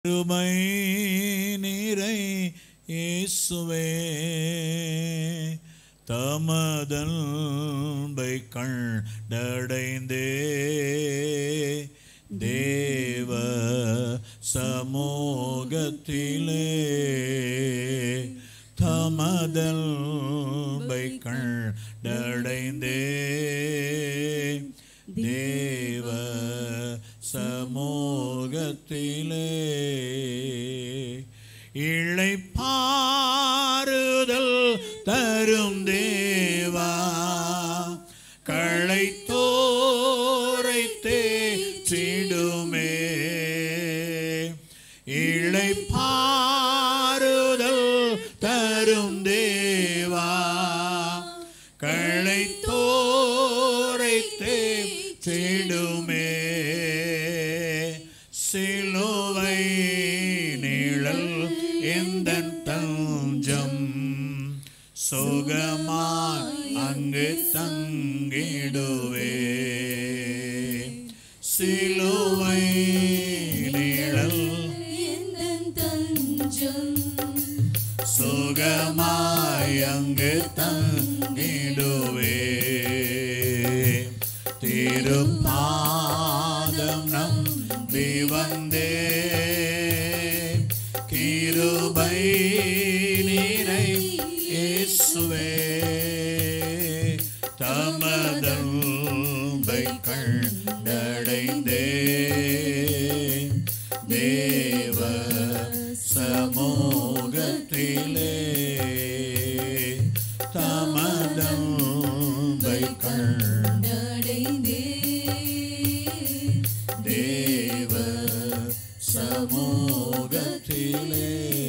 கிருபை நீரை இயேசுவே தமதன்பை கண்டடைந்தே தேவ சமூகத்திலே தமதன்பை கண்டடைந்தே தேவ சமூகத்திலே இழைப்பாறுதல் தரும் தேவா களைத்தோரை தேற்றிடுமே இழைப்பாறுதல் தரும் தேவா களைத்தோரை தேற்றிடுமே சிலுவை நிழல் எந்த தஞ்சம் சுகமாய் அங்கு தங்கிடுவே சிலுவை நிழல் எந்தன் தஞ்சம் சுகமாய் அங்கு தங்கிடுவே திருப்பாதம் நம்பி வந்தே கிருபை நீரை இயேசுவே தமதன்பை கண்டடைந்தே தேவ சமூகத்திலே தமதன்பை அடைந்தே தேவ समूगतिले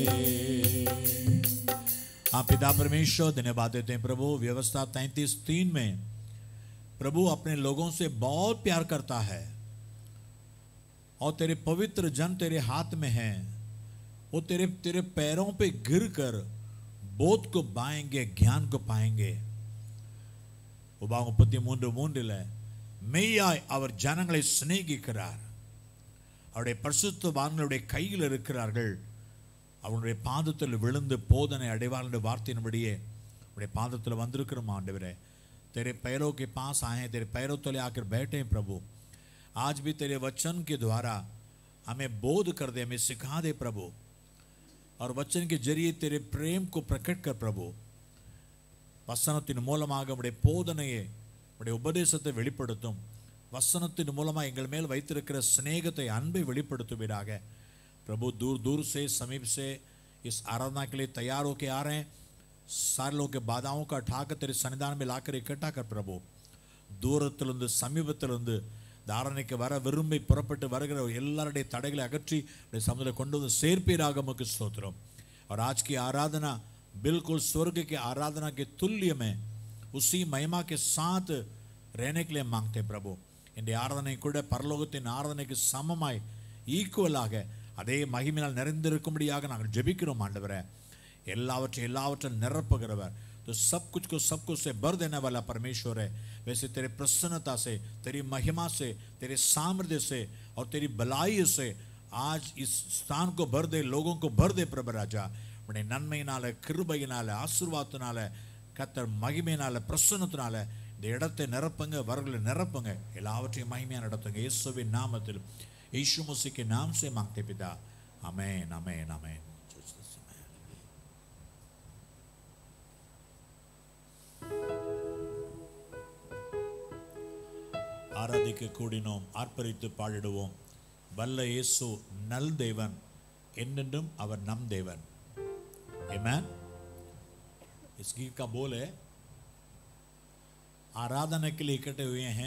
हाँ पिता परमेश्वर धन्यवाद देते हैं प्रभु व्यवस्था तैतीस तीन में प्रभु अपने लोगों से बहुत प्यार करता है और तेरे पवित्र जन तेरे हाथ में हैं वो तेरे तेरे पैरों पे गिर कर बोध को पाएंगे ज्ञान को पाएंगे உபாகம் முப்பத்தி மூன்று மூன்றில் மெய்யாய் அவர் ஜனங்களை சிநேகிக்கிறார் அவருடைய பரிசுத்தவான்களுடைய கையில் இருக்கிறார்கள் அவனுடைய பாதத்தில் விழுந்து போதனை அடைவார் என்ற வார்த்தையின்படியே உடைய பாதத்தில் வந்திருக்கிறோம் ஆண்டவரே तेरे पैरों के पास आए हैं तेरे पैरों तले आकर बैठे हैं प्रभु आज भी तेरे वचन के द्वारा हमें बोध कर दे हमें सिखा दे प्रभु और वचन के जरिए तेरे प्रेम को प्रकट कर प्रभु வசனத்தின் மூலமாக உடைய போதனையை உடைய உபதேசத்தை வெளிப்படுத்தும் வசனத்தின் மூலமாக எங்கள் மேல் வைத்திருக்கிற சிநேகத்தை அன்பை வெளிப்படுத்துவீராக प्रभु दूर दूर से समीप से इस आराधना के लिए तैयार होके आ रहे हैं सारे लोगों के बाधाओं का उठाकर तेरे सन्निधान में लाकर इकट्ठा कर प्रभु தூரத்திலிருந்து சமீபத்திலிருந்து தாரணைக்கு வர விரும்பி புறப்பட்டு வருகிற எல்லாருடைய தடைகளை அகற்றி உடைய சமுதிரம் கொண்டு வந்து சேர்ப்பீராக நமக்கு ஸ்தோத்திரம் और आज की आराधना बिल्कुल स्वर्ग की आराधना के तुल्य में उसी महिमा के साथ रहने के लिए मांगते हैं प्रभु എൻ്റെ ആരാധന കൂടെ പരലോകത്തിൻ ആരാധനയ്ക്ക് സമമായി ஈக்குவலாக அதே மகிமையினால் நிறைந்திருக்கும்படியாக நாங்கள் ஜெபிக்கிறோம் ஆண்டவரே எல்லாவற்றையும் எல்லாவற்றையும் நிரப்புகிறவர் तो सब कुछ को सब कुछ से भर देने वाला परमेश्वर है वैसे तेरे प्रसन्नता से तेरी महिमा से तेरे सामर्थ्य से और तेरी भलाई से आज इस स्थान को भर दे लोगों को भर दे प्रभु राजा உடைய நன்மையினால கிருபையினால ஆசீர்வாதத்தினால கத்தர் மகிமையினால பிரசன்னத்தினால இந்த இடத்தை நிரப்புங்க வரங்களை நிரப்புங்க எல்லாவற்றையும் மகிமையா நடத்துங்க இயேசுவின் நாமத்தில் यीशु मसीह के नाम से मांगते पिता आमेन आमेन आमेन ஆராதிக்க கூடினோம் ஆர்ப்பரித்து பாடிடுவோம் வல்ல இயேசு நல் தேவன் என்னென்றும் அவர் நம் தேவன் Amen. इस गीत का बोल है आराधना के लिए इकट्ठे हुए हैं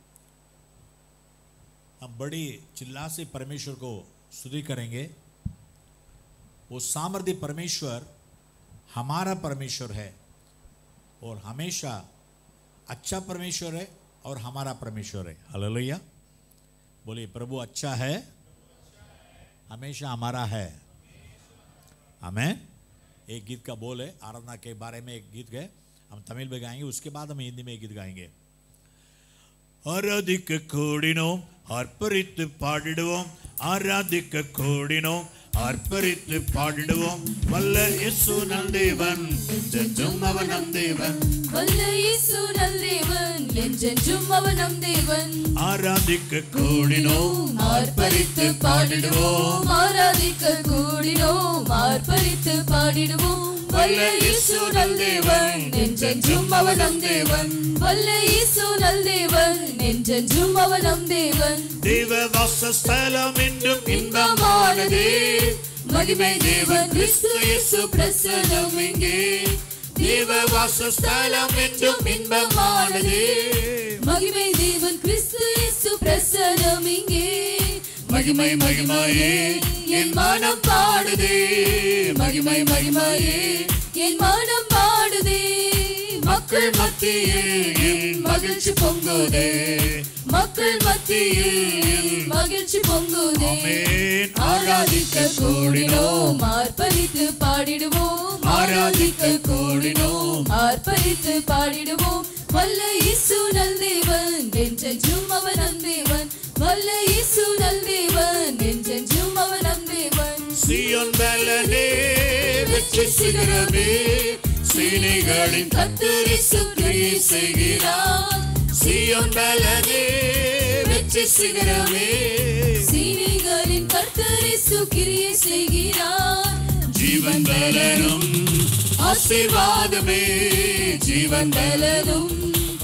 हम बड़ी चिल्ला से परमेश्वर को स्तुति करेंगे वो सामर्थ्य परमेश्वर हमारा परमेश्वर है और हमेशा अच्छा परमेश्वर है और हमारा परमेश्वर है हालेलुया बोलिए प्रभु अच्छा है हमेशा हमारा है हमें एक गीत का बोल है आराधना के बारे में एक गीत गए हम तमिल में गाएंगे उसके बाद हम हिंदी में एक गीत गाएंगे ஆராதிக்க கூடினோம் அர்ப்பரித்து பாடிடுவோம் ஆராதிக்க கூடினோம் அர்ப்பரித்து பாடிடுவோம் வல்ல இயேசு நம் தேவன் என்றென்றும் அவன் நம் தேவன் வல்ல இயேசு நல்லேவன் என்றென்றும் அவன் நம் தேவன் ஆராதிக்க கூடினோம் ஆர்ப்பரித்து பாடிடுவோம் ஆராதிக்க கூடினோம் ஆர்ப்பரித்து பாடிடுவோம் வல்ல இயேசு நல்லேவன் என்றென்றும் அவன் நம் தேவன் வல்ல இயேசு நல்லேவன் என்றென்றும் அவன் நம் தேவன் தேவ வாசஸ்தலம் என்றும் இன்பமானதே மகிமை தேவன் கிறிஸ்து இயேசு பிரசனம் இங்கே தேவ வாசஸ்தலம் என்றும் இன்பமானதே மகிமை தேவன் கிறிஸ்து இயேசு பிரசனம் இங்கே மகிமை மகிமையே என் மனம் பாடுதே மகிமை மகிமையே என் மனம் பாடுதே மக்கள் மத்தியில் என் மகிழ்ச்சி பொங்குதே மக்கள் மத்தியில் மகிழ்ச்சி பொங்குதே ஆமென். ஆராதிக்க கூடினோம் ஆர்ப்பரித்து பாடிடுவோம் ஆராதிக்க கூடினோம் ஆர்ப்பரித்து பாடிடுவோம் வல்ல இயேசு நல்தேவன் என்றென்றும் அவன் நந்தேவன் வல்ல இயேசு நல்தேவன் என்றென்றும் அவன் நந்தேவன் சியோன் பலனே வெற்றி சிகரமே சேனைகளின் கத்தரி சுக்கிரியை செய்கிறார் சியோன் பலனே வெற்றி சிகரமே சீனிகளின் கர்த்தரை சுக்கிரியை செய்கிறார் ஜீவன் பலனும் ஆசீர்வாதமே ஜீவன் பலனும்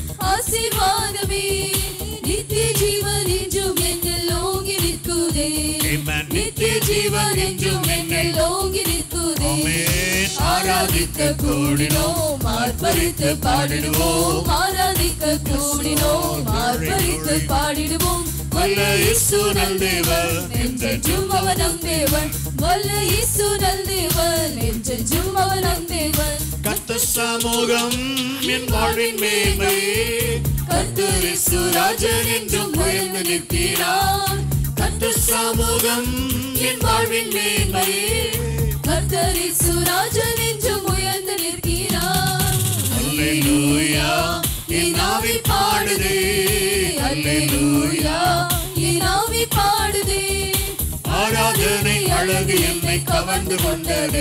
ஆசீர்வாதமே நித்திய ஜீவன் என்றும் என்னில் ஓங்கி நிற்குதே Amen. நித்திய ஜீவன் என்றும் என்னில் ஓங்கி நிற்குதே ஆமென். ஆராதிக்க கூடினோம் ஆர்ப்பரித்து பாடிடுவோம் ஆராதிக்க கூடினோம் ஆர்ப்பரித்து பாடிடுவோம் வல்ல இயேசு நல்லேவன் என்றென்றும் அவன் நம் தேவன் வல்ல இயேசு நல்லேவன் என்றென்றும் அவன் நம் தேவன் கத்த சமூகம் என் வாழ்வின் மேன்மை கர்த்தரிசு ராஜன் என்றும் உயர்ந்து நிற்கிறார் கத்த சமூகம் என் வாழ்வின் மேன்மையே கர்த்தரிசு ராஜன் என்றும் உயர்ந்து நிற்கிறார் அல்லேலூயா என் ஆவி பாடுதே அல்லேலூயா என் ஆவி பாடுதே ஆராதனை அழகு என்னை கவர்ந்து கொண்டது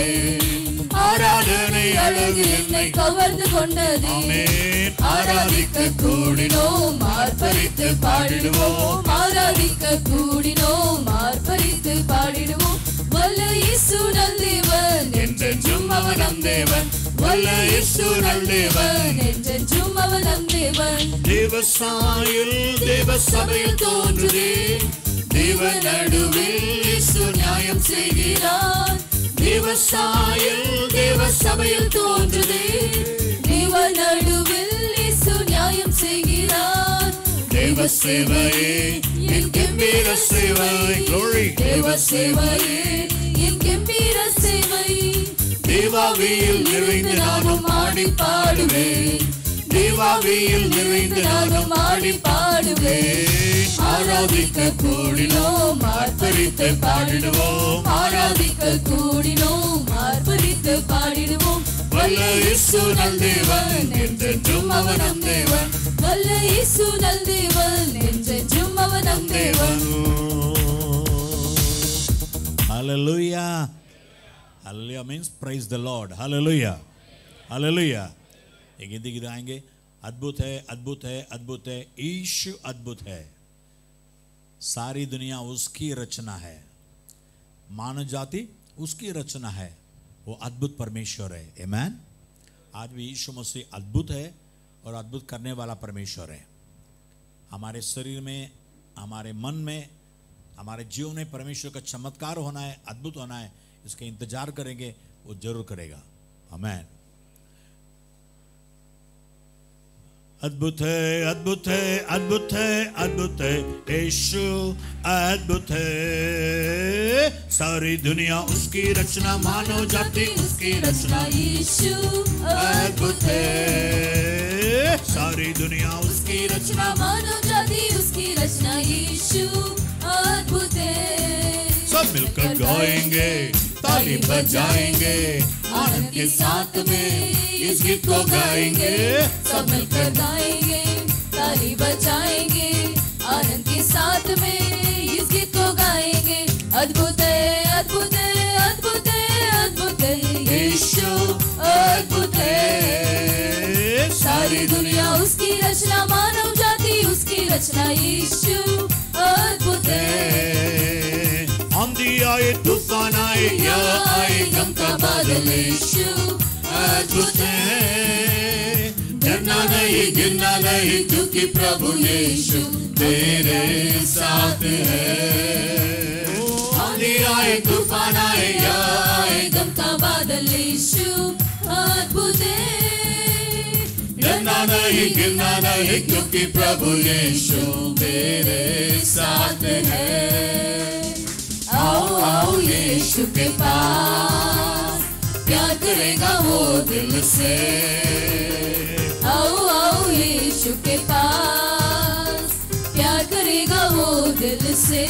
ஆராதனை அழகு என்னை கவர்ந்து கொண்டதே ஆமென். ஆராதிக்க கூடினோம் ஆர்ப்பரித்து பாடிடுவோம் ஆராதிக்க கூடினோம் ஆர்ப்பரித்து பாடிடுவோம் வல்ல இயேசு நல்லேவன் என்றென்றும் அவன் நம் தேவன் வல்ல இயேசு நல்லேவன் என்றென்றும் அவன் நம் தேவன் தேவசாயில் தேவ சபையில் தோன்றுதே தேவ நடுவில் இயேசு நியாயம் செய்கிறார் தேவசாயில் தேவ சபையில் தோன்றுதே தேவ நடுவில் இயேசு நியாயம் செய்கிறார் தேவ சேவையே என் கம்பீர சேவை Glory. தேவ சேவையே என் கம்பீர சேவை தேவாவியில் நிறைந்து நானும் ஆடி பாடுவேன் தேவாவியில் நிறைந்து நானும் ஆடி பாடுவேன் ஆராதிக்க கூடினோம் ஆர்ப்பரித்து பாடிடுவோம் ஆராதிக்க கூடினோம் ஆர்ப்பரித்து பாடிடுவோம் வல்ல இயேசு நல் தேவன் என்றென்றும் அவன் நம் தேவன் வல்ல இயேசு நல் தேவன் என்றென்றும் அவன் நம் தேவன் Hallelujah. Hallelujah means praise the Lord. Hallelujah. Hallelujah. एक हिंदी गीत आएंगे अद्भुत है अद्भुत है अद्भुत है ईशु अद्भुत है सारी दुनिया उसकी रचना है मानव जाति उसकी रचना है वो अद्भुत परमेश्वर है Amen. आज भी यीशु मसीह अद्भुत है और अद्भुत करने वाला परमेश्वर है हमारे शरीर में हमारे मन में हमारे जीवन में परमेश्वर का चमत्कार होना है अद्भुत होना है इसका इंतजार करेंगे वो जरूर करेगा हमें अद्भुत है अद्भुत है अद्भुत है अद्भुत है यीशु अद्भुत है सारी दुनिया उसकी रचना मानव जाति उसकी रचना यीशु अद्भुत है सारी दुनिया उसकी रचना रचना मानव जाति उसकी रचना यीशु अद्भुत है सब मिलकर गाएंगे ताली बजाएंगे आनंद के साथ में इस गीत को गाएंगे सब मिलकर गाएंगे ताली बजाएंगे आनंद के साथ में इस गीत को गाएंगे अद्भुत है अद्भुत है अद्भुत है अद्भुत है यीशु अद्भुत है सारी दुनिया उसकी रचना मानव जाति उसकी रचना यीशु अद्भुत है आंधी आए तूफान आए या आए गम का बादल यीशु अद्भुत है डरना नहीं गिरना नहीं क्योंकि प्रभु यीशु तेरे साथ है आंधी आए तूफान आए या आए गम का बादल यीशु अद्भुत है डरना नहीं गिरना नहीं क्योंकि प्रभु यीशु तेरे साथ है आओ आओ यीशु के पास प्यार करेगा वो दिल से आओ आओ यीशु के पास प्यार करेगा वो दिल से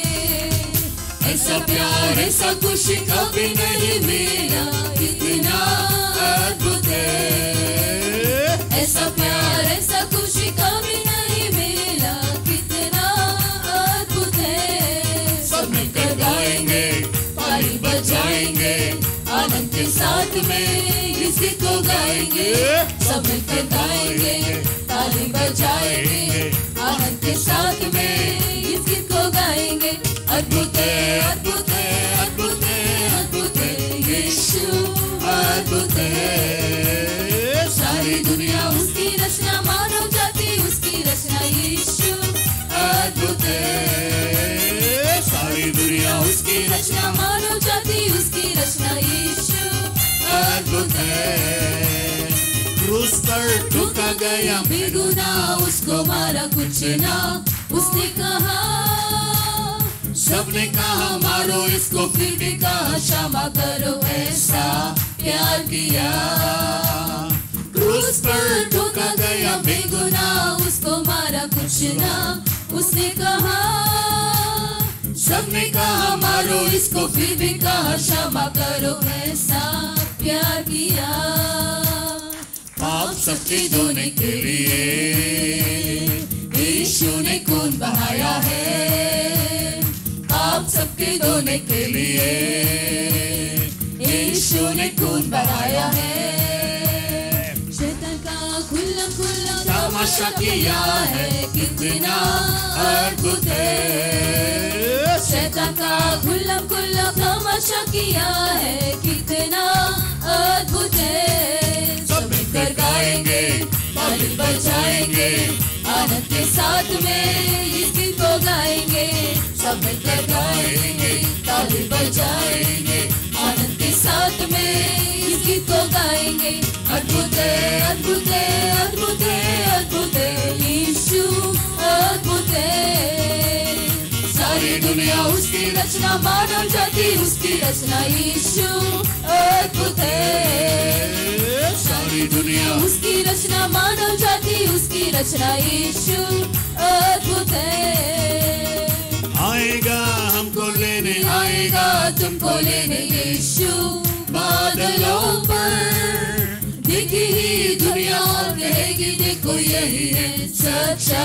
ऐसा प्यार ऐसा खुशी कभी नहीं मिला इतना अद्भुत है ऐसा प्यार ऐसा खुशी कभी नहीं मिला कितना अद्भुत है सब मिलकर गाएंगे ताली बजाएंगे आनंद के साथ में इस गीत को गाएंगे सब मिलकर गाएंगे ताली बजाएंगे आनंद के साथ में इस गीत को गाएंगे अद्भुत है अद्भुत है अद्भुत है अद्भुत है यीशु अद्भुत है सारी दुनिया उसकी रचना मानव जाति उसकी रचना यीशु अद्भुत है सारी दुनिया उसकी रचना मानव जाति उसकी रचना यीशु अद्भुत है क्रूस पर ठुका गया बेगुना उसको मारा कुछ ना उसने कहा सबने कहा मारो इसको फिर भी कहा क्षमा करो ऐसा प्यार किया क्रूस पर ठोका गया बेगुना उसको मारा कुछ ना उसने कहा सबने कहा मारो इसको फिर भी कहा क्षमा करो ऐसा प्यार किया पाप सबके धोने के लिए यीशु ने खून बहाया है आप सबके धोने के लिए यीशु ने खून बहाया है शैतान का खुल्ला खुल्ला तमाशा किया है कितना अद्भुत है शैतान का खुल्ला खुल्ला तमाशा किया है कितना अद्भुत है सब मिलकर गाएंगे ताली बजाएंगे आनंद के साथ में इस गीत को गाएंगे सब मिलकर गाएंगे ताली बजाएंगे आनंद के साथ में इस गीत को गाएंगे अद्भुत है अद्भुत है अद्भुत है अद्भुत है यीशु अद्भुत है सारी दुनिया उसकी रचना मानव जाति उसकी रचना यीशु अद्भुत है सारी दुनिया उसकी रचना मानव जाति उसकी रचना यीशु अद्भुत है आएगा हमको लेने आएगा तुमको लेने यीशु बादलों पर दिखी ही दुनिया और कहेगी देखो यही है सच्चा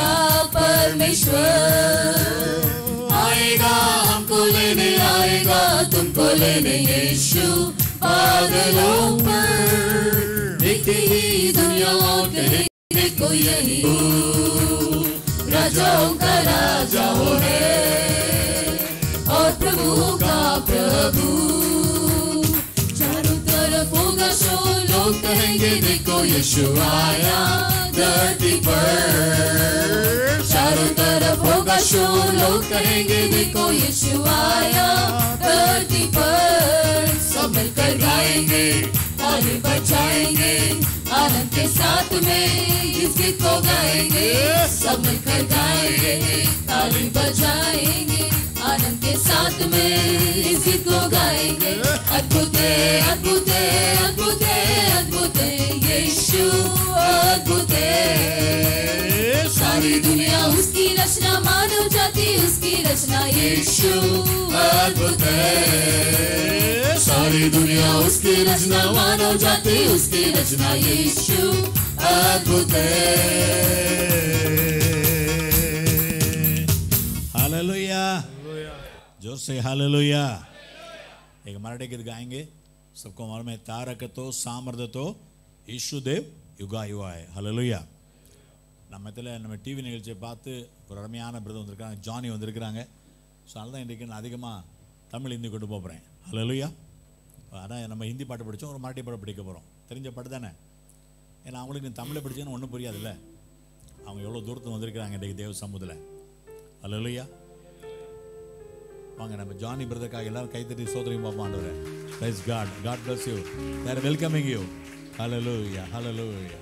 परमेश्वर आएगा हमको लेने आएगा तुमको लेने यीशु बादलों पर दिखी ही दुनिया और कहेगी देखो यही राजाओं का राजा वो है और प्रभु का प्रभु चारों तरफ होगा शोर लोग कहेंगे देखो यीशु आया धरती पर चारों तरफ होगा शोर लोग कहेंगे देखो यीशु आया धरती पर सब मिलकर गाएंगे ताली बजाएंगे आनंद के साथ में इस गीत को गाएंगे सब मिलकर गाएंगे ताली बजाएंगे आनंद के साथ में इस गीत को गाएंगे अद्भुत है अद्भुत है अद्भुत है अद्भुत है यीशु अद्भुत है सारी दुनिया उसकी रचना मानव जाति उसकी रचना यीशु अद्भुत है सारी दुनिया उसकी रचना मानव जाति उसकी रचना यीशु अद्भुत हालेलुया जोर से हालेलुया एक मराठी गीत गाएंगे सबको मालूम है तारक तो सामर्थ तो ईशु देव யுகா யுகாய் ஹalleluya நம்ம இதில் நம்ம டிவி நிகழ்ச்சியை பார்த்து ஒரு அருமையான பிரதர் வந்திருக்காங்க ஜானி வந்திருக்கிறாங்க ஸோ அதனால தான் இன்றைக்கி நான் அதிகமாக தமிழ் ஹிந்தி கொண்டு போகிறேன் ஹalleluya அதான் நம்ம ஹிந்தி பாட்டு படித்தோம் ஒரு மராட்டி பாட்டு படிக்க போகிறோம் தெரிஞ்ச பாட்டு தானே ஏன்னா அவங்களுக்கு நீ தமிழை படிச்சேன்னு ஒன்றும் புரியாதுல்ல அவங்க எவ்வளோ தூரத்துக்கு வந்திருக்கிறாங்க இன்றைக்கு தேவ சமூகத்தில் ஹalleluya வாங்க நம்ம ஜானி பிரதருக்காக எல்லாரும் கைத்தட்டி சோதனையும் பார்ப்போம் ஆண்டவரே praise God God bless you there welcoming you hallelujah hallelujah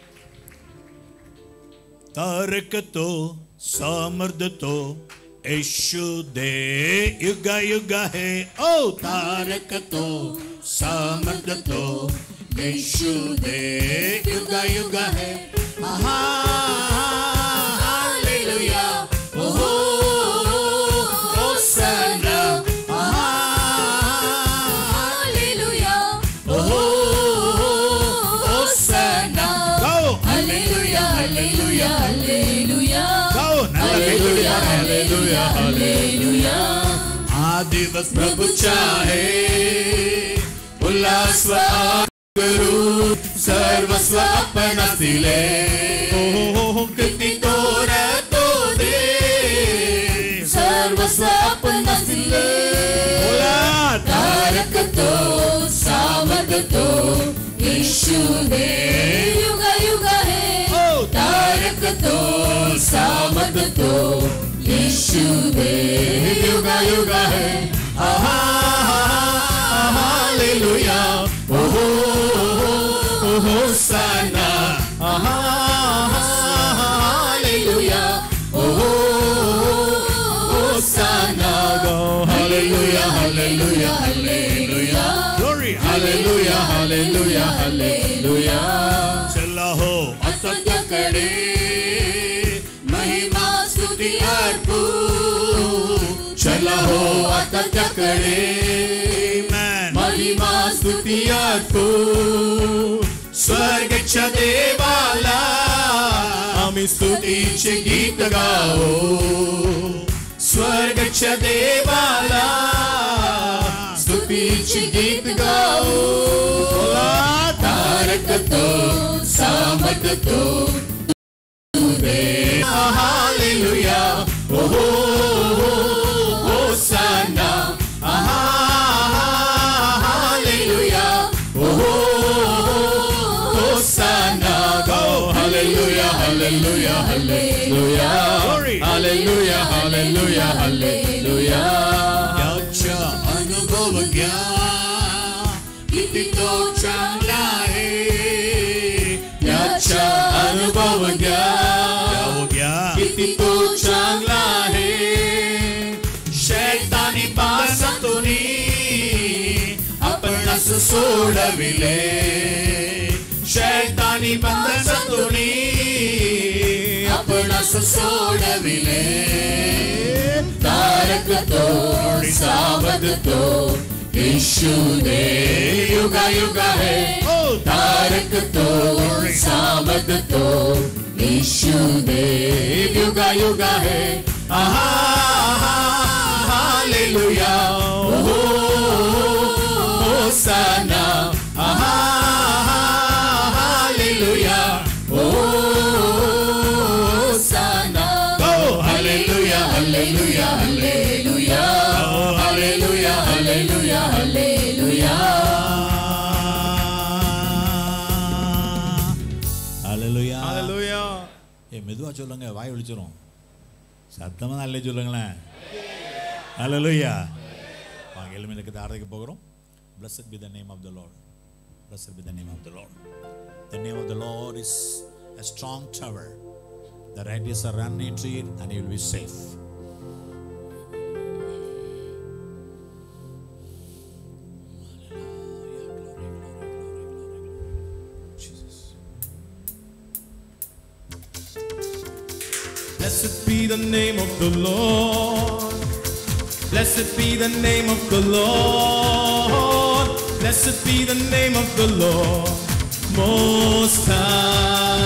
तारक तो सामर्थ तो यीशु दे युग युग है ओ तारक तो सामर्थ तो यीशु दे युग युग है हालेलुया ओहो होsanna Hallelujah. ओहो होsanna गो Hallelujah. Hallelujah. Hallelujah. गो हallelujah hallelujah Hallelujah. आदिवस प्रभु चाहे उल्लास व करू सर्वस्व अपना दिले हो किती तोर तो दे सर्वस्व अपना दिले बोला तारक तो सामर्थ तो यीशु दे युग युग है ओ तारक तो सामर्थ तो यीशु दे युग युग है आहा हालेलुया ओहो ओहो सना आहा हालेलुया ओहो Hosanna, go, hallelujah, hallelujah, hallelujah. Glory, hallelujah, hallelujah, hallelujah. चला हो असत्याकडे महिमा स्तुती अर्पू चला हो आता त्याकडे Amen. महिमा स्तुती अर्पू स्वर्गच्या देवाला आम्ही स्तुतीचे गीत गाओ स्वर्गच्या देवाला स्तुतीचे गीत गाओ तारक तो सामर्थ तो हालेलुया ओहो होसाना आहा हालेलुया ओहो होसाना गो hallelujah hallelujah hallelujah hallelujah hallelujah hallelujah याचा अनुभव घ्या किती तो चांगला आहे याचा अनुभव घ्या किती तो चांगला आहे शैतानी पासातूनी आपण असं सोडविले शैतानी पासातूनी आपण असं सोडविले तारक तो सावध तो यीशु दे युग युग है तारक तो सावध तो यीशु दे युग युग है आहा हालेलुया ओहो होसाना आहा हालेलुया ओहो होसाना ओ hallelujah hallelujah hallelujah hallelujah hallelujah hallelujah hallelujah Hallelujah. ஏ மெதுவா சொல்லுங்க வாய் ஒழிச்சிரும் சத்தமா நல்ல சொல்லுங்களேன் ஹalleluya வாங்க எலுமினுக்கு ஆராதிக்க போகிறோம் blessed be the name of the lord blessed be the name of the lord the name of the lord is a strong tower the righteous are run into it and he will be safe Blessed be the name of the Lord. Blessed be the name of the Lord. Blessed be the name of the Lord. Most High.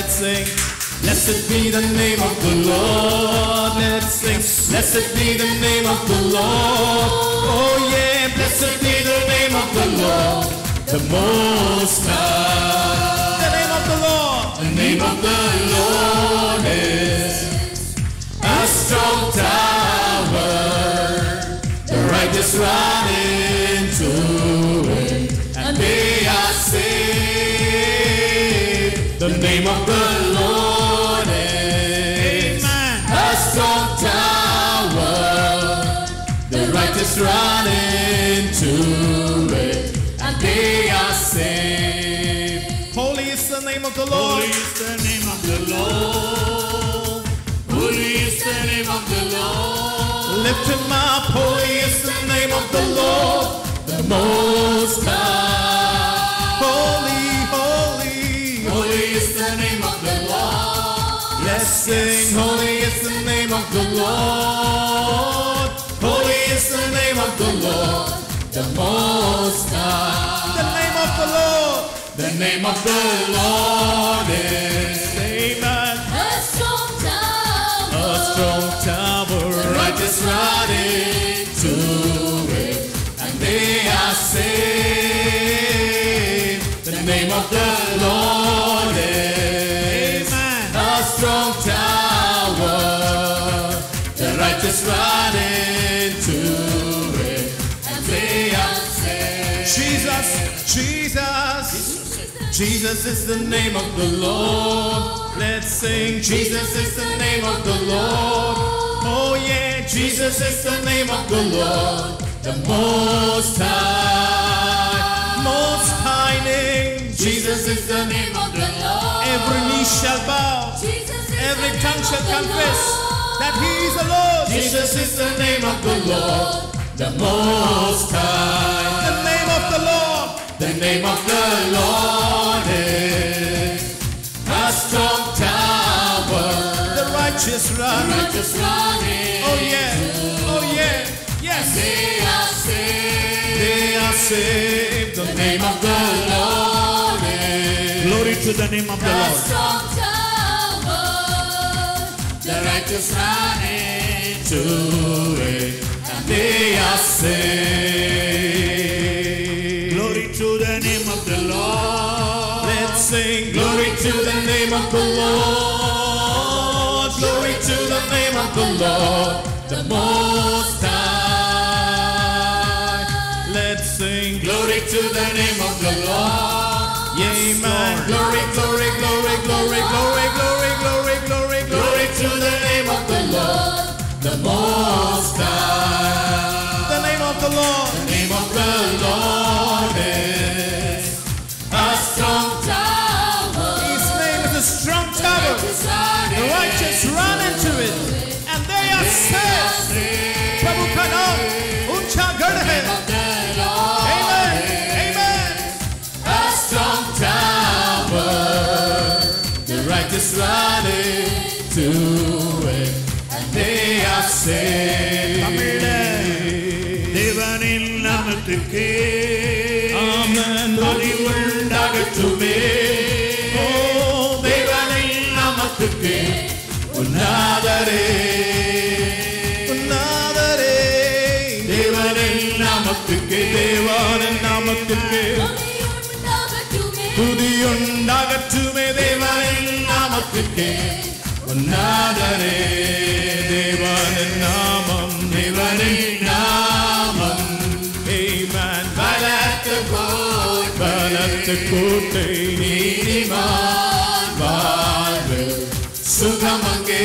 let's sing. Blessed be the name of the Lord. Let's sing. Blessed be the name of the Lord. Oh yeah, blessed be the name of the Lord. The Most High. The name of the Lord. The name of the Lord is a strong tower. The righteous run into it and they are saved. The name of the Lord is a strong tower. The righteous run into it and they are saved. Holy is the name of the Lord. Holy is the name of the Lord. Holy is the name of the Lord. Lift him up, holy is the name of the Lord, the Most High. Holy, holy, Holy is the name of the Lord. let's sing. Holy is the name of the Lord. Holy is the name of the Lord, the Most High. The name of the Lord. The name of the Lord is Amen. A strong tower. A strong tower, righteous run into it, and they are saved. The name of the Lord is a strong tower. The righteous run into it, and they are saved. Jesus, Jesus. Jesus is the name of the Lord. Let's sing. Jesus is the name of the Lord. Oh yeah, Jesus is the name of the Lord. The most high, most high name. Jesus is the name of the Lord. Every knee shall bow. Jesus is Every the tongue name shall of the confess Lord. that He is the Lord. Jesus is the name of the Lord, the Most High. The name of the Lord. The name of the Lord is a strong tower. The righteous run. Righteous running. Oh yeah. Oh yeah. Yes. They are saved. They are saved. The name of the Lord is Glory to the name of the A Lord. strong tower. The righteous running. to it, and they are saved. Glory to the name of the Lord. Let's sing glory to the name of the Lord. Glory to the name of the Lord, the Most High. Let's sing glory to the name of the Lord. Amen. Glory, glory, glory, glory, glory, glory, glory, glory, glory to the name of the Lord, the Most High. The name of the Lord. The name of the Lord is a strong Tower. his name is a strong tower. Righteous running. The righteous run into it, and they are saved. प्रभु का नाम ऊंचा गढ़ है Amen. Amen. A strong tower. The righteous run into it, and they are saved. தேவனின் நாமத்துக்கே Amen. உண்டாகட்டுமே ஓ தேவனின் நாமத்துக்கு உன்னாதரே உன்னாதரே தேவனின் நாமத்துக்கு தேவானின் நாமத்துக்கு உண்டாகட்டுமே. துதியுண்டாகட்டுமே தேவனின் நாமத்துக்கு உன்னாதரே தேவனின் நாமம் தேவனின் நாமம் Amen. பலத்த கோட்டை பலத்த கோட்டை நீதிமான் வாழ்வு சுகமங்கே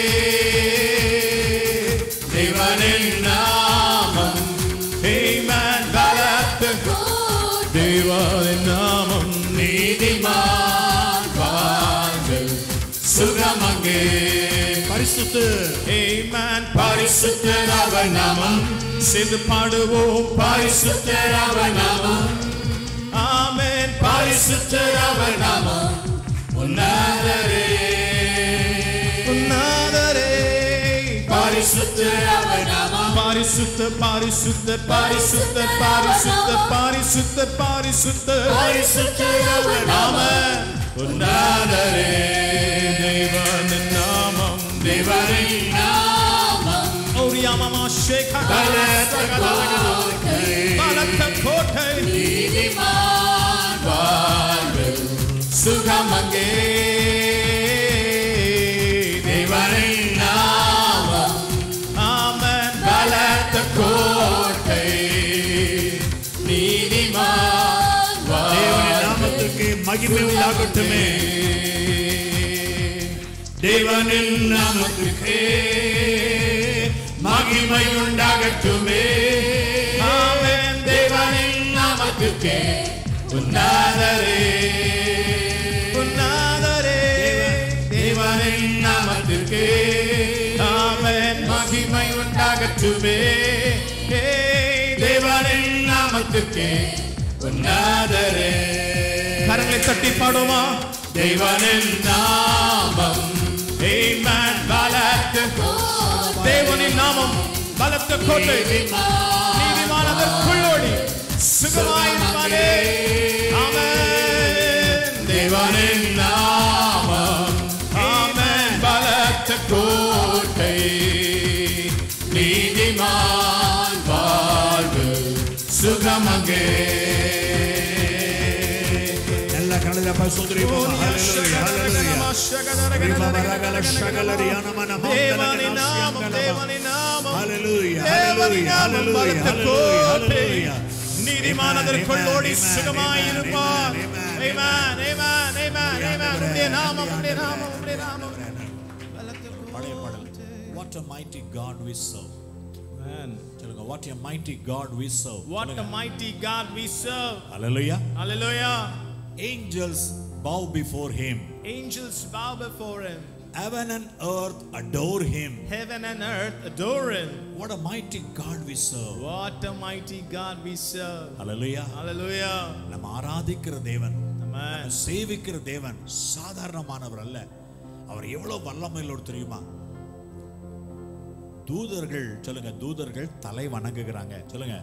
தேவனின் நாமம் Amen. பலத்த கோட்டை. தேவனின் நாமம் நீதிமான் வாழ்வு சுகமங்கே பரிசுத்த Amen. பரிசுத்தர் அவர் நாமம் சேர்ந்து பாடுவோம் பரிசுத்தர் அவர் நாமம் ஆமென் பரிசுத்தர் அவர் நாமம் உன்னதரே உன்னதரே பரிசுத்தர் அவர் நாமம் பரிசுத்த பரிசுத்த பரிசுத்த பரிசுத்த பரிசுத்த பரிசுத்த பரிசுத்தர் அவர் நாமம் உன்னதரே பலத்த கோட்டை பலத்த கோட்டை நீதிமான் வாழ்வில் சுகமங்கே தேவனின் நாமம் ஆமென் பலத்த கோட்டை நீதிமான் தேவனின் நாமத்துக்கு மகிமை உண்டாகட்டுமே தேவனின் நாமத்துக்கே மகிமை உண்டாகட்டுமே ஆமென் தேவனின் நாமத்துக்கே உன்னாதரே உன்னாதரே தேவனின் நாமத்துக்கே ஆமென் மகிமை உண்டாகட்டுமே தேவனின் நாமத்துக்கே உன்னாதரே கரங்களை தட்டி பாடுமா தேவனின் நாமம் Amen. பலத்த தேவனின் நாமம் பலத்த கோட்டை நீதிமான் அதற்குள்ளோடி சுகமாயிருப்பானே ஆமென் தேவனின் நாமம் ஆமென் பலத்த கோட்டை நீதிமான் வாழ்வு சுகமங்கே நல்ல கணல பசுந்திரி தேவனின் நாமம் தேவனின் நாமம் தேவனின் நாமம் பலத்த கோட்டை நீதிமான் அதற்குள்ளோடி சுகமாயிருப்பார் Amen, amen, amen, amen. உம்முடைய நாமம் உம்முடைய நாமம் உம்முடைய நாமம் பழைய பாடல் What a mighty God we serve. சொல்லுங்க what a mighty God we serve. What a mighty God we serve. Hallelujah. Hallelujah. Angels bow before him. Angels bow before him. Heaven and earth adore him. Heaven and earth adore him. What a mighty God we serve. What a mighty God we serve. Hallelujah. Hallelujah. நம்ம ஆராதிக்கிற தேவன் Amen. நம்ம சேவிக்கிற தேவன் சாதாரணமானவர் அல்ல அவர் எவ்வளவு வல்லமையிலோடு தெரியுமா தூதர்கள் சொல்லுங்க தூதர்கள் தலை வணங்குகிறாங்க சொல்லுங்க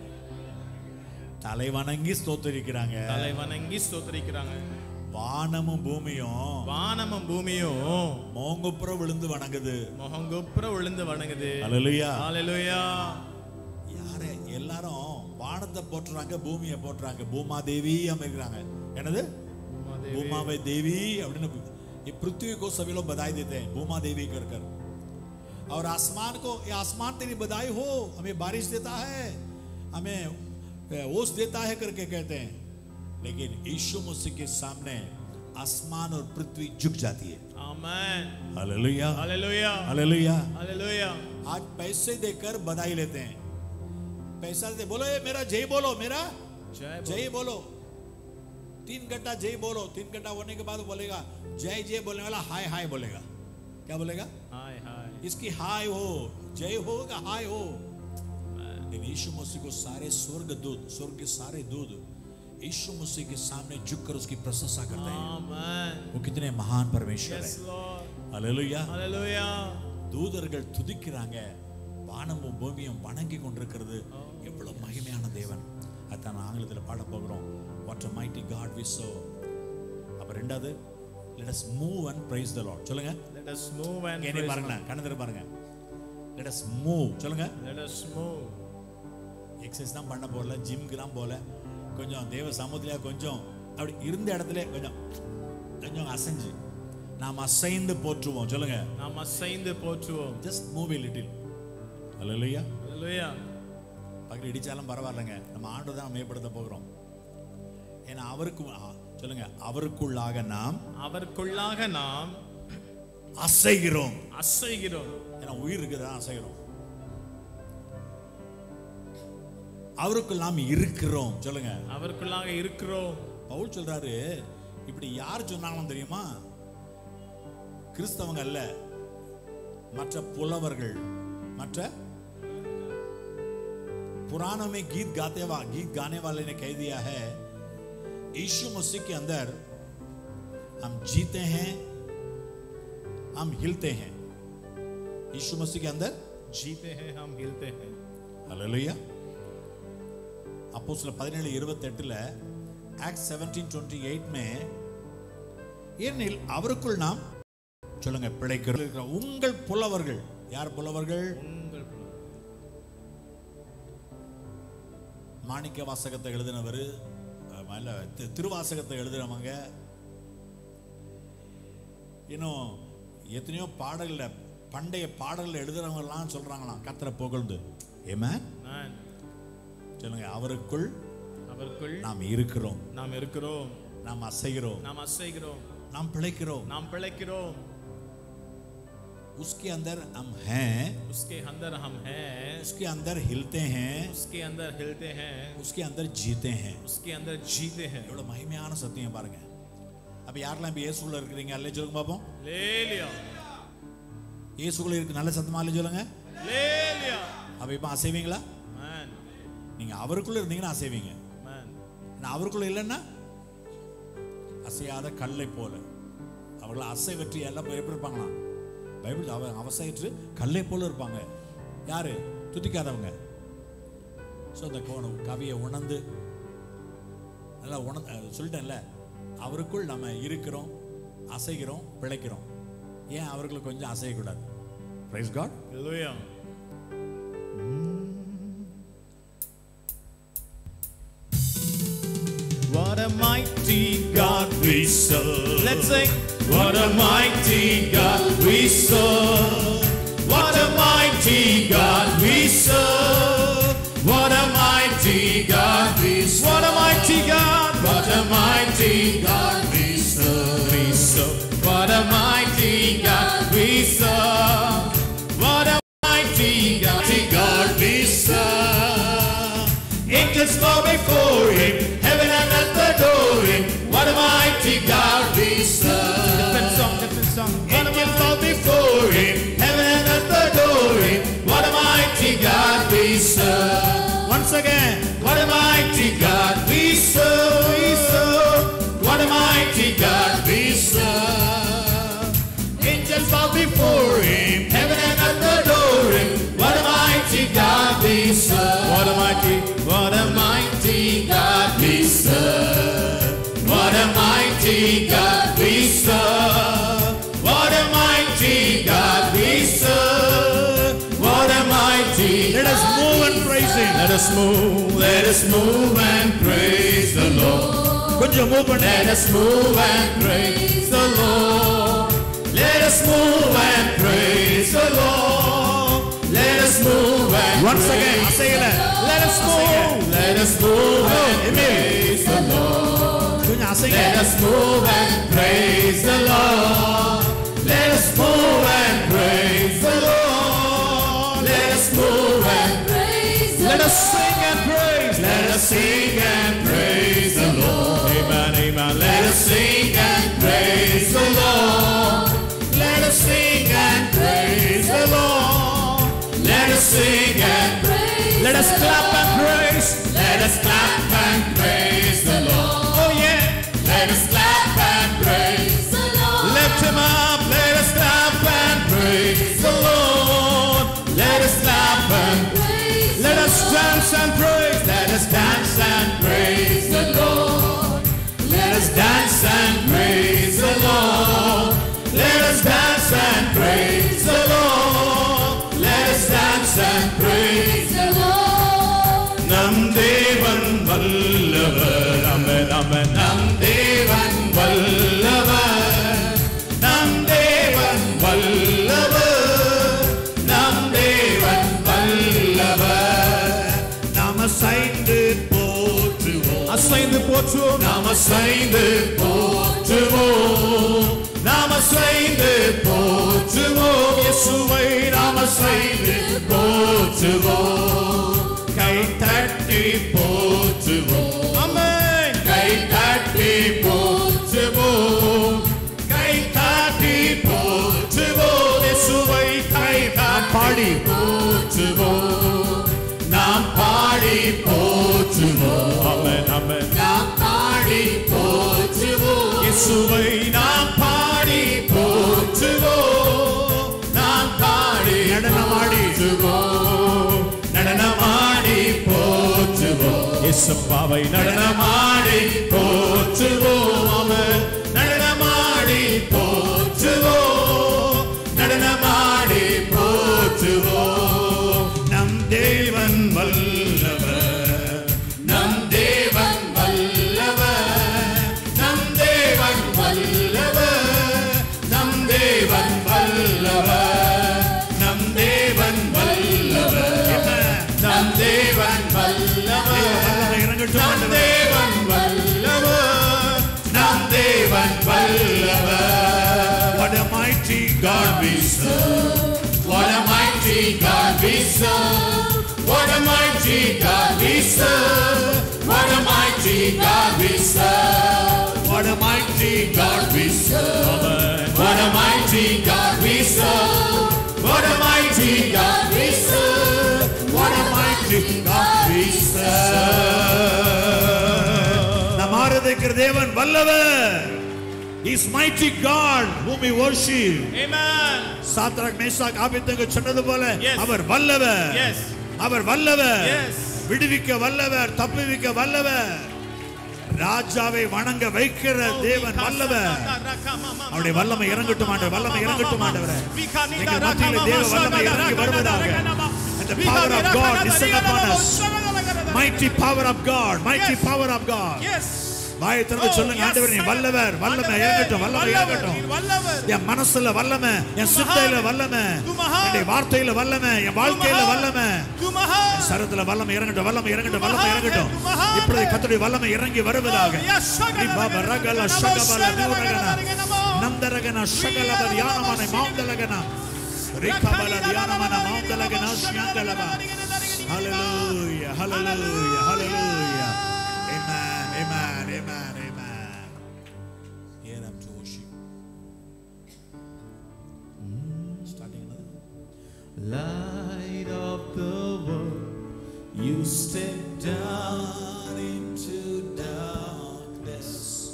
தலை வணங்கி ஸ்தோத்தரிக்கிறாங்க தலை வணங்கி ஸ்தோத்திரிக்கிறாங்க வானமும் பூமியும் வானமும் பூமியும் மோங்குப்புற விழுந்து வணங்குது முகங்குப்புற விழுந்து வணங்குது அல்லேலூயா Hallelujah. யாரு எல்லாரும் வானத்தை போட்டுறாங்க பூமியை போட்டுறாங்க பூமா தேவி அமைக்கிறாங்க என்னது भूमा में देवी अपने ये पृथ्वी को सभी लोग बधाई देते हैं भूमा देवी कर कर और आसमान को ये आसमान तेरी बधाई हो हमें बारिश देता है हमें ओस देता है करके कहते हैं लेकिन यीशु मसीह के सामने आसमान और पृथ्वी झुक जाती है Amen. Hallelujah Hallelujah. Hallelujah Hallelujah. आज पैसे देकर बधाई लेते हैं पैसा दे बोलो ये मेरा जय बोलो मेरा जय बोलो। जय बोलो तीन घंटा जय बोलो तीन घंटा होने के बाद बोलेगा जय जय बोलने वाला हाय हाय बोलेगा क्या बोलेगा Hi, hi. इसकी हाय हो जय होगा हाय हो लेकिन यीशु मसीह को सारे स्वर्ग दूत स्वर्ग के सारे दूत यीशु मसीह के सामने झुककर उसकी प्रशंसा करते हैं Amen. वो कितने महान परमेश्वर Yes, है Lord. Hallelujah Hallelujah. தூதர்கள் துதிக்கிறாங்க வானமும் பூமியும் வணங்கி கொண்டிருக்கிறது எவ்வளவு மகிமையான தேவன் அதான் நான் ஆங்கிலத்தில் பாட போகிறோம் what a mighty God we so அப்ப ரெண்டாவது let us move and praise the Lord சொல்லுங்க Let us move and என்னை praise பாருங்க கண்ணதிர பாருங்க லெட் அஸ் மூவ் சொல்லுங்க Let us move. எக்ஸசைஸ் தான் பண்ண போகல ஜிம்க்குலாம் போகல கொஞ்சம் தேவ சமூகத்திலே கொஞ்சம் அப்படி இருந்த இடத்துல கொஞ்சம் கொஞ்சம் அசைஞ்சு நாம் அசைந்து போற்றுவோம் சொல்லுங்க நாம் அசைந்து போற்றுவோம் just move a little hallelujah Hallelujah. பக்கத்தில் இடிச்சாலும் பரவாயில்லைங்க நம்ம ஆண்டு தான் மேம்படுத்த போகிறோம் ஏன்னா அவருக்கு ஆ, சொல்லுங்க அவருக்குள்ளாக நாம் அவருக்குள்ளாக நாம் அசைகிறோம் அசைகிறோம் ஏன்னா உயிர் இருக்குதா அசைகிறோம் அவருக்குள் நாம் இருக்கிறோம் சொல்லுங்க அவருக்குள்ளாக இருக்கிறோம் பவுல் சொல்றாரு இப்படி யார் சொன்னாலும் தெரியுமா கிறிஸ்தவங்க அல்ல மற்ற புலவர்கள் மற்ற पुराणों में गीत गाते वा गीत गाने वाले ने कह दिया है यीशु मसीह के अंदर हम जीते हैं हम हिलते हैं यीशु मसीह के अंदर जीते हैं हम हिलते हैं ஹalleluya அப்போ சில பதினேழு இருபத்தெட்டுல ஆக்ட் செவன்டீன் டுவெண்ட்டி எயிட் மே ஏனெனில் அவருக்குள் நாம் சொல்லுங்க பிழைக்கிறோம் உங்கள் புலவர்கள் யார் புலவர்கள் உங்கள் மாணிக்க வாசகத்தை எழுதினவர் இல்ல தி- திருவாசகத்தை எழுதினவங்க இன்னும் எத்தனையோ பாடல்ல பண்டைய பாடல்கள் எழுதுறவங்கலாம் சொல்றாங்களாம் கத்தரை புகழ்ந்து ஏமா Amen. சொல்லுங்க அவருக்குள் அவருக்குள் நாம் இருக்கிறோம் நாம் இருக்கிறோம் நாம் அசைகிறோம் நாம் அசைகிறோம் நாம் பிழைக்கிறோம் நாம் பிழைக்கிறோம் उसके अंदर हम हैं उसके अंदर हम हैं उसके अंदर हिलते हैं उसके अंदर हिलते हैं उसके अंदर जीते हैं उसके अंदर जीते हैं எவ்வளவு மகிமையான சத்தியம் பாருங்க அப்ப யாரெல்லாம் இப்ப இயேசுக்குள்ள இருக்கிறீங்க அல்ல சொல்லுங்க பாப்போம் ले लिया இயேசுக்குள்ள இருக்கு நல்ல சத்தமா அல்ல சொல்லுங்க ले लिया அப்ப இப்ப அசைவீங்களா मैन நீங்க அவருக்குள்ள இருந்தீங்கன்னா அசைவீங்க मैन நான் அவருக்குள்ள இல்லைன்னா அசையாத கல்லை போல அவர்கள் அசைவற்றி எல்லாம் எப்படி இருப்பாங்களாம் பைபிள் அவ அவசையற்று கல்லை போல இருப்பாங்க யாரு துதிக்காதவங்க ஸோ அந்த கோணம் கவியை உணர்ந்து நல்லா உண அஹ் சொல்லிட்டேன்ல அவருக்குள் நம்ம இருக்கிறோம் அசைகிறோம் பிழைக்கிறோம் ஏன் அவர்களுக்கு கொஞ்சம் அசையக்கூடாது praise God Hallelujah. What a mighty God we serve. Let's sing. What a mighty God we serve. What a mighty God we serve. What a mighty God we serve. What a mighty God. What a mighty God we serve. We serve. What a mighty God we serve. What a mighty God, mighty God we serve. Angels bow before him. Heaven and earth adore him. What a mighty God we serve. Different song, different song. Angels bow before him, heaven and earth adore him. What a mighty God we serve. Once again, what a mighty God we serve, we serve. What a mighty God we serve. Angels bow before him, heaven and earth adore him. What a mighty God we serve. What a mighty, what a mighty God we serve. What a mighty God we serve. What a mighty God we serve. What a mighty Let us move and praise him. Let us move. Let us move and praise the Lord. கொஞ்சம் move பண்ண Let us move and praise the Lord. Let us move and praise the Lord. Let us move and Once again, praise அசையல. Let us move. Let us move and praise the Lord. கொஞ்சம் அசைங்க Let us move and praise the Lord. Let us move and praise the Lord. Let us move and Praise the let us sing and praise. Let us sing and praise the Lord. Amen, amen. Let us sing and praise the Lord. Let us sing and praise the Lord. Let us sing and praise let us the clap and Lord. praise. Let us clap and praise the Lord. Oh yeah. Let us clap and praise. Praise the Lord. Lift him up. Let us clap and praise the Lord. Let us clap and Praise let the us Lord. dance and praise. Let us dance and praise the Lord. Let us dance and praise the Lord. Let us dance and praise the Lord. Let us dance and praise. Praise the Lord. நம் தேவன் வல்லவர் அமன் அமன் நம் தேவன் வல்லவர் நம் தேவன் வல்லவர் நம் தேவன் வல்லவர் நாம் அசைந்து போற்றுவோம் அசைந்து போற்றுவோம் நாம் அசைந்து போற்றுவோம் நாம் அசைந்து போற்றுவோம் இயேசுவை நாம் அசைந்து போற்றுவோம் கை தட்டி போற்றுவோம் அமேன் கை தட்டி போற்றுவோம் கை தட்டி போற்றுவோம் இயேசுவை கை நாம் பாடி போற்றுவோம் நாம் பாடி போற்றுவோம் அமேன் அமேன் நாம் பாடி போற்றுவோம் இயேசுவை நாம் பாடி போற்றுவோம் நாம் பாடி நடனமாடி நடனமாடி போற்றுவோம் இயேசுப்பாவை நடனமாடி போற்றுவோம் அவன் நடனமாடி போற்றுவோம் நடனமாடி போற்றுவோம் நம் தேவன் வல்லவர் serve. What a mighty God we serve. What a mighty God we serve. What a mighty God we serve. What a mighty God we serve. What a mighty God we serve. What a mighty God we serve. நம் ஆராதிக்கிற தேவன் வல்லவர் is mighty God whom we worship Amen. Shadrach Meshach ஆபித்தங்க சொன்னது போல Yes. அவர் வல்லவர் Yes. அவர் வல்லவர் Yes. விடுவிக்க வல்லவர் தப்புவிக்க வல்லவர் ராஜாவை வணங்க வைக்கிற தேவன் வல்லவர் அவருடைய வல்லமை இறங்கட்டும் ஆண்டவர் வல்லமை இறங்கட்டும் ஆண்டவரே எங்கள் மத்தியிலே தேவ வல்லமை இறங்கி வருவதாக And the power of God descend upon us. mighty power of God mighty power of God Yes. வாயை திறந்து சொல்லுங்க ஆண்டவர் நீ வல்லவர் வல்லமை இறங்கட்டும் வல்லமை இறங்கட்டும் வல்லவர் என் மனசுல வல்லமை என் சிந்தையில வல்லமை என்னுடைய வார்த்தையில வல்லமை என் வாழ்க்கையில வல்லமை துமஹா சரத்துல வல்லமை இறங்கட்டும் வல்லமை இறங்கட்டும் வல்லமை இறங்கட்டும் இப்பொழுது கர்த்தருடைய வல்லமை இறங்கி வருவதாக ரிபாப ரகல ஷகபல நூரகன நந்தரகன ஷகலப தியானமன மௌந்தலகன ரிகபல தியானமன மௌந்தலகன ஷ்யங்கலப Hallelujah, hallelujah, hallelujah. Amen, amen, amen, amen. Here I'm to worship. Starting another. Light of the world, you step down into darkness.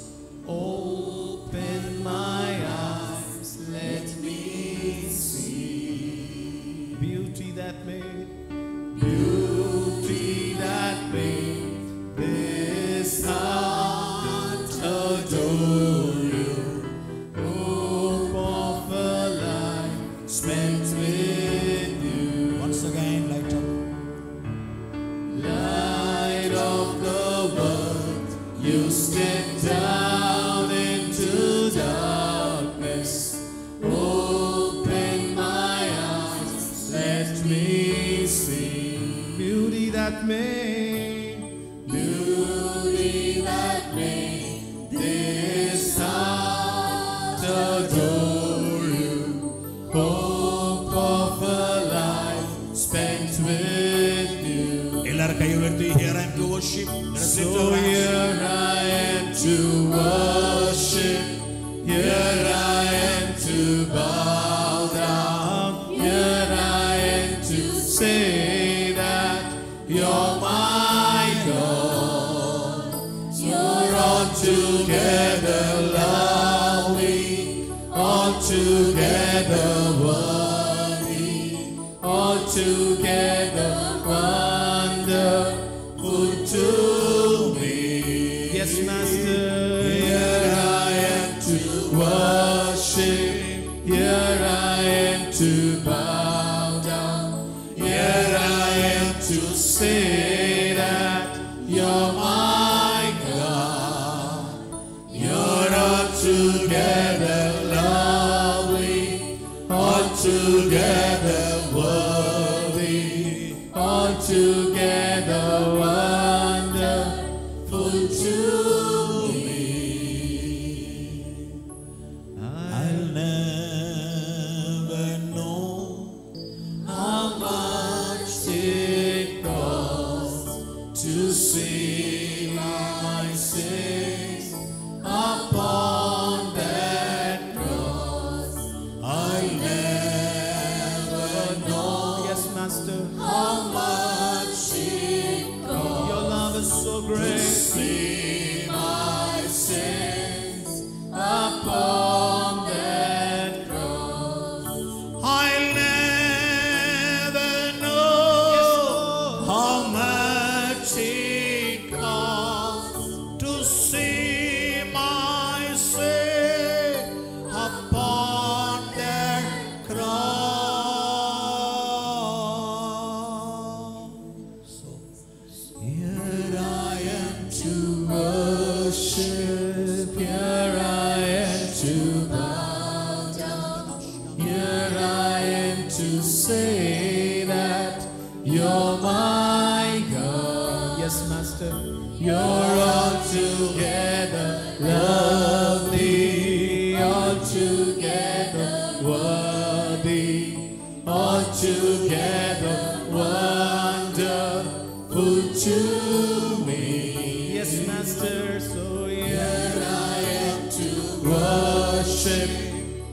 Open my eyes, let me see beauty that made, beauty that made this heart adore you. Hope of a life spent with you. Once again, light up. Light of the world, you step down into darkness. Open my eyes, let me see beauty that made, beauty that made this heart adore you. Hope of a life spent with you. எல்லாரும் கை உயர்த்தி here I am to worship. Let us lift So our hands. here I am to worship, here I am to bow down, here I am to say that you're my God. You're altogether lovely, altogether worthy, altogether wonderful to me. Yes, Master. Here I am to worship. Here I am to bow down. Here I am to say that you're my God. You're altogether lovely, altogether worthy, altogether wonderful to me. I'll never know How much it costs to see my sins upon that cross. I never know, yes, Master, how much it costs. Your love is so great. To see my sins upon that cross. I'll never know how much it costs to see my sin upon that cross. So Here I am to worship, here I am to bow down, here I am to say that you're my God. Yes, Master, you're altogether lovely, altogether worthy, altogether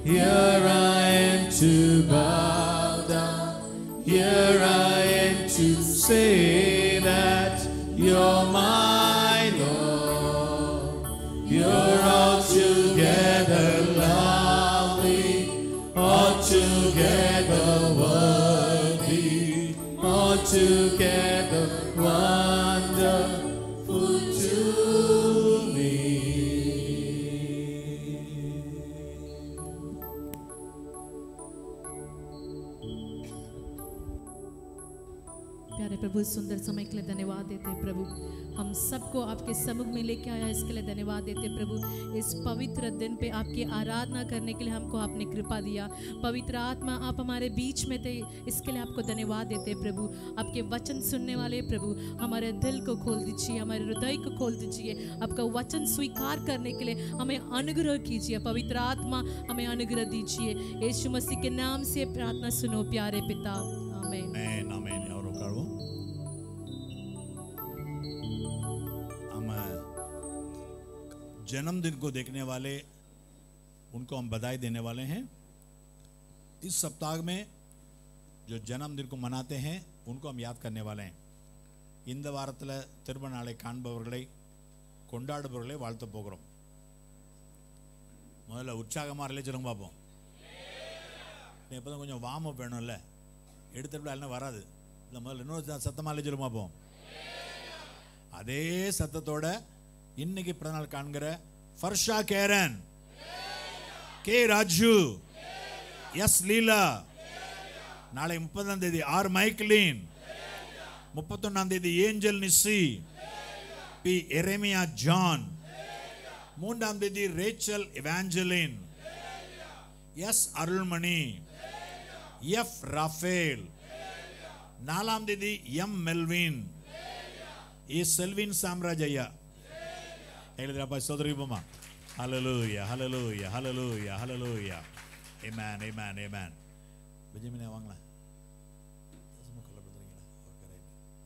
Here I am to bow down. Here I am to say that you're my Lord. You're altogether lovely, altogether worthy, altogether wonderful to me. प्यारे प्रभु इस सुंदर समय के लिए धन्यवाद देते हैं प्रभु हम सबको आपके सम्मुख में लेके आया इसके लिए धन्यवाद देते हैं प्रभु इस पवित्र दिन पे आपकी आराधना करने के लिए हमको आपने कृपा दिया पवित्र आत्मा आप हमारे बीच में थे इसके लिए आपको धन्यवाद देते हैं प्रभु आपके वचन सुनने वाले प्रभु हमारे दिल को खोल दीजिए हमारे हृदय को खोल दीजिए आपका वचन स्वीकार करने के लिए हमें अनुग्रह कीजिए पवित्र आत्मा हमें अनुग्रह दीजिए यीशु मसीह के नाम से प्रार्थना सुनो प्यारे पिता आमीन आमेन आमेन और उकाड़ो हम जन्मदिन को देखने वाले उनको हम बधाई देने वाले हैं इस सप्ताह में जो जन्मदिन को मनाते हैं उनको हम याद करने वाले हैं இந்த வாரத்தில் திரும்ப நாளை காண்பவர்களை கொண்டாடுபவர்களை வாழ்த்த போகிறோம் முதல்ல உற்சாகமாக இல்லை சொல்லுங்க பார்ப்போம் இப்போ தான் கொஞ்சம் வார்ம் அப் வேணும்ல எடுத்துட்டு எல்லாம் வராது இல்லை முதல்ல இன்னொரு சத்தமாக இல்லை சொல்லுங்க பார்ப்போம் அதே சத்தத்தோட இன்னைக்கு பிறந்தநாள் காண்கிற Farsha Karen K Raju S Leela நாளை முப்பதாம் தேதி ஆர் மைக்லீன் முப்பத்தொன்னாம் தேதி ஏஞ்சல் நிஸ்ஸி பி எரேமியா ஜான் மூன்றாம் தேதி Rachel Evangeline S Arulmani F Raphael நாலாம் தேதி எம் மெல்வின் ಈ ಸೆಲ್ವಿನ್ ಸಾಮ್ರಾಜಯ್ಯ ಹೇಳಿದ್ರಪ್ಪ ಸೋದರಿಬ್ಬಮ್ಮ hallelujah hallelujah hallelujah hallelujah amen amen amen பெஞ்சமினே வாங்களேன் சும்மா கொல்லப்படுத்துறீங்களா ஓகே ரைட்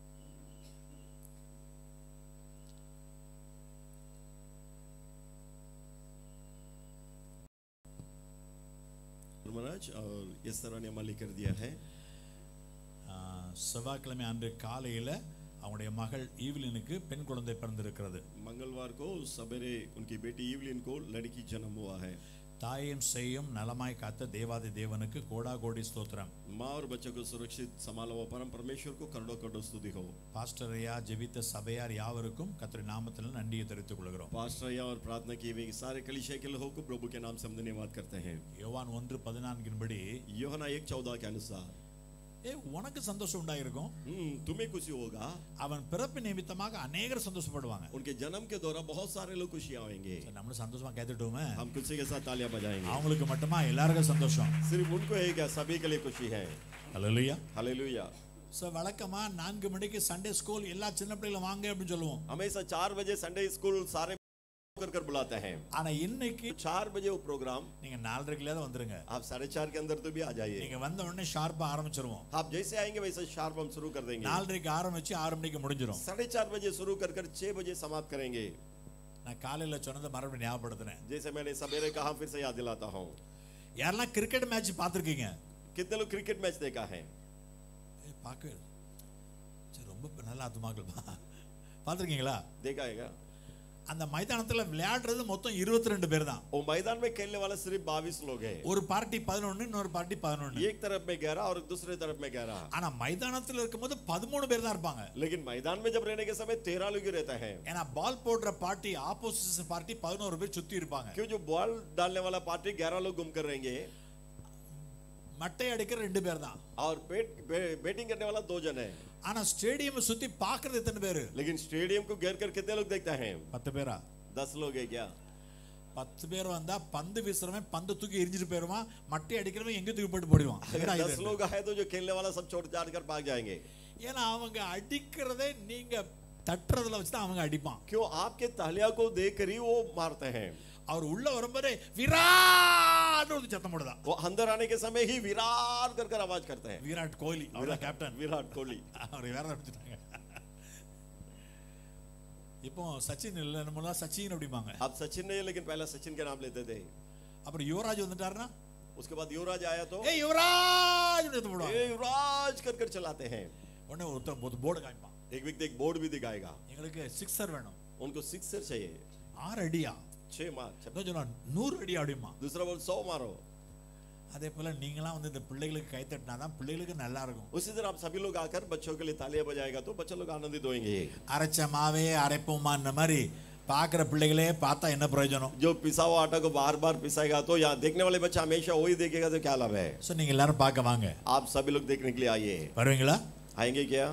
महाराज और इस तरह ने अमल कर दिया है செவ்வாய்க்கிழமை அன்று காலையில் அவங்களுடைய மகள் ஈவிலினுக்கு பெண் குழந்தை பிறந்திருக்கிறது मंगलवार को सवेरे उनकी बेटी इवलिन को लड़की जन्म हुआ है தாயும் செய்யும் நலமாய் காத்த தேவாதி தேவனுக்கு கோடா கோடி ஸ்தோத்திரம் माँ और बच्चों को सुरक्षित संभाला हुआ परम परमेश्वर को करोड़ों करोड़ स्तुति हो பாஸ்டர் ஐயா ஜெபித்த சபையார் யாவருக்கும் கத்திரி நாமத்தில் நன்றியை தெரிவித்துக் கொள்கிறோம் पास्टर या और प्रार्थना की हुई सारे कलिशे के लोगों को प्रभु के नाम से हम धन्यवाद करते हैं யோவான் ஒன்று பதினான்கின்படி योहना एक चौदह के अनुसार ஏ உனக்கு சந்தோஷம் உண்டாயிருக்கும் हम्म, तुम्हें खुशी होगा அவன் பிறப்பு நிமித்தமாக அநேகர் சந்தோஷப்படுவாங்க उनके जन्म के दौरान बहुत सारे लोग खुशियां आएंगे சரி, நம்மளும் சந்தோஷமா கேட்டுட்டோமே हम खुशी के साथ तालियां बजाएंगे அவங்களுக்கு மட்டுமா எல்லாருக்கும் சந்தோஷம் सिर्फ उनको है क्या सभी के लिए खुशी है அல்லையா हालेलुया ஸோ வழக்கமா நான்கு மணிக்கு சண்டே ஸ்கூல் எல்லா சின்ன பிள்ளைகளும் வாங்க அப்படின்னு சொல்லுவோம் हमेशा चार बजे संडे स्कूल सारे कर कर बुलाते हैं ஆனா இன்னைக்கு चार बजे वो प्रोग्राम நீங்க நாலரைக்குள்ளே தான் வந்துருங்க आप साढ़े चार के अंदर तो भी आ जाइए நீங்க வந்த உடனே ஷார்ப்பா ஆரம்பிச்சிருவோம் आप जैसे आएंगे वैसे शार्प हम शुरू कर देंगे நாலரைக்கு ஆரம்பிச்சு ஆறு மணிக்கு முடிஞ்சிரும் साढ़े चार बजे शुरू कर कर छह बजे समाप्त करेंगे நான் காலையில சொன்னதை மறுபடியும் ஞாபகப்படுத்தினேன் जैसे मैंने सवेरे कहा फिर से याद दिलाता हूँ யாரெல்லாம் கிரிக்கெட் மேட்ச் பார்த்துருக்கீங்க कितने लोग क्रिकेट मैच देखा है ஏய், பார்க்கவே இல்லை. சரி ரொம்ப நல்ல ஆத்துமாக்கள் பார்த்துருக்கீங்களா देखा है क्या அந்த மைதானத்துல விளையாடுறது மொத்தம் இருபத்தி ரெண்டு பேர் தான் वो मैदान में खेलने वाला सिर्फ बाईस लोग हैं ஒரு பார்ட்டி பதினொன்னு இன்னொரு பார்ட்டி பதினொன்னு एक तरफ में ग्यारह और दूसरे तरफ में ग्यारह ஆனா மைதானத்துல இருக்கும்போது பதிமூணு பேர் தான் இருப்பாங்க लेकिन मैदान में जब रहने के समय तेरह लोग ही रहते हैं ஏன்னா பால் போடுற பார்ட்டி ஆப்போசிட் பார்ட்டி பதினோரு பேர் சுத்தி இருப்பாங்க क्यों जो बॉल डालने वाला पार्टी ग्यारह लोग घूम कर रहेंगे மட்டை அடிக்கிற ரெண்டு பேர் தான் और बैट बे, बैटिंग करने वाला दो जन है ஆனா ஸ்டேடியம் சுத்தி பாக்குறது எத்தனை பேரு लेकिन स्टेडियम को घेर कर कितने लोग देखते हैं பத்து பேரா दस लोग है क्या பத்து பேர் வந்தா பந்து வீசுறவன் பந்து தூக்கி எரிஞ்சிட்டு போயிருவான் மட்டை அடிக்கிறவன் எங்க தூக்கி போட்டு போடுவான் अगर என்னடா दस இது? लोग आए तो जो खेलने वाला सब छोड़ छाड़ कर भाग जाएंगे ஏன்னா அவங்க அடிக்கிறதே நீங்க தட்டுறதுல வச்சு தான் அவங்க அடிப்பான் क्यों आपके तालिया को देख कर ही वो मारते हैं அவர் உள்ள வரும்போதே விராட் ஒரு சத்தம் போடுதான் वो अंदर आने के समय ही विराट कर कर आवाज करते हैं விராட் கோலி அவர் கேப்டன் विराट कोहली அவர் வேற அடிச்சுட்டாங்க இப்போ சச்சின் இல்ல நம்மளா சச்சின் அப்படிம்பாங்க अब सचिन नहीं लेकिन पहला सचिन के नाम लेते थे அப்புறம் யுவராஜ் வந்துட்டாருன்னா उसके बाद युवराज आया तो ஏய் யுவராஜ் எடுத்து போடுவாங்க ए युवराज कर कर चलाते हैं உடனே ஒருத்தன் ஒரு போர்டு காமிப்பான் एक व्यक्ति एक बोर्ड भी दिखाएगा எங்களுக்கு சிக்ஸர் வேணும் उनको सिक्सर चाहिए ஆறு அடியா छह मार அதான் சொன்னா நூறு அடி அடிமா दूसरा बोल सौ मारो அதே போல நீங்களாம் வந்து இந்த பிள்ளைகளுக்கு கை தட்டினா தான் பிள்ளைகளுக்கு நல்லா இருக்கும் उसी तरह आप सभी लोग आकर बच्चों के लिए तालियां बजाएगा तो बच्चे लोग आनंदित होंगे அரைச்ச மாவே அரைப்போமான்ற மாதிரி பார்க்குற பிள்ளைகளே பார்த்தா என்ன பிரயோஜனம் जो पिसा हुआ आटा को बार बार पिसाएगा तो यहाँ देखने वाले बच्चा हमेशा वही देखेगा तो क्या लाभ है ஸோ நீங்க எல்லாரும் பார்க்க வாங்க आप सभी लोग देखने के लिए आइए வருவீங்களா आएंगे क्या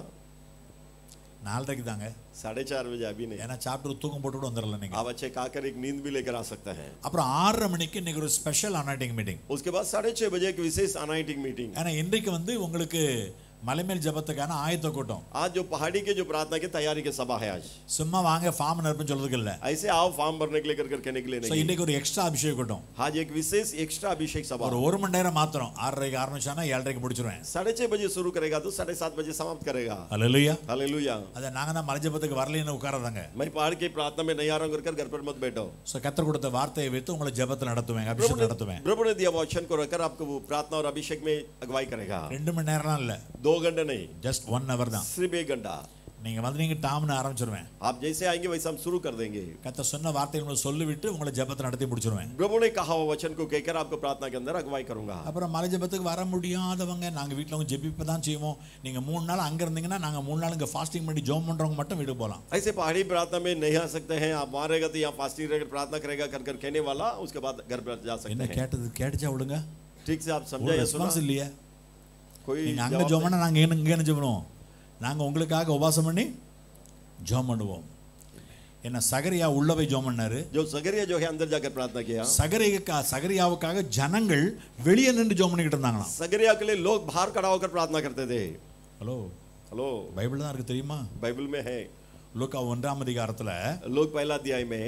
நாலரைக்கு தாங்க साढ़े चार बजे अभी नहीं ஏன்னா சாப்பிட்டு தூக்கம் போட்டுட்டு வந்துடல நீங்க आप अच्छे खाकर एक नींद भी लेकर आ सकते हैं அப்புறம் ஆறரை மணிக்கு இன்னைக்கு ஒரு ஸ்பெஷல் அனாட்டிங் மீட்டிங் उसके बाद साढ़े छह बजे एक विशेष अनाइटिंग मीटिंग ஏன்னா இன்றைக்கு வந்து உங்களுக்கு மலைமேல் ஜபத்துக்கான ஆயத்த கூட்டம் आज जो पहाड़ी के जो प्रार्थना की तैयारी की सभा है आज சும்மா வாங்க ஃபார்ம் நிரப்புன்னு சொல்றதுக்கு இல்ல ऐसे आओ फॉर्म भरने के लिए कर कर कहने के लिए ஸோ नहीं இன்னைக்கு ஒரு எக்ஸ்ட்ரா அபிஷேக கூட்டம் आज एक विशेष एक्स्ट्रा अभिषेक सभा ஒரு ஒரு மணி நேரம் மாத்திரம் ஆறரைக்கு ஆரம்பிச்சானா ஏழரைக்கு முடிச்சிருவேன் साढ़े छह बजे शुरू करेगा तो साढ़े सात बजे समाप्त करेगा அல்லையா हालेलुया அதை நாங்க தான் மலை ஜபத்துக்கு வரலைன்னு உட்காரதாங்க मैं पहाड़ की प्रार्थना में नहीं आ रहा हूँ कर घर पर मत बैठो ஸோ கத்தர் கொடுத்த வார்த்தையை வைத்து உங்களை ஜபத்தில் நடத்துவேன் प्रभु அபிஷேகம் ने நடத்துவேன் प्रभु ने दिया वचन को रखकर आपको वो प्रार्थना और अभिषेक में अगुवाई करेगा ரெண்டு மணி நேரம்லாம் இல்ல दो घंटे नहीं ஜஸ்ட் ஒன் ஹவர் தான் सिर्फ एक घंटा நீங்க வந்து நீங்க டாம்னு ஆரம்பிச்சிருவேன் आप जैसे आएंगे वैसे हम शुरू कर देंगे கத்த சொன்ன வார்த்தையை உங்களுக்கு சொல்லிவிட்டு உங்களை ஜபத்தை நடத்தி முடிச்சிருவேன் प्रभु ने कहा हुआ वचन को कहकर आपको प्रार्थना के अंदर अगुवाई करूंगा அப்புறம் மலை ஜபத்துக்கு வர முடியாதவங்க நாங்க வீட்டில் அவங்க ஜெபிப்பு தான் செய்வோம் நீங்க மூணு நாள் அங்க இருந்தீங்கன்னா நாங்க மூணு நாள் இங்க ஃபாஸ்டிங் பண்ணி ஜோம் பண்றவங்க மட்டும் வீட்டுக்கு போகலாம் ऐसे पहाड़ी प्रार्थना में नहीं आ सकते हैं आप वहां रहेगा तो यहाँ फास्टिंग रहकर प्रार्थना करेगा कर कर कहने वाला उसके बाद घर पर जा என்ன सकते हैं கேட்டது கேட்டுச்சா விடுங்க ठीक से आप ஒரு समझा या सुना ரெஸ்பான்ஸ் இல்லையே कोई நீங்க அங்க जवाब ஜோம் नहीं? பண்ணா நாங்க இங்க இங்க என்ன பண்ணுவோம் நாங்க உங்களுக்காக உபாசம் பண்ணி ஜோம் பண்ணுவோம் என்ன சகரியா உள்ளவை ஜோம் பண்ணாரு जो सगरिया जो है अंदर जाकर प्रार्थना किया சகரியா சகரியாவுக்காக ஜனங்கள் வெளியே நின்று ஜோம் பண்ணிக்கிட்டு இருந்தாங்களாம் सगरिया के लिए लोग बाहर खड़ा होकर प्रार्थना करते थे ஹலோ हेलो பைபிள் தான் இருக்கு தெரியுமா बाइबल में है லூக்கா ஒன்றாம் அதிகாரத்துல लोग पहला अध्याय में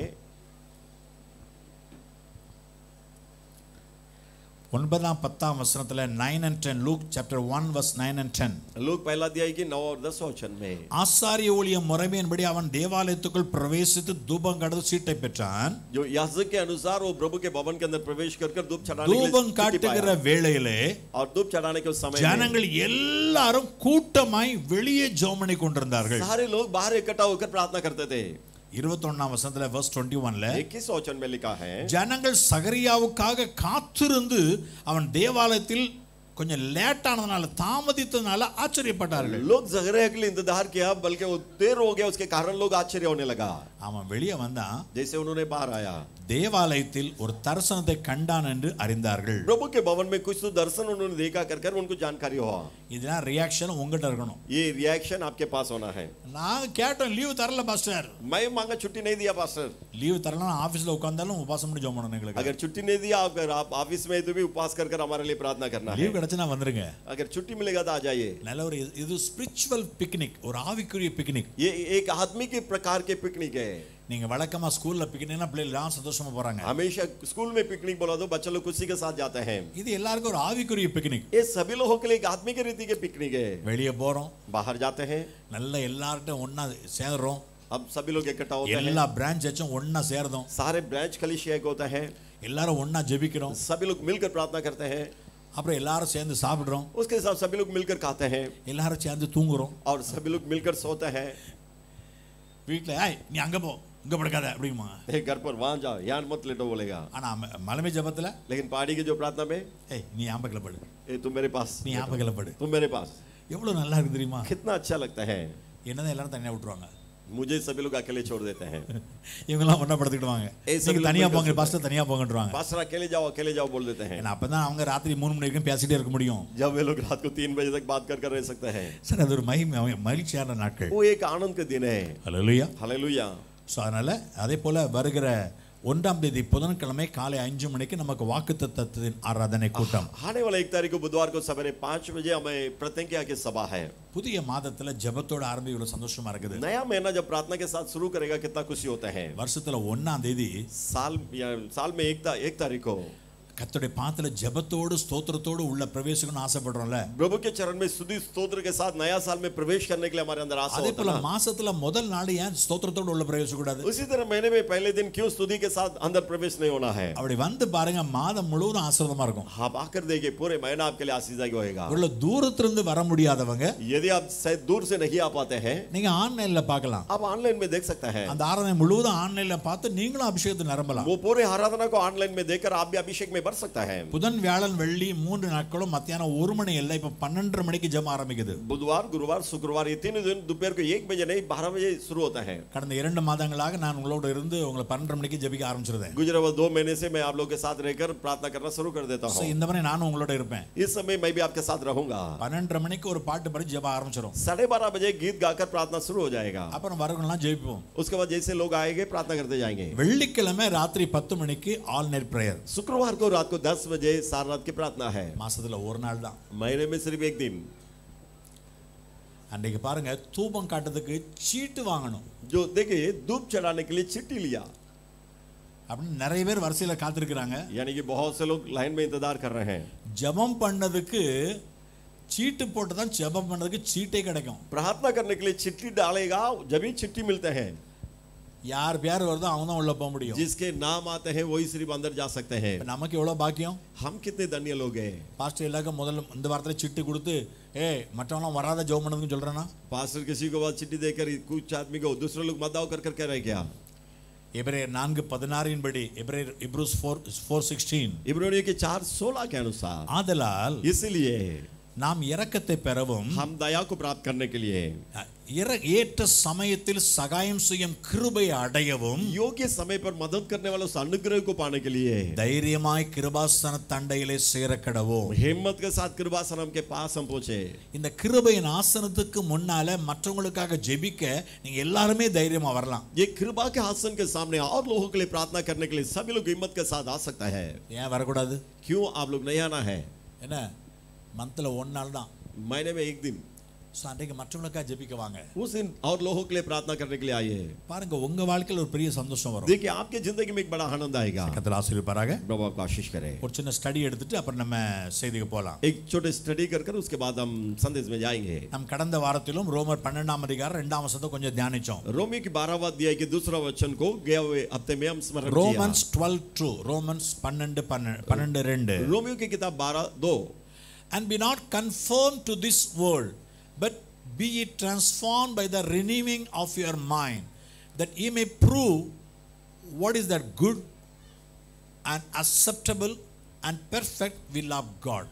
ஒன்பதாம் பத்தாம் வசனத்துல nine and ten Luke chapter one verse nine and ten लोग पहला अध्याय की नौ और दस वचन में ஆசாரிய ஊழியம் முறைமையின்படி அவன் தேவாலயத்துக்குள் பிரவேசித்து தூபம் கடந்து சீட்டை பெற்றான் जो याजक के अनुसार वो प्रभु के भवन के अंदर प्रवेश कर कर धूप चढ़ाने के लिए தூபம் चिट्ठी காட்டுகிற पाया। வேளையிலே और धूप चढ़ाने के उस समय में ஜனங்கள் எல்லாரும் கூட்டமாய் வெளியே ஜெபம் பண்ணி கொண்டிருந்தார்கள் सारे लोग बाहर इकट्ठा होकर प्रार्थना करते थे இருபத்தொன்னாம் வசனத்துல verse 21 ஒன்ல इक्कीस वचन में लिखा है ஜனங்கள் சகரியாவுக்காக காத்திருந்து அவன் தேவாலயத்தில் கொஞ்சம் லேட் ஆனதுனால தாமதித்ததுனால ஆச்சரியப்பட்டார்கள் लोग जगरिया के लिए इंतजार किया बल्कि वो देर हो गया उसके कारण लोग आश्चर्य होने लगा அவன் வெளியே வந்தான் जैसे उन्होंने बाहर आया தேவாலயத்தில் ஒரு தரிசனத்தை கண்டான் என்று அறிந்தார்கள் प्रभु के भवन में कुछ तो दर्शन उन्होंने देखा कर कर उनको जानकारी हुआ இதெல்லாம் ரியாக்ஷன் உங்ககிட்ட இருக்கணும் ये रिएक्शन आपके पास होना है நாங்க கேட்டோம் லீவு தரல பாஸ்டர் मैं मांगा छुट्टी नहीं दिया पास्टर லீவு தரலாம் ஆபீஸ்ல உட்கார்ந்தாலும் உபாசம் பண்ணி ஜெபம் பண்ணணும் எங்களுக்கு अगर छुट्टी नहीं दिया अगर आप ऑफिस में तो भी उपवास कर कर हमारे लिए प्रार्थना करना है லீவு கிடைச்சுன்னா வந்துருங்க अगर छुट्टी मिलेगा तो आ जाइए நல்ல ஒரு இது- இது ஸ்பிரிச்சுவல் பிக்னிக் ஒரு ஆவிக்குரிய பிக்னிக் ये एक आदमी के प्रकार के पिकनिक है நீங்க வழக்கமா ஸ்கூல்ல பிக்னிக்னா பிள்ளைகள் எல்லாம் சந்தோஷமா போறாங்க हमेशा स्कूल में पिकनिक बोला तो बच्चे लोग खुशी के साथ जाते हैं இது எல்லாருக்கும் ஒரு ஆவிக்குரிய பிக்னிக் ये सभी लोगों के लिए एक आदमी के रीति के पिकनिक है வெளியே போறோம் बाहर जाते हैं நல்ல எல்லார்ட்டும் ஒண்ணா சேர்றோம் अब सभी लोग इकट्ठा होते हैं எல்லா பிரான்ச் வச்சும் ஒண்ணா சேர்றோம் सारे ब्रांच कलिशिया एक होता है எல்லாரும் ஒண்ணா ஜெபிக்கிறோம் सभी लोग मिलकर प्रार्थना करते हैं அப்புறம் எல்லாரும் சேர்ந்து சாப்பிடுறோம் उसके साथ सभी लोग मिलकर खाते हैं எல்லாரும் சேர்ந்து தூங்குறோம் और सभी लोग मिलकर सोते हैं வீட்டுல ஏய் நீ அங்க போ இங்க படுக்காத அப்படிமா एक घर पर वहां जाओ यहाँ मत लेटो बोलेगा ஆனா ம- மலைமை ஜபத்துல लेकिन पहाड़ी की जो प्रार्थना में ஏய் நீ ஆன் பக்கத்துல படு ए, तुम मेरे पास நீ ஆன் பக்கத்துல படு तुम मेरे पास எவ்வளவு நல்லா இருக்கு தெரியுமா कितना अच्छा लगता है என்னதான் எல்லாரும் தனியா விட்டுருவாங்க मुझे सभी लोग अकेले छोड़ देते हैं இவங்கெல்லாம் ஒண்ணா படுத்துக்கிடுவாங்க ஏய், நீங்க சபையில தனியா போய் போங்க பேசுங்க. பாஸ்டர் தனியா போங்கன்றாங்க पास्टर अकेले जाओ अकेले जाओ बोल देते हैं ஏன்னா அப்பதான் அவங்க ராத்திரி மூணு மணி வரைக்கும் பேசிட்டே இருக்க முடியும் जब वे लोग रात को तीन बजे तक बात कर कर रह सकते हैं சார் அது ஒரு மகிமை மகிழ்ச்சியான நாட்கள் वो एक आनंद का दिन है ஹalleluya हालेलुया ஸோ அதனால அதே போல வருகிற ஒன்றாம் தேதி புதன்கிழமை காலை அஞ்சு மணிக்கு நமக்கு வாக்குத்தத்தத்தின் ஆராதனை கூட்டம் आने वाला एक तारीख को बुधवार को सवेरे पांच बजे हमें प्रतिज्ञा की सभा है புதிய மாதத்துல ஜெபத்தோட ஆரம்பி இவ்வளவு சந்தோஷமா இருக்குது नया महीना जब प्रार्थना के साथ शुरू करेगा कितना खुशी होता है வருஷத்துல ஒன்னாம் தேதி साल या साल में एक ता, एक तारीख को கர்த்தருடைய பாத்துல ஜெபத்தோடு ஸ்தோத்திரத்தோடு உள்ள பிரவேசிக்கணும்னு ஆசைப்படுறோம்ல प्रभु के चरण में स्तुति स्तोत्र के साथ नया साल में प्रवेश करने के लिए हमारे अंदर आशा அதே होता போல है ना। மாசத்துல முதல் நாள் ஏன் ஸ்தோத்திரத்தோடு உள்ள பிரவேசிக்க கூடாது उसी तरह महीने में पहले दिन क्यों स्तुति के साथ अंदर प्रवेश नहीं होना है அப்படி வந்து பாருங்க மாதம் முழுவதும் ஆசீர்வாதமா இருக்கும் आप आकर देखिए पूरे महीना आपके लिए आशीर्वाद होएगा உள்ள தூரத்திலிருந்து வர முடியாதவங்க यदि आप शायद दूर से नहीं आ पाते हैं நீங்க ஆன்லைன்ல பார்க்கலாம் आप ऑनलाइन में देख सकते हैं அந்த ஆராதனை முழுவதும் ஆன்லைன்ல பார்த்து நீங்களும் அபிஷேகத்தை நிரம்பலாம் वो पूरे आराधना को ऑनलाइन में देखकर आप भी अभिषेक में बढ़ सकता है புதன் வியாழன் வெள்ளி மூன்று நாட்களும் மத்தியானம் ஒரு மணி இல்லை இப்ப பன்னெண்டரை மணிக்கு ஜெபம் ஆரம்பிக்குது बुधवार गुरुवार शुक्रवार ये तीन दिन दोपहर को एक बजे नहीं बारह बजे शुरू होता है கடந்த இரண்டு மாதங்களாக நான் உங்களோட இருந்து உங்களை பன்னெண்டரை மணிக்கு ஜெபிக்க ஆரம்பிச்சிருந்தேன் गुजरे हुए दो महीने से मैं आप लोग के साथ रहकर प्रार्थना करना शुरू कर देता So, हूँ இந்த மாதிரி நானும் உங்களோட இருப்பேன் इस समय मैं भी आपके साथ रहूंगा பன்னெண்டரை மணிக்கு ஒரு பாட்டு படி ஜெபம் ஆரம்பிச்சிடும் साढ़े बारह बजे गीत गाकर प्रार्थना शुरू हो जाएगा அப்புறம் வரவங்கலாம் ஜெபிப்போம் उसके बाद जैसे लोग आएंगे प्रार्थना करते जाएंगे வெள்ளிக்கிழமை ராத்திரி பத்து மணிக்கு ஆல் நைட் பிரேயர் शुक्रवार को रात को दस बजे सार रात की प्रार्थना है மாசத்துல ஒரு நாள் தான் महीने में सिर्फ एक दिन அன்றைக்கு பாருங்க தூபம் காட்டுறதுக்கு சீட்டு வாங்கணும் जो देखिए धूप चढ़ाने के लिए चिट्ठी लिया அப்படின்னு நிறைய பேர் வரிசையில காத்திருக்கிறாங்க यानी कि बहुत से लोग लाइन में इंतजार कर रहे हैं ஜெபம் பண்ணதுக்கு சீட்டு போட்டு தான் ஜெபம் பண்ணதுக்கு சீட்டே கிடைக்கும் प्रार्थना करने के लिए चिट्ठी डालेगा जब ही चिट्ठी मिलते हैं யார் பேர் வருதோ அவங்க தான் உள்ள போக முடியும் जिसके नाम आते हैं वही सिर्फ अंदर जा सकते हैं இப்ப நமக்கு எவ்வளவு பாக்கியம் हम कितने धन्य लोग हैं பாஸ்டர் எல்லாருக்கும் முதல்ல இந்த வாரத்துல சிட்டு கொடுத்து ஏய் மற்றவங்களாம் வராத ஜெபம் பண்ணதுன்னு சொல்றேன்னா पास्टर किसी को बाद चिट्ठी देकर कुछ आदमी को दूसरे लोग मत दाव कर कर कह रहे क्या எபிரேயர் நான்கு பதினாறின் படி எபிரேயர் இப்ரூஸ் ஃபோர் ஃபோர் சிக்ஸ்டீன் इब्रानियों के चार सोलह के अनुसार ஆதலால் इसलिए நாம் இரக்கத்தை பெறவும் हम दया को प्राप्त करने के लिए இற- ஏற்ற சமயத்தில் சகாயம் செய்யும் கிருபை அடையவும் योग्य समय पर मदद करने वाले उस अनुग्रह को पाने के लिए தைரியமாய் கிருபாசன தண்டையிலே சேரக்கடவோம் हिम्मत के साथ कृपासनम के पास हम पहुंचे இந்த கிருபையின் ஆசனத்துக்கு முன்னால மற்றவங்களுக்காக ஜெபிக்க நீங்க எல்லாருமே தைரியமா வரலாம் ये कृपा के आसन के सामने और लोगों के लिए प्रार्थना करने के लिए सभी लोग हिम्मत के साथ आ सकता है ஏன் வரக்கூடாது क्यों आप लोग नहीं आना है என்ன மந்த்ல ஒரு நாள் தான் महीने में एक दिन ஸோ அன்றைக்கு மற்றவங்களுக்காக ஜெபிக்க வாங்க उस दिन और लोगों के लिए प्रार्थना करने के लिए आइए பாருங்க உங்க வாழ்க்கையில் ஒரு பெரிய சந்தோஷம் வரும் देखिए आपके जिंदगी में एक बड़ा आनंद आएगा கத்தில் ஆசீர்வாராக प्रभु आपको आशीष करे ஒரு சின்ன ஸ்டடி எடுத்துட்டு அப்புறம் நம்ம செய்திக்கு போகலாம் एक छोटे स्टडी कर कर उसके बाद हम संदेश में जाएंगे நம் கடந்த வாரத்திலும் ரோமர் பன்னெண்டாம் அதிகாரம் ரெண்டாம் வசனத்தை கொஞ்சம் தியானிச்சோம் रोमी की बारहवा अध्याय के दूसरा वचन को गए हुए हफ्ते में हम स्मरण किया ரோமன்ஸ் டுவெல் டூ ரோமன்ஸ் பன்னெண்டு பன்னெண்டு பன்னெண்டு ரெண்டு रोमियो की किताब बारह दो and be not conformed to this world, but be ye transformed by the renewing of your mind, that ye may prove what is that good and acceptable and perfect will of God.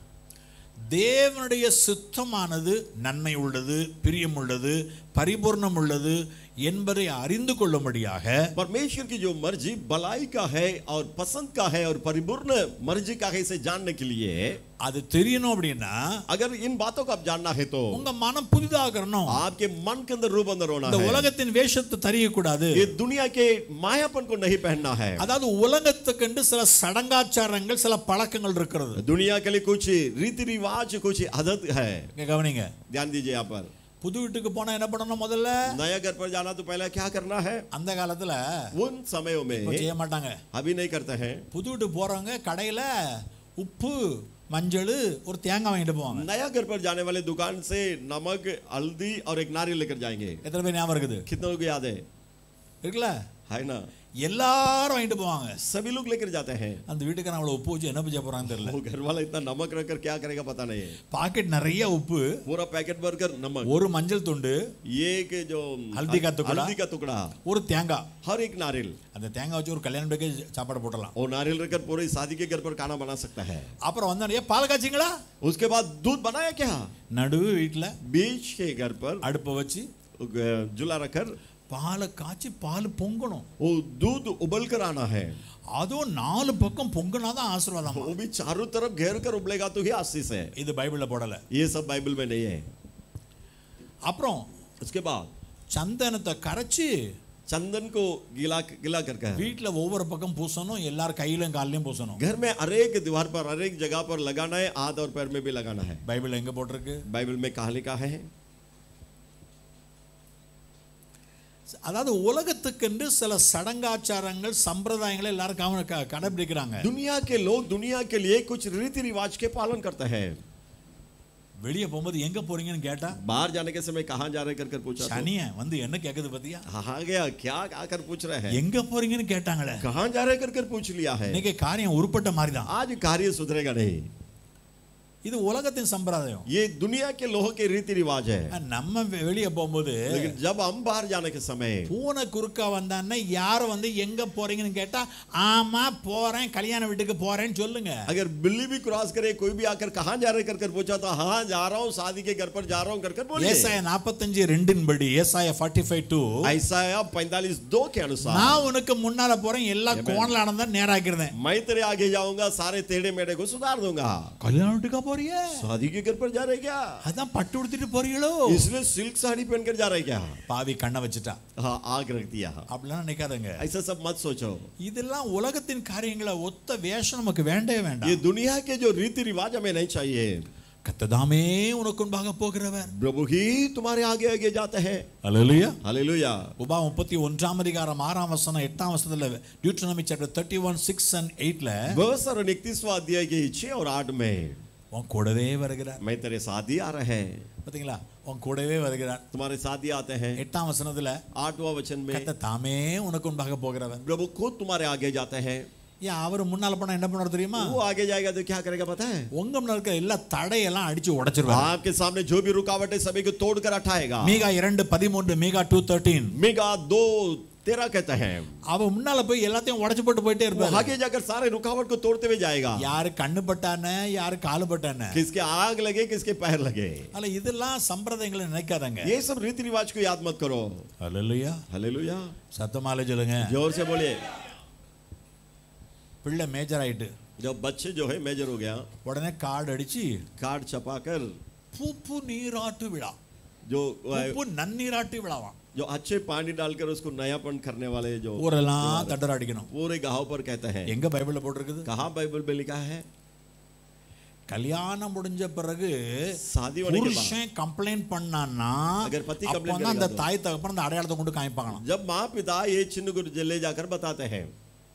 தேவனுடைய சித்தமானது நன்மை உள்ளது பிரியம் உள்ளது பரிபூர்ணம் உள்ளது என்பதை அறிந்து கொள்ளும்படியாக परमेश्वर की जो मर्जी भलाई का है और पसंद का है और परिपूर्ण मर्जी का है इसे जानने के लिए அது தெரியணும் அப்படின்னா अगर इन बातों को आप जानना है तो உங்க மனம் புதிதாகணும் आपके मन के अंदर रूप अंदर होना இந்த है உலகத்தின் வேஷத்தை தெரியக்கூடாது ये दुनिया के मायापन को नहीं पहनना है அதாவது உலகத்துக்கென்று சில சடங்காச்சாரங்கள் சில பழக்கங்கள் இருக்கிறது दुनिया के लिए कुछ रीति रिवाज कुछ आदत है இங்க கவனிங்க ध्यान दीजिए यहाँ पर புது வீட்டுக்கு போனா என்ன பண்ணணும் முதல்ல नया घर पर जाना तो पहले क्या करना है அந்த காலத்துல उन समयों இப்ப में செய்ய மாட்டாங்க अभी नहीं करते हैं புது வீட்டுக்கு போறவங்க கடையில உப்பு மஞ்சள் ஒரு தேங்காய் வாங்கிட்டு போவாங்க नया घर पर जाने वाले दुकान से नमक हल्दी और एक नारियल लेकर जाएंगे எத்தனை பேர் ஞாபகம் இருக்குது कितने लोग याद है இருக்குல்ல है ना எல்லாரும் வாங்கிட்டு போவாங்க सभी लोग लेकर जाते हैं அந்த வீட்டுக்கு அவளை உப்பு வச்சு என்ன செய்ய போறான்னு தெரியல वो घर वाला इतना नमक रखकर क्या करेगा पता नहीं है பாக்கெட் நிறைய உப்பு पूरा पैकेट भर कर नमक ஒரு மஞ்சள் துண்டு एक जो हल्दी का टुकड़ा। हल्दी का टुकड़ा ஒரு தேங்காய் हर एक नारियल அந்த தேங்காய் वச்சு ஒரு கல்யாணம் பேக்கே சாப்பாடு போட்டலாம் और नारियल रखकर पूरे शादी के घर पर खाना बना सकता है அப்புறம் வந்தானே பால் காய்ச்சிங்களா उसके बाद दूध बनाया क्या நடுவு வீட்டில் बीच के घर पर அடுப்பை வச்சு जुला रखकर பாலை காய்ச்சி பால் பொங்கணும் वो दूध उबल कर आना है அதுவும் நாலு பக்கம் பொங்குனாதான் ஆசீர்வாதம் वो भी चारों तरफ घेर कर उबलेगा तो ही आशीष है இது பைபிள்ல போடல ये सब बाइबल में नहीं है அப்புறம் उसके बाद சந்தனத்தை கரைச்சி चंदन को गिला गिला करके வீட்டுல ஒவ்வொரு பக்கம் பூசணும் எல்லார் கையிலும் கால்லையும் பூசணும் घर में हरेक दीवार पर हरेक जगह पर लगाना है हाथ और पैर में भी लगाना है பைபிள் எங்க போட்டிருக்கு बाइबल में कहा लिखा है அதாவது உலகத்துக்கென்று சில சடங்காச்சாரங்கள் சம்பிரதாயங்களை எல்லாரும் கவன- க- கடைபிடிக்கிறாங்க दुनिया के लोग दुनिया के लिए कुछ रीति रिवाज के पालन करते हैं வெளியே போகும்போது எங்க போறீங்கன்னு கேட்டா बाहर जाने के समय कहाँ जा रहे कर कर पूछा तो, சனிய வந்து என்ன கேக்குது பத்தியா कहाँ गया क्या आकर पूछ रहे हैं எங்க போறீங்கன்னு கேட்டாங்களே कहाँ जा रहे कर कर पूछ लिया है இன்னைக்கு காரியம் உருப்பட்ட மாதிரி தான் आज कार्य सुधरेगा नहीं இது உலகத்தின் சம்பிரதாயம் ये दुनिया के लोगों के रीति रिवाज है நம்ம வெ- வெளியே போகும்போது लेकिन जब हम बाहर जाने के समय பூனை குறுக்கா வந்தான்னா யாரும் வந்து எங்க போறீங்கன்னு கேட்டா ஆமா போறேன் கல்யாண வீட்டுக்கு போறேன்னு சொல்லுங்க अगर बिल्ली भी क्रॉस करे कोई भी आकर कहाँ जा रहे कर कर पूछा तो हाँ जा रहा हूँ शादी के घर पर जा रहा हूँ कर कर बोलिए ஏசாய நாற்பத்தஞ்சு ரெண்டின் படி ஏசாய ஃபார்ட்டி ஃபைவ் டூ ऐसा है पैंतालीस दो के अनुसार நான் உனக்கு முன்னால போறேன் எல்லா கோணலான தான் நேராக்கிறேன் मैं तेरे आगे जाऊंगा सारे टेढ़े मेढ़े को सुधार दूंगा கல்யாண வீட்டுக்கா போறிய शादी के घर पर जा रहे क्या அதான் பட்டு உடுத்திட்டு போறீங்களோ इसलिए सिल्क साड़ी पहन कर जा रहे क्या பாவி கண்ணை வச்சுட்டா हाँ आग रख दिया அப்படிலாம் நினைக்காதங்க ऐसा सब मत सोचो இதெல்லாம் உலகத்தின் காரியங்களை ஒத்த வேஷம் நமக்கு வேண்டவே ये வேண்டாம் दुनिया के जो रीति रिवाज हमें नहीं चाहिए கத்ததாமே உனக்கு முன்பாக போகிறவர் प्रभु ही तुम्हारे आगे आगे जाते हैं அல்லேலூயா हालेलुया உபா முப்பத்தி ஒன்றாம் அதிகாரம் ஆறாம் வசனம் எட்டாம் வசனத்துல Deuteronomy chapter thirty one six and எயிட்ல बस और इकतीसवा अध्याय के छह और आठ में உன் கூடவே வருகிறார் मैं तेरे साथ ही आ रहे हैं பாத்தீங்களா உன் கூடவே வருகிறார் तुम्हारे साथ ही आते हैं எட்டாம் வசனத்துல आठवां वचन में கத்த தாமே உனக்கு முன்பாக போகிறவர் प्रभु खुद तुम्हारे आगे जाते हैं ஏன் அவர் முன்னால போனா என்ன பண்ணுவார் தெரியுமா वो आगे जाएगा तो क्या करेगा पता है உங்க முன்னால இருக்கிற எல்லா தடையெல்லாம் அடிச்சு உடைச்சிருவார் आपके सामने जो भी रुकावट है सभी को तोड़ कर हटाएगा மீகா இரண்டு பதிமூன்று மீகா டூ தேர்ட்டீன் मेगा दो तेरह कहते हैं அவ முன்னால போய் எல்லாத்தையும் உடைச்சு போட்டு போயிட்டே वो இருப்பாரு आगे जाकर सारे रुकावट को तोड़ते हुए जाएगा யாரு கண்ணு பட்டான யாரு காலு பட்டான किसके आग लगे किसके पैर लगे அல்ல இதெல்லாம் சம்பிரதாயங்களை நினைக்காதங்க ये सब रीति रिवाज को याद मत करो அல்லையா हालेलुया சத்தமாலே சொல்லுங்க जोर से बोलिए பிள்ளை மேஜர் ஆயிட்டு जब बच्चे जो है मेजर हो गया உடனே கார்டு அடிச்சு कार्ड छपाकर பூப்பு நீராட்டு விழா जो பூப்பு நன்னீராட்டு விழாவாம் जो अच्छे पानी डालकर उसको नयापन करने वाले जो ஊரெல்லாம் தட்டர் அடிக்கணும் पूरे गांव पर कहते हैं எங்க பைபிள்ல போட்டிருக்குது कहा बाइबल में लिखा है கல்யாணம் முடிஞ்ச பிறகு शादी होने के बाद புருஷன் கம்ப்ளைண்ட் பண்ணான்னா अगर पति அப்ப complaint வந்து அந்த करेगा तो- தாய் தகப்பன் அந்த அடையாளத்தை கொண்டு காமிப்பாங்களாம் जब माँ पिता ये चिन्ह को ले जाकर बताते हैं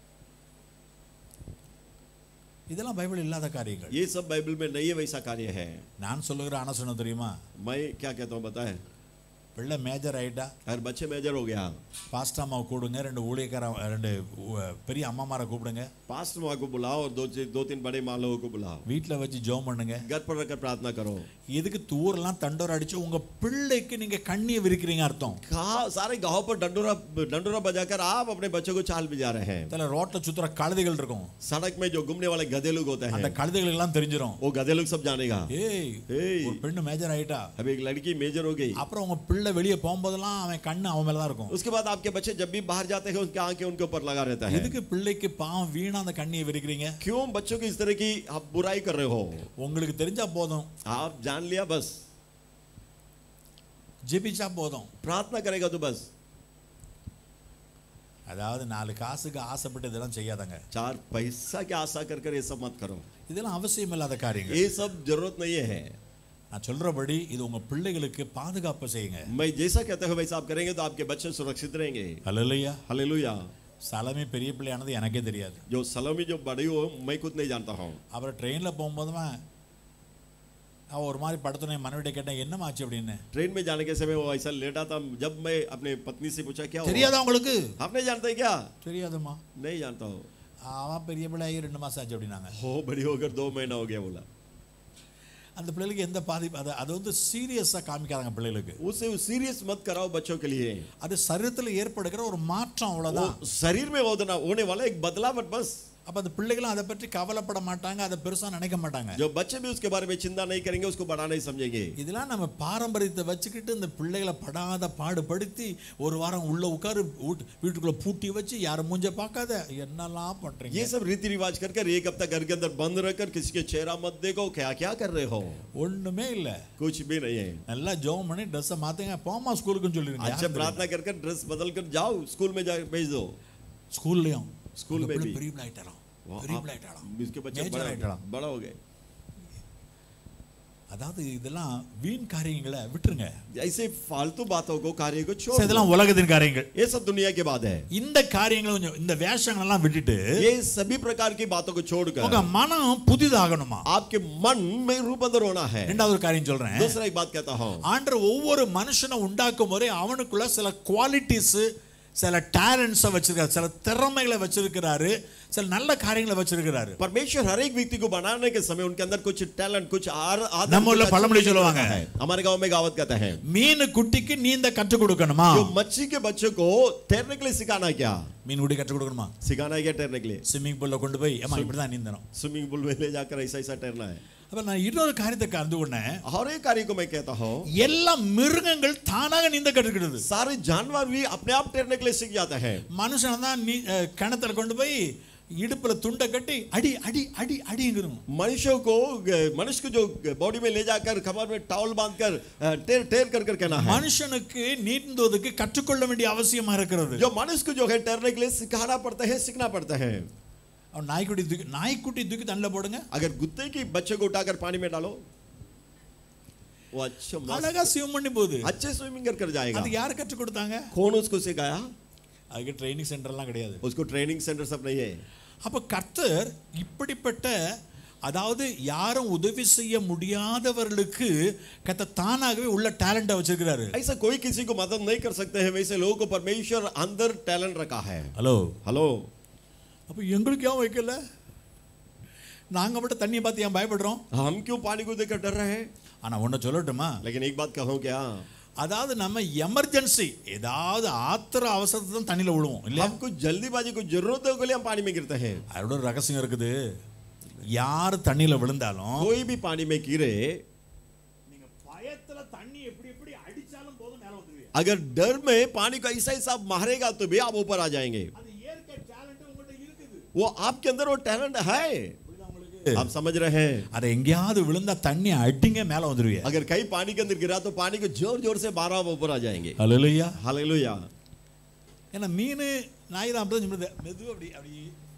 இதெல்லாம் பைபிள் இல்லாத காரியங்கள் ये सब बाइबल में नहीं है वैसा कार्य है நான் சொல்லுகிற அனசனம் தெரியுமா मैं क्या कहता हूँ बताए பிள்ளை மேஜர் ஆயிட்டா अगर बच्चे मेजर हो गया பாஸ்டா அம்மாவை கூடுங்க ரெண்டு ஊழியக்கார ரெண்டு உ- பெரிய அம்மாமாரை கூப்பிடுங்க पास्ट माँ को बुलाओ और दो दो तीन बड़े माँ लोगों को बुलाओ வீட்டில் வச்சு ஜோம் பண்ணுங்க घर पर रखकर प्रार्थना करो எதுக்கு தூரெல்லாம் தண்டோர் அடிச்சு உங்க பிள்ளைக்கு நீங்க கண்ணியை விரிக்கிறீங்க அர்த்தம் कहा सारे गांव पर डंडोरा डंडोरा बजाकर आप अपने बच्चों को चाल भी जा रहे हैं இதுல ரோட்ல சுத்துற கழுதைகள் இருக்கும் सड़क में जो घूमने वाले गधे लोग होते அந்த हैं கழுதைகளுக்கு எல்லாம் தெரிஞ்சிரும் वो गधे लोग सब जानेगा ஏய் ஏய். ஒரு பெண்ணு மேஜர் ஆயிட்டா अब एक लड़की मेजर हो गई அப்புறம் உங்க பிள்ளை வெளியே போகும்போதெல்லாம் அவன் கண்ணு அவன் மேல தான் இருக்கும் उसके बाद आपके बच्चे जब भी बाहर जाते हैं उनके आंखें उनके ऊपर लगा रहता है எதுக்கு பிள்ளைக்கு பாவம் வீணா அந்த கண்ணியை விரிக்கிறீங்க क्यों बच्चों की इस तरह की आप बुराई कर रहे हो உங்களுக்கு தெரிஞ்சா போதும் आप जान लिया बस ஜெபிச்சா போதும் प्रार्थना करेगा तो बस அதாவது நாலு காசுக்கு ஆசைப்பட்டு இதெல்லாம் செய்யாதங்க चार पैसा की आशा कर कर ये सब मत करो இதெல்லாம் அவசியம் இல்லாத காரியங்கள் ये सब जरूरत नहीं है நான் சொல்றபடி இது உங்க பிள்ளைகளுக்கு பாதுகாப்பு செய்யுங்க मैं जैसा कहता हूँ वैसा आप करेंगे तो आपके बच्चे सुरक्षित रहेंगे அல்லையா हालेलुया சலமே பெரிய பிள்ளையானது எனக்கே தெரியாது जो सलोमी जो बड़ी हो मैं खुद नहीं जानता हूँ அப்புறம் ட்ரெயினில் போகும்போதுமா அவ ஒரு மாதிரி படுத்தோன்னே மனைவிட்ட கேட்டேன் என்னமாச்சு அப்படின்னு ट्रेन में जाने के समय वो ऐसा लेटा था जब मैं अपने पत्नी से पूछा क्या हुआ? தெரியாதா உங்களுக்கு आप नहीं जानते क्या தெரியாதுமா नहीं जानता हूँ அவன் பெரிய பிள்ளை ஆகி ரெண்டு மாசம் ஆச்சு அப்படின்னாங்க हो बड़ी होकर दो महीना हो गया बोला அந்த பிள்ளைகளுக்கு எந்த பாதிப்பு அது அது வந்து சீரியஸாக காமிக்காதாங்க பிள்ளைகளுக்கு उसे सीरियस मत कराओ बच्चों के लिए அது சரீரத்தில் ஏற்படுகிற ஒரு மாற்றம் वो அவ்வளவுதான் शरीर में होना होने वाला एक बदलावट बस அப்ப அந்த பிள்ளைகளும் அதை பற்றி கவலைப்பட மாட்டாங்க அதை பெருசா நினைக்க மாட்டாங்க जो बच्चे भी उसके बारे में चिंता नहीं करेंगे उसको बड़ा नहीं समझेंगे இதெல்லாம் நம்ம பாரம்பரியத்தை வச்சுக்கிட்டு இந்த பிள்ளைகளை படாத பாடுபடுத்தி ஒரு வாரம் உள்ள உட்காரு வீட்டு- வீட்டுக்குள்ள பூட்டி வச்சு யாரும் மூஞ்ச பார்க்காத என்னெல்லாம் பண்றீங்க ये सब रीति रिवाज कर कर एक हफ्ता घर के अंदर बंद रहकर किसी के चेहरा मत देखो क्या क्या कर रहे हो ஒண்ணுமே இல்ல कुछ भी नहीं है நல்லா ஜோம் பண்ணி ட்ரெஸ்ஸை மாத்துங்க போமா ஸ்கூலுக்குன்னு சொல்லிருங்க अच्छा प्रार्थना कर कर ड्रेस बदल कर जाओ स्कूल में जा भेज दो ஸ்கூல்லையும் ஸ்கூல் அந்த में பிள்ளை भी। பெரிய பிள்ளை ஆயிட்டாராம் वो பெரிய आप- பிள்ளை ஆயிட்டாராம் इसके बच्चे Major बड़ा आइटम। बड़ा हो गए அதாவது இதெல்லாம் வீண் காரியங்களை விட்டுருங்க ऐसे फालतू बातों को कार्य को छोड़ சரி, दो। இதெல்லாம் உலகத்தின் காரியங்கள் ये सब दुनिया की बात है இந்த காரியங்களை கொஞ்சம் இந்த வேஷங்கள் எல்லாம் விட்டுட்டு ये सभी प्रकार की बातों को உங்க छोड़कर மனம் புதிதாகணுமா आपके मन में रूपांतर होना है ரெண்டாவது ஒரு காரியம் சொல்றேன் दूसरा एक बात कहता हूँ ஆண்டவர் ஒவ்வொரு மனுஷனை உண்டாக்கும் போதே அவனுக்குள்ள சில குவாலிட்டிஸ் சில டேலண்ட்ஸை வச்சிருக்காரு சில திறமைகளை வச்சிருக்கிறாரு சில நல்ல காரியங்களை வச்சிருக்கிறாரு परमेश्वर हर एक व्यक्ति को बनाने के समय उनके अंदर कुछ टैलेंट कुछ आर- आदत நம்ம ஊர்ல कुछ பழமொழி अच्छी சொல்லுவாங்க. है हमारे गांव में गावत कहते हैं மீன் குட்டிக்கு நீந்த கற்றுக் கொடுக்கணுமா जो मच्छी के बच्चों को तैरने के लिए सिखाना क्या மீன் குட்டி கற்றுக் கொடுக்கணுமா सिखाना है क्या तैरने के लिए ஸ்விம்மிங் பூல்ல கொண்டு போய் ஏமா இப்படிதான் நீந்தணும் स्विमिंग पूल में ले जाकर ऐसा ऐसा तैरना है அப்ப நான் இன்னொரு காரியத்தை கலந்து கொண்டேன் और एक कार्य को मैं कहता हूँ எல்லா மிருகங்கள் தானாக நீந்த கற்றுக்கிடுது सारे जानवर भी अपने आप तैरने के लिए सीख जाते हैं மனுஷன் தான் நீ அஹ், கிணத்துல கொண்டு போய் இடுப்புல துண்டை கட்டி அடி அடி அடி அடிங்கிறோம் मनुष्यों को मनुष्य को जो बॉडी में ले जाकर कमर में टॉवल बांधकर अ, टेर टेर कर कर कहना है மனுஷனுக்கு நீந்துவதற்கு கற்றுக்கொள்ள வேண்டிய அவசியமா இருக்கிறது जो मनुष्य को जो है तैरने के लिए सिखाना पड़ता है सीखना पड़ता है அவன் நாய்க்குட்டி தூக்கி நாய்க்குட்டி தூக்கி தண்ணில போடுங்க अगर कुत्ते की बच्चे को उठाकर पानी में डालो वो अच्छा मस्त- அழகா ஸ்விம் பண்ணி போகுது अच्छे स्विमिंग कर कर जाएगा அது யார் கற்றுக் கொடுத்தாங்க कौन उसको सिखाया அதுக்கு ட்ரைனிங் சென்டர்லாம் கிடையாது उसको ट्रेनिंग सेंटर सब नहीं है அப்ப கர்த்தர் இப்படிப்பட்ட அதாவது யாரும் உதவி செய்ய முடியாதவர்களுக்கு கத்த தானாகவே உள்ள டேலண்ட்டை வச்சிருக்கிறாரு ऐसा कोई किसी को मदद नहीं कर सकते हैं वैसे लोगों को परमेश्वर अंदर टैलेंट रखा है ஹலோ हेलो அப்ப எங்களுக்கு ஏன் வைக்கல நாங்க மட்டும் தண்ணியை பார்த்து ஏன் பயப்படுறோம் हम क्यों पानी को देखकर डर रहे हैं ஆனா ஒண்ணு சொல்லட்டுமா लेकिन एक बात कहूं क्या அதாவது நம்ம எமர்ஜென்சி ஏதாவது ஆத்திர அவசரத்தை தான் தண்ணியில விழுவோம் இல்லையா हमको जल्दीबाजी को जरूरतों के लिए हम पानी में गिरते हैं அதோட ஒரு ரகசியம் இருக்குது யார் தண்ணியில விழுந்தாலும் कोई भी पानी में गिरे நீங்க பயத்துல தண்ணி எப்படி எப்படி அடிச்சாலும் போதும் மேல வந்துருவீங்க अगर डर में पानी को ऐसा ऐसा मारेगा तो भी आप ऊपर आ जाएंगे அது இயற்கை டேலண்ட் உங்கள்ட்ட இருக்குது वो आपके अंदर वो टैलेंट है आप समझ रहे हैं அதை எங்கேயாவது விழுந்தா தண்ணி அடிங்க மேல வந்துருவீங்க अगर कहीं पानी के अंदर गिरा तो पानी को जोर जोर से मारा आप ऊपर आ जाएंगे ஹalleluya हालेलुया ஏன்னா மீன் நாய் தான் அப்படிதான் சொல்லுது மெது அப்படி அப்படி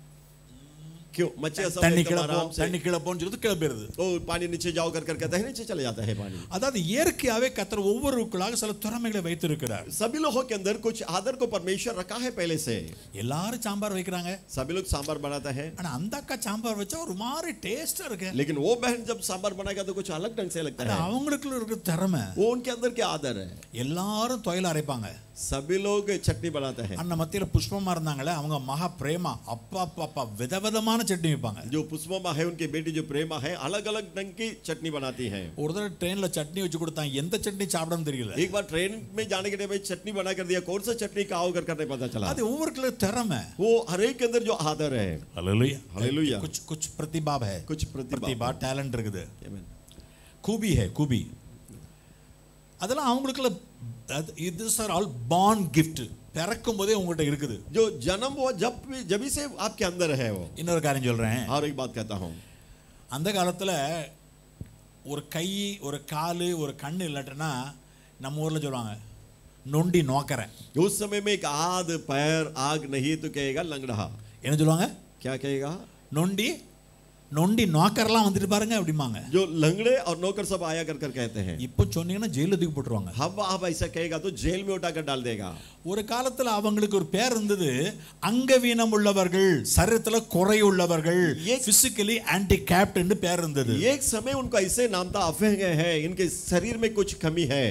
क्यों मच्छी ऐसा தண்ணி एकदम கீழே आराम போ से தண்ணி கீழே போன்னு சொல்லிட்டு கீழே போயிருது ओ पानी नीचे जाओ कर कर कहता है नीचे चले जाता है पानी அதாவது இயற்கையாவே கத்தர் ஒவ்வொருக்குள்ளாக சில திறமைகளை வைத்திருக்கிறார் सभी लोगों के अंदर कुछ आदर को परमेश्वर रखा है पहले से எல்லாரும் சாம்பார் வைக்கிறாங்க सभी लोग सांबर बनाते हैं ஆனா அந்த அக்கா சாம்பார் வச்சா ஒரு மாதிரி டேஸ்டா இருக்கு लेकिन वो बहन जब सांबर बनाएगा तो कुछ अलग ढंग से लगता அது है அவங்களுக்குள்ள இருக்கிற திறமை वो उनके अंदर क्या आदर है எல்லாரும் தொழில அரைப்பாங்க सभी लोग चटनी बनाते हैं அண்ணன் மத்தியில புஷ்பமா இருந்தாங்களே அவங்க மகா பிரேமா அப்பா அப்பா அப்பா விதவிதமான சட்னி வைப்பாங்க जो पुष्पमा है उनकी बेटी जो प्रेमा है अलग अलग ढंग की चटनी बनाती है ஒரு தடவை ட்ரெயின்ல சட்னி வச்சு கொடுத்தாங்க எந்த சட்னி சாப்பிடணும் தெரியல एक बार ट्रेन में जाने के टाइम में चटनी बना कर दिया कौन सा चटनी का आओ कर कर नहीं पता चला அது ஒவ்வொருக்குள்ள திறமை वो हर एक के अंदर जो आदर है हालेलुया हालेलुया। कुछ कुछ प्रतिभा है कुछ प्रतिभा। प्रतिभा टैलेंट இருக்குது Amen. கூபி है கூபி அதெல்லாம் அவங்களுக்குள்ள இது சார் ஆல் பார்ன் கிஃப்ட் பிறக்கும் போதே உங்கள்கிட்ட இருக்குது जो जन्म वो जब भी जब से आपके अंदर है वो இன்னொரு காரியம் சொல்றேன் और एक बात कहता हूँ அந்த காலத்துல ஒரு கை ஒரு காலு ஒரு கண்ணு இல்லாட்டினா நம்ம ஊர்ல சொல்லுவாங்க நொண்டி நோக்கறேன் उस समय में एक आध पैर आग नहीं तो कहेगा लंगड़ा என்ன சொல்லுவாங்க क्या कहेगा நொண்டி நொண்டி நோக்கர்லாம் வந்துட்டு பாருங்க அப்படிம்பாங்க जो लंगड़े और नौकर सब आया कर कर कहते हैं இப்போ சொன்னீங்கன்னா ஜெயில தூக்கி போட்டுருவாங்க हम आप ऐसा कहेगा तो जेल में उठाकर डाल देगा ஒரு காலத்துல அவங்களுக்கு ஒரு பேர் இருந்தது அங்கவீனம் உள்ளவர்கள் சரீரத்துல குறை உள்ளவர்கள் ஏ- பிசிக்கலி ஆன்டி கேப்ட் பேர் இருந்தது एक समय उनको ऐसे नाम था अफेंग है इनके शरीर में कुछ कमी है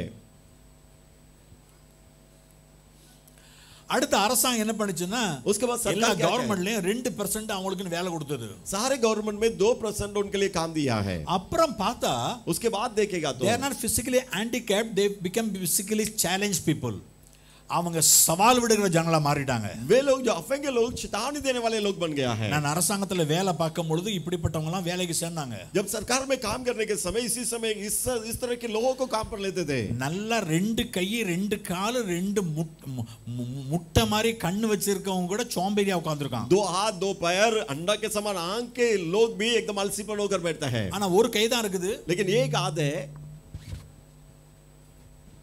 அடுத்த அரசாங்கம் என்ன பண்ணுச்சுன்னா उसके बाद सरकार எல்லா क्या करे? கவர்மெண்ட்லயும் ரெண்டு பெர்சென்ட் அவங்களுக்குன்னு வேலை கொடுத்தது सारे गवर्नमेंट में दो परसेंट उनके लिए काम दिया है அப்புறம் பார்த்தா उसके बाद देखेगा तो they are not physically handicapped they become physically challenged people அவங்க சவால் விடுகிற ஜனங்களா மாறிட்டாங்க वे लोग जो अफेंगे लोग चेतावनी देने वाले लोग बन गया है நான் அரசாங்கத்துல வேலை பார்க்கும் பொழுது இப்படிப்பட்டவங்க எல்லாம் வேலைக்கு சேர்ந்தாங்க जब सरकार में काम करने के समय इसी समय इस इस तरह के लोगों को काम पर लेते थे நல்லா ரெண்டு கை ரெண்டு காலு ரெண்டு முட்- மு- மு- முட்டை மாதிரி கண்ணு வச்சிருக்கவங்க கூட சோம்பேறியா உட்காந்துருக்கான் दो हाथ दो पैर अंडा के समान आंख के लोग भी एकदम आलसीपन होकर बैठते हैं ஆனா ஒரு கை தான் இருக்குது लेकिन एक हाथ है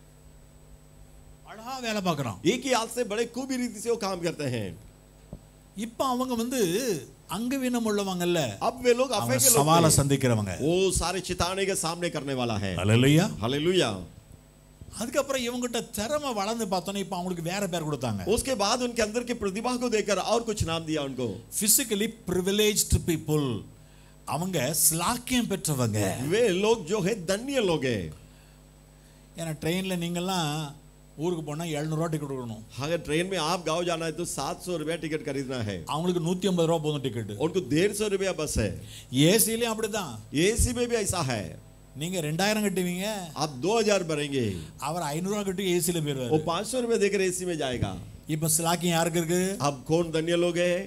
அழகா வேலை பார்க்கறான் एक ही हाथ से बड़े खूबी रीति से वो काम करते हैं இப்ப அவங்க வந்து அங்கவீனம் உள்ளவங்கல்ல अब वे लोग அவங்க अफे के लोग சவாலை नहीं। சந்திக்கிறவங்க वो सारे चिताने के सामने करने वाला है அல்லேலூயா हालेलुया அதுக்கப்புறம் இவங்ககிட்ட திறமை வளர்ந்து பார்த்தோன்னே இப்ப அவங்களுக்கு வேற பேர் கொடுத்தாங்க उसके बाद उनके अंदर की प्रतिभा को देखकर और कुछ नाम दिया उनको பிசிக்கலி ப்ரிவிலேஜ்டு பீப்புள் அவங்க ஸ்லாக்கியம் பெற்றவங்க वे लोग जो है धन्य लोग हैं ஏன்னா ட்ரெயினில் நீங்கள்லாம் ஊருக்கு போனால் எழுநூறுவா டிக்கெட் கொடுக்கணும் अगर ट्रेन में आप गांव जाना है तो सात सौ रुपया टिकट खरीदना है அவங்களுக்கு நூற்றி ஐம்பது ரூபா போதும் டிக்கெட் उनको डेढ़ सौ रुपया बस है ஏசிலையும் அப்படிதான் एसी में भी ऐसा है நீங்க ரெண்டாயிரம் கட்டுவீங்க आप दो हजार भरेंगे அவர் ஐநூறுவா கட்டி ஏசியில் वो போயிடுவார் पाँच सौ रुपया देकर एसी में जाएगा இப்போ ஸ்லாக்கியம் யாருக்கு இருக்கு अब कौन धन्य लोग है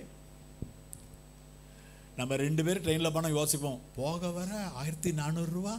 நம்ம ரெண்டு பேரும் ட்ரெயினில் போனால் யோசிப்போம் போக வர ஆயிரத்தி நானூறுரூவா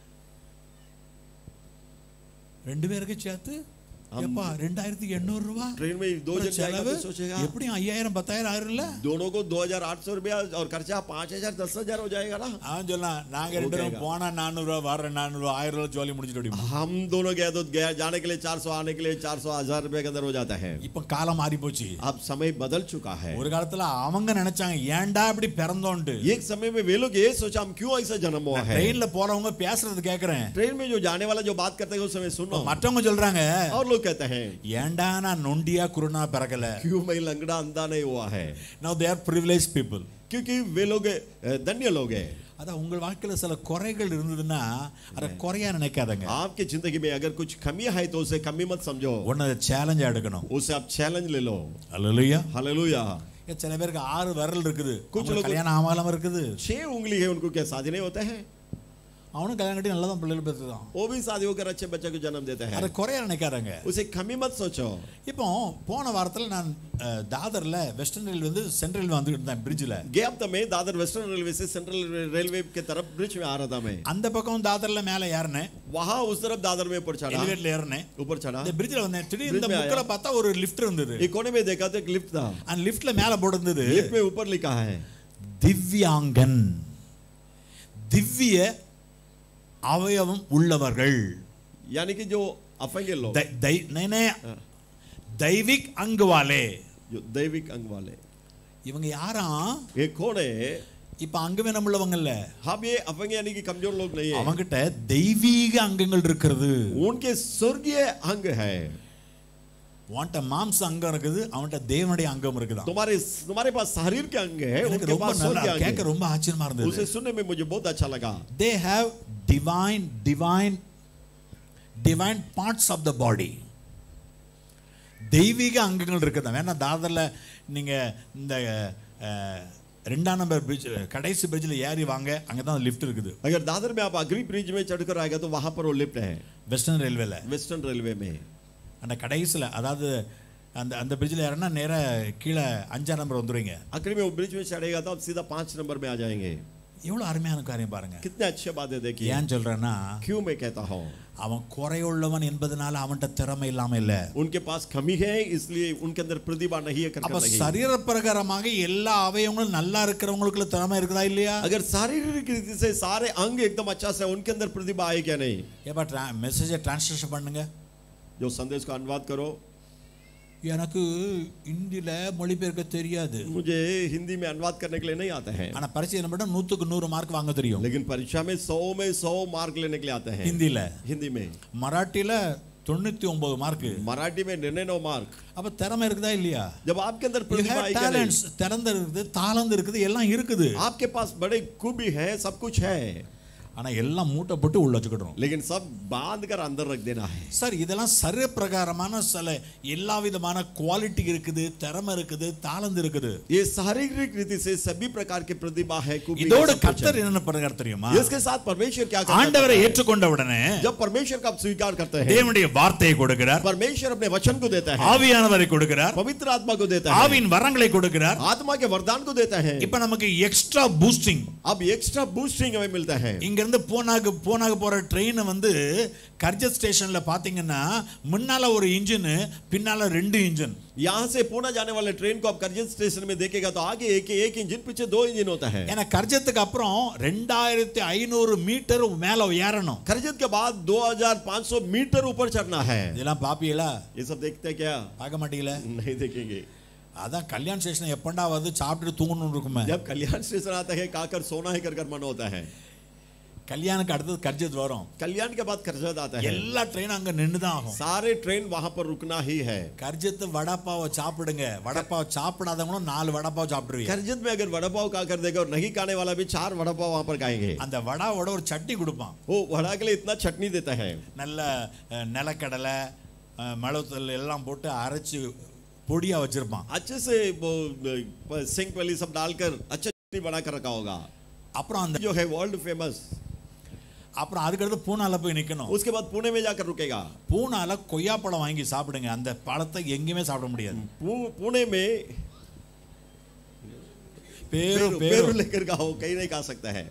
ரெண்டு பேருக்கு சேர்த்து எப்பா ரெண்டாயிரத்தி எண்ணூறுரூவா ट्रेन में दो जन जाएगा செலவு तो सोचेगा எப்படியும் ஐயாயிரம் பத்தாயிரம் ஆயிரும்ல दोनों को दो हजार आठ सौ रुपया और खर्चा पाँच हजार दस हजार हो जाएगा ना அவன் சொல்லலாம் நாங்க ரெண்டு பேரும் ஓகேங்க. போனா நானூறுரூவா வர நானூறுரூவா ஆயிரம் ரூபா ஜோலி முடிச்சுட்டு ஓடிப்போம். हम दोनों गए तो गया जाने के लिए चार सौ आने के लिए चार सौ हजार रुपए के अंदर हो जाता है இப்ப காலம் மாறி போச்சு अब समय बदल चुका है ஒரு காலத்துல அவங்க நினைச்சாங்க ஏன்டா இப்படி பிறந்தோன்ட்டு एक समय में वे लोग ये सोचा हम क्यों ऐसा जन्म हुआ है ட்ரெயின்ல போறவங்க பேசுறது கேக்குறேன் ट्रेन में जो जाने वाला जो बात करते हैं उस समय सुनो மற்றவங்க சொல்றாங்க और लोग कहते हैं ஏன்டா நான் நொண்டியா குருனா பிறக்கல क्यों मैं लंगड़ा अंधा नहीं हुआ है no they are privilege people क्योंकि वे लोग अ, धन्य लोग हैं அதான் உங்கள் வாழ்க்கையில சில குறைகள் இருந்ததுன்னா அதை குறையா நினைக்காதங்க आपकी जिंदगी में अगर कुछ कमी है तो उसे कमी मत समझो ஒன்னு அதை சேலஞ்சா எடுக்கணும் उसे आप चैलेंज ले लो அல்லையா हालेलुया சில பேருக்கு ஆறு விரல் இருக்குது கொஞ்சம் கொஞ்சம் லோகு- கல்யாணம் ஆகாம இருக்குது छह उंगली है उनको क्या शादी नहीं होते हैं அவனும் கல்யாணம் கட்டி நல்லா தான் பிள்ளைகள் பெற்றுதான் वो भी शादी होकर अच्छे बच्चे को जन्म देते हैं அதை குறையா நினைக்காதங்க उसे कमी मत सोचो இப்போ போன வாரத்தில் நான் அஹ், தாதர்ல வெஸ்டர்ன் ரயில்வே வந்து சென்ட்ரல் ரயில்வே வந்துட்டு இருந்தேன் பிரிட்ஜில் गए हफ्ते में दादर वेस्टर्न रेलवे से सेंट्रल रेलवे के तरफ ब्रिज में आ रहा था मैं அந்த பக்கம் தாதர்ல மேலே ஏறினேன் वहां उस तरफ दादर में ऊपर चढ़ा எலிவேட்ல ஏறினேன் ऊपर चढ़ा இந்த பிரிட்ஜில் வந்தேன் திடீர்னு இந்த Bridge में முக்கில் பார்த்தா ஒரு லிஃப்ட் இருந்தது एक कोने में देखा तो एक लिफ्ट था அந்த லிஃப்ட்ல மேலே போட்டிருந்தது लिफ्ट में ऊपर लिखा है திவ்யாங்கன் திவ்ய அவயவம் உள்ளவர்கள் यानी कि जो अफंगे लोग தை- தை- नहीं, नहीं, दैविक अंग वाले जो दैविक अंग वाले இவங்க யாராம் ये कौन है இப்ப அங்கவீனம் உள்ளவங்கல்ல हम ये अफंगे यानी कि कमजोर लोग नहीं है அவங்கிட்ட தெய்வீக அங்கங்கள் இருக்கிறது उनके स्वर्गीय अंग है உன்கிட்ட மாம்ச அங்கம் இருக்குது அவன்கிட்ட தேவனுடைய அங்கம் இருக்குதான் तुम्हारे तुम्हारे पास शरीर के अंग है எனக்கு उनके ரொம்ப पास நல்லா स्वर्गीय अंग கேட்க है ரொம்ப ஆச்சரியமா இருந்தது उसे सुनने में मुझे बहुत अच्छा लगा they have divine divine divine parts of the body தெய்வீக அங்கங்கள் இருக்குதா வேணா தாதர்ல நீங்க இந்த அஹ், ரெண்டாம் நம்பர் பிரிட்ஜ் கடைசி பிரிட்ஜில் ஏறி வாங்க அங்கே தான் லிஃப்ட் இருக்குது अगर दादर में आप अग्री ब्रिज में चढ़कर आएगा तो वहां पर वो लिफ्ट है வெஸ்டர்ன் ரயில்வேல वेस्टर्न रेलवे में அந்த கடைசியில் அதாவது அந்த அந்த பிரிட்ஜில் ஏறினா நேராக கீழே அஞ்சாம் நம்பர் வந்துடுவீங்க आखिरी में वो ब्रिज में चढ़ेगा तो आप सीधा पांच नंबर में आ जाएंगे எவ்வளோ அருமையான காரியம் பாருங்க कितने अच्छे बात है देखिए ஏன் சொல்றேன்னா क्यों मैं कहता हूँ அவன் குறையுள்ளவன் என்பதனால அவன்கிட்ட திறமை இல்லாம இல்ல उनके पास कमी है इसलिए उनके अंदर प्रतिभा नहीं है அப்ப करके नहीं சரீர பிரகாரமாக எல்லா அவயவங்களும் நல்லா இருக்கிறவங்களுக்கு திறமை இருக்குதா இல்லையா अगर शारीरिक रीति से सारे अंग एकदम अच्छा से उनके अंदर प्रतिभा है क्या नहीं ஏப்பா மெசேஜை டிரான்ஸ்லேஷன் பண்ணுங்க जो संदेश को अनुवाद करो எனக்கு இந்தியில மொழிபெயர்க்க தெரியாது मुझे हिंदी में अनुवाद करने के लिए नहीं आता है ஆனா பரிச்சை என்ன பண்ண நூத்துக்கு நூறு மார்க் வாங்க தெரியும் लेकिन परीक्षा में सौ में सौ मार्क लेने के लिए आते हैं ஹிந்தியில हिंदी में மராட்டியில தொண்ணூத்தி ஒன்பது மார்க் मराठी में निन्यानवे मार्क அப்ப திறமை இருக்குதா இல்லையா जब आपके अंदर प्रतिभा है क्या नहीं? டேலண்ட்ஸ் திறந்து இருக்குது தாளந்து இருக்குது எல்லாம் இருக்குது आपके पास बड़े खूबी है सब कुछ है ஆனா எல்லாம் மூட்டை போட்டு உள்ள வச்சுக்கிட்டோம் लेकिन सब बांध कर अंदर रख देना है சார் இதெல்லாம் சரீர பிரகாரமான சில எல்லா விதமான குவாலிட்டி இருக்குது திறமை இருக்குது தாளந்து இருக்குது ये शारीरिक रीति से सभी प्रकार की प्रतिभा है खूबी है, இதோட सब कुछ கர்த்தர் है। என்ன பண்ணுறார் தெரியுமா इसके साथ परमेश्वर क्या करता ஆண்டவரை है ஏற்றுக்கொண்ட உடனே जब परमेश्वर का आप स्वीकार करते हैं தேவனுடைய வார்த்தையை கொடுக்கிறார் परमेश्वर अपने वचन को देता है ஆவியானவரை கொடுக்கிறார் पवित्र आत्मा को देता है ஆவியின் வரங்களை கொடுக்கிறார் आत्मा के वरदान को देता है இப்ப நமக்கு எக்ஸ்ட்ரா பூஸ்டிங் अब एक्स्ट्रा बूस्टिंग हमें मिलता है இங்க இருந்து பூனாக்கு பூனாக்கு போற ட்ரெயின் வந்து கர்ஜத் ஸ்டேஷன்ல பாத்தீங்கன்னா முன்னால ஒரு இன்ஜின் பின்னால ரெண்டு இன்ஜின் यहाँ से पूना जाने वाले ट्रेन को आप करजत स्टेशन में देखेगा तो आगे एक एक इंजन पीछे दो इंजन होता है ஏன்னா கர்ஜத்துக்கு அப்புறம் ரெண்டாயிரத்தி ஐநூறு மீட்டர் மேல ஏறணும் करजत के बाद 2500 मीटर ऊपर चढ़ना है இதெல்லாம் பாப்பீங்களா ये सब देखते हैं क्या பார்க்க மாட்டீங்களா नहीं देखेंगे அதான் கல்யாண ஸ்டேஷன் எப்பண்டா வந்து சாப்பிட்டுட்டு தூங்கணும்னு இருக்குமே जब कल्याण स्टेशन आता है खाकर सोना ही कर कर मन होता है கல்யாணுக்கு அடுத்தது கர்ஜத் வரும் कल्याण के बाद करजत आता है எல்லா ட்ரெயினும் அங்க நின்று தான் ஆகும் सारे ट्रेन वहां पर रुकना ही है கர்ஜத்து வடப்பாவை சாப்பிடுங்க வடப்பாவை சாப்பிடாதவங்களும் நாலு வடப்பாவை சாப்பிடுவீங்க करजत में अगर वड़ा पाव खा कर देगा और नहीं खाने वाला भी चार वड़ा पाव वहां पर खाएंगे அந்த வடாவோட ஒரு சட்னி கொடுப்பான் वो वड़ा के लिए इतना चटनी देता है நல்ல அஹ், நிலக்கடலை அஹ், மிளகுத்தூள் எல்லாம் போட்டு அரைச்சு பொடியா வச்சிருப்பான் अच्छे से वो अ, सिंक वाली सब डालकर अच्छा चटनी बना कर रखा होगा அப்புறம் அந்த जो है वर्ल्ड फेमस அப்புறம் அதுக்கடுத்து பூனால போய் நிக்கணும் उसके बाद पुणे में जाकर रुकेगा பூனால கொய்யாப்பழம் வாங்கி சாப்பிடுங்க அந்த பழத்தை எங்கேயுமே சாப்பிட முடியாது पु- पुणे में பேரு पेरू பேரு पेरू लेकर खाओ कहीं नहीं खा सकता है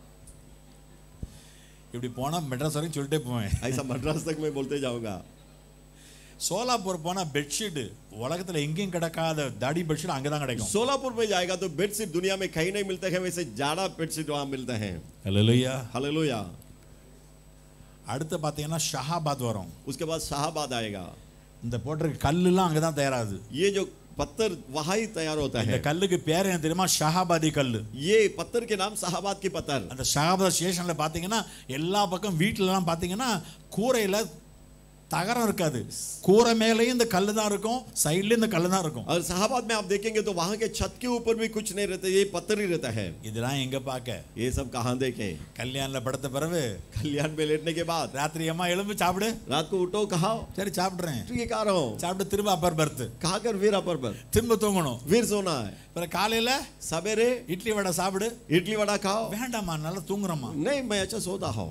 இப்படி போனா மெட்ராஸ் வரைக்கும் சொல்லிட்டே போவேன் ऐसा मद्रास तक मैं बोलते जाऊंगा சோலாப்பூர் போனா பெட்ஷீட் உலகத்துல எங்கேயும் கிடைக்காத தாடி பெட்ஷீட் அங்கதான் கிடைக்கும் सोलापुर में जाएगा तो बेडशीट दुनिया में कहीं नहीं मिलते हैं वैसे जाड़ा बेडशीट वहां मिलते हैं ஹalleluya हालेलुया அடுத்து பாத்தீங்கன்னா ஷஹாபாத் வரும் उसके बाद शाहबाद आएगा இந்த போட்டிருக்க கல்லுலாம் அங்கதான் தயாராகுது ये जो पत्थर वहां ही तैयार होता இந்த है கல்லுக்கு பேர் என்ன தெரியுமா ஷஹாபாதி கல்லு ये पत्थर के नाम शाहबाद की पत्थर அந்த ஷஹாபாத் ஸ்டேஷன்ல பாத்தீங்கன்னா எல்லா பக்கம் வீட்டுல எல்லாம் பாத்தீங்கன்னா கூரையில தகரம் இருக்காது கூரை மேலேயும் இந்த கல்லு தான் இருக்கும் சைடுலயும் இந்த கல்லு தான் இருக்கும் और शाहबाद में आप देखेंगे तो वहां के छत के ऊपर भी कुछ नहीं रहता ये पत्थर ही रहता है இதெல்லாம் எங்க பார்க்க ये सब कहाँ देखे கல்யாணில் படுத்த பிறகு कल्याण में लेटने के बाद ராத்திரி அம்மா எலும்பு சாப்பிடு रात को उठो खाओ சரி சாப்பிடுறேன் ठीक है खा रहा हूँ சாப்பிட்டு திரும்ப அப்பர் பர்த் खा कर फिर अपर पर திரும்ப தூங்கணும் फिर सोना है பிறகு காலையில सवेरे இட்லி வடை சாப்பிடு इडली वड़ा खाओ வேண்டாம்மா நல்லா தூங்குறோம்மா नहीं मैं अच्छा सोता हूँ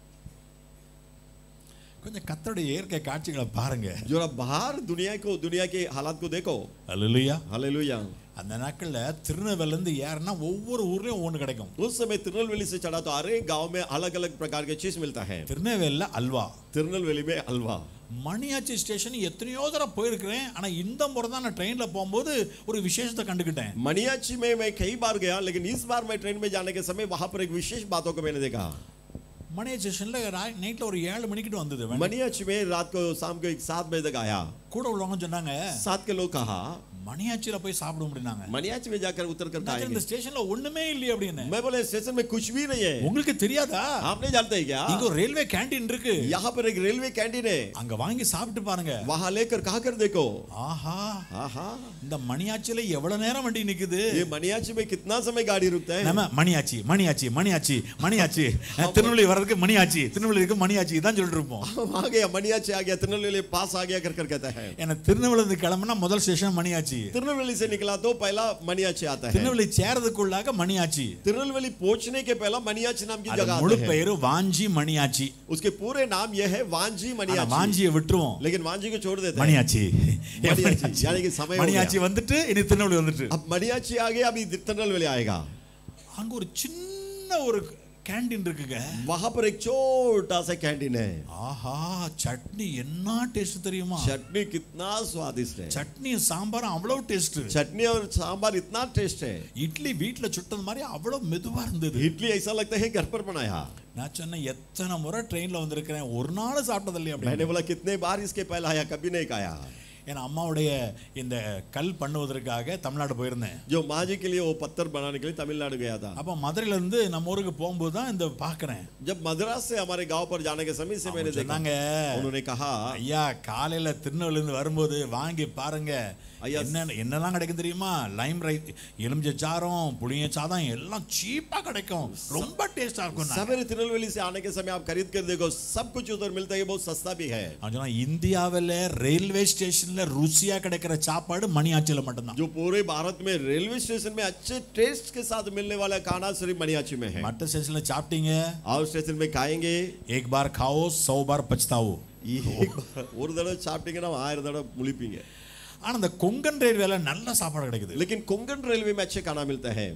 கொஞ்சம் கத்தருடைய இயற்கை காட்சிகளை பாருங்க जरा बाहर दुनिया को दुनिया के हालात को देखो அல்லையா हालेलुया அந்த நாட்கள்ல திருநெல்வேலில இருந்து ஏறினா ஒவ்வொரு ஊர்லயும் ஒவ்வொன்று கிடைக்கும் उस समय तिरुनेलवेली से चढ़ा तो हर एक गांव में अलग अलग प्रकार के चीज मिलता है திருநெல்வேலில அல்வா तिरुनेलवेली में हलवा மணியாச்சி ஸ்டேஷன் எத்தனையோ தடவை போயிருக்கிறேன் ஆனா இந்த முறை தான் நான் ட்ரெயின்ல போகும்போது ஒரு விசேஷத்தை கண்டுக்கிட்டேன் मनियाची में मैं कई बार गया लेकिन इस बार मैं ट्रेन में जाने के समय वहां पर एक विशेष बातों को मैंने देखा மணியா ஸ்டேஷன்ல நைட்ல ஒரு ஏழு மணிக்கிட்டு வந்தது मनियाची में रात को शाम को एक सात बजे तक आया கூட உள்ளவங்க சொன்னாங்க सात के लोग कहा மணியாச்சியில போய் சாப்பிட முடியுனாங்க मनियाची में जाकर उतर कर நான் இந்த खाएंगे ஸ்டேஷன்ல ஒண்ணுமே இல்லையே அப்படின்னு मैं बोले स्टेशन में कुछ भी नहीं है உங்களுக்கு தெரியாதா आप नहीं जानते हैं क्या இங்க ஒரு ரயில்வே கேண்டீன் இருக்கு यहाँ पर एक रेलवे कैंटीन है அங்க வாங்கி சாப்பிட்டு பாருங்க वहां लेकर खा कर देखो ஆஹா आहा இந்த மணியாச்சியில எவ்வளவு நேரம் வண்டி நிக்குது ये मनियाची में कितना समय गाड़ी रुकता है நம்ம மணியாச்சி மணியாச்சி மணியாச்சி மணியாச்சி அஹ், திருநெல்வேலி வர்றதுக்கு மணியாச்சி திருநெல்வேலிக்கு மணியாச்சி இதான் சொல்லிட்டு இருப்போம் हम आ गया मनियाची आ गया तिरुनेलवेली पास आ गया कर कर कहता है ஏன்னா திருநெல்வேலி கிளம்புனா முதல் ஸ்டேஷன் மணியாச்சி तिरुनेलवेली से निकला तो पहला मनियाची आता है திருநெல்வேலி சேரதுக்குள்ளாக மணியாச்சி तिरुनेलवेली पहुंचने के पहला मनियाची नाम की அது जगह முழு आते हैं பெயரு வாஞ்சி மணியாச்சி उसके पूरे नाम यह है वांजी ஆனா मनियाची வாஞ்சியை விட்டுருவோம் लेकिन वांजी को छोड़ देते हैं மணியாச்சி மணியாச்சி, यानी कि समय हो மணியாச்சி வந்துட்டு இனி திருநெல்வேலி வந்துட்டு अब मनियाची आ गया अभी तिरुनेलवेली आएगा அங்க ஒரு சின்ன ஒரு கேண்டீன் இருக்குங்க वहां पर एक छोटा सा कैंटीन है ஆஹா சட்னி என்ன டேஸ்ட் தெரியுமா चटनी कितना स्वादिष्ट है சட்னி சாம்பார் அவ்வளவு டேஸ்ட் चटनी और सांबर इतना टेस्ट है இட்லி வீட்ல சுட்டது மாதிரி அவ்வளவு மெதுவா இருந்தது इडली ऐसा लगता है घर पर बनाया நான் சொன்னேன் எத்தனை முறை ட்ரெயின்ல வந்திருக்கிறேன் ஒரு நாள் சாப்பிட்டது இல்லையா அப்படின்னு मैंने बोला कितने बार इसके पहले आया कभी नहीं खाया ஏன்னா அம்மாவுடைய இந்த கல் பண்ணுவதற்காக தமிழ்நாடு போயிருந்தேன் जो माँ जी के लिए वो पत्थर बनाने के लिए तमिलनाडु गया था அப்போ மதுரையில இருந்து நம்ம ஊருக்கு போகும்போது தான் இந்த பார்க்கறேன் जब मद्रास से हमारे गांव पर जाने के समय से मैंने देखा சொன்னாங்க उन्होंने कहा ஐயா காலையில திருநெல்வேலில இருந்து வரும்போது வாங்கி பாருங்க ஐயா, என்ன என்னெல்லாம் கிடைக்கும் தெரியுமா லைம் ரைஸ் எலுமிச்சை சாரம் புளிய சாதம் எல்லாம் சீப்பா கிடைக்கும் ரொம்ப டேஸ்டா இருக்கும் सवेरे तिरुनेलवेली से आने के समय आप खरीद कर देखो सब कुछ उधर मिलता है बहुत सस्ता भी है அவன் சொன்னான், இந்தியாவில் ரயில்வே ஸ்டேஷன்ல ருசியா கிடைக்கிற சாப்பாடு மணியாச்சியில மட்டும்தான் जो पूरे भारत में रेलवे स्टेशन में अच्छे टेस्ट के साथ मिलने वाला खाना सिर्फ मनियाची में है மற்ற ஸ்டேஷன்ல சாப்பிட்டீங்க और स्टेशन में खाएंगे एक बार खाओ सौ बार पछताओ एक बार ஒரு தடவை சாப்பிட்டீங்கன்னா ஆயிரம் தடவை முழிப்பீங்க ஆனா இந்த கொங்கன் ரயில்வேல நல்ல சாப்பாடு கிடைக்குது लेकिन कोंकण रेलवे में अच्छे खाना मिलता है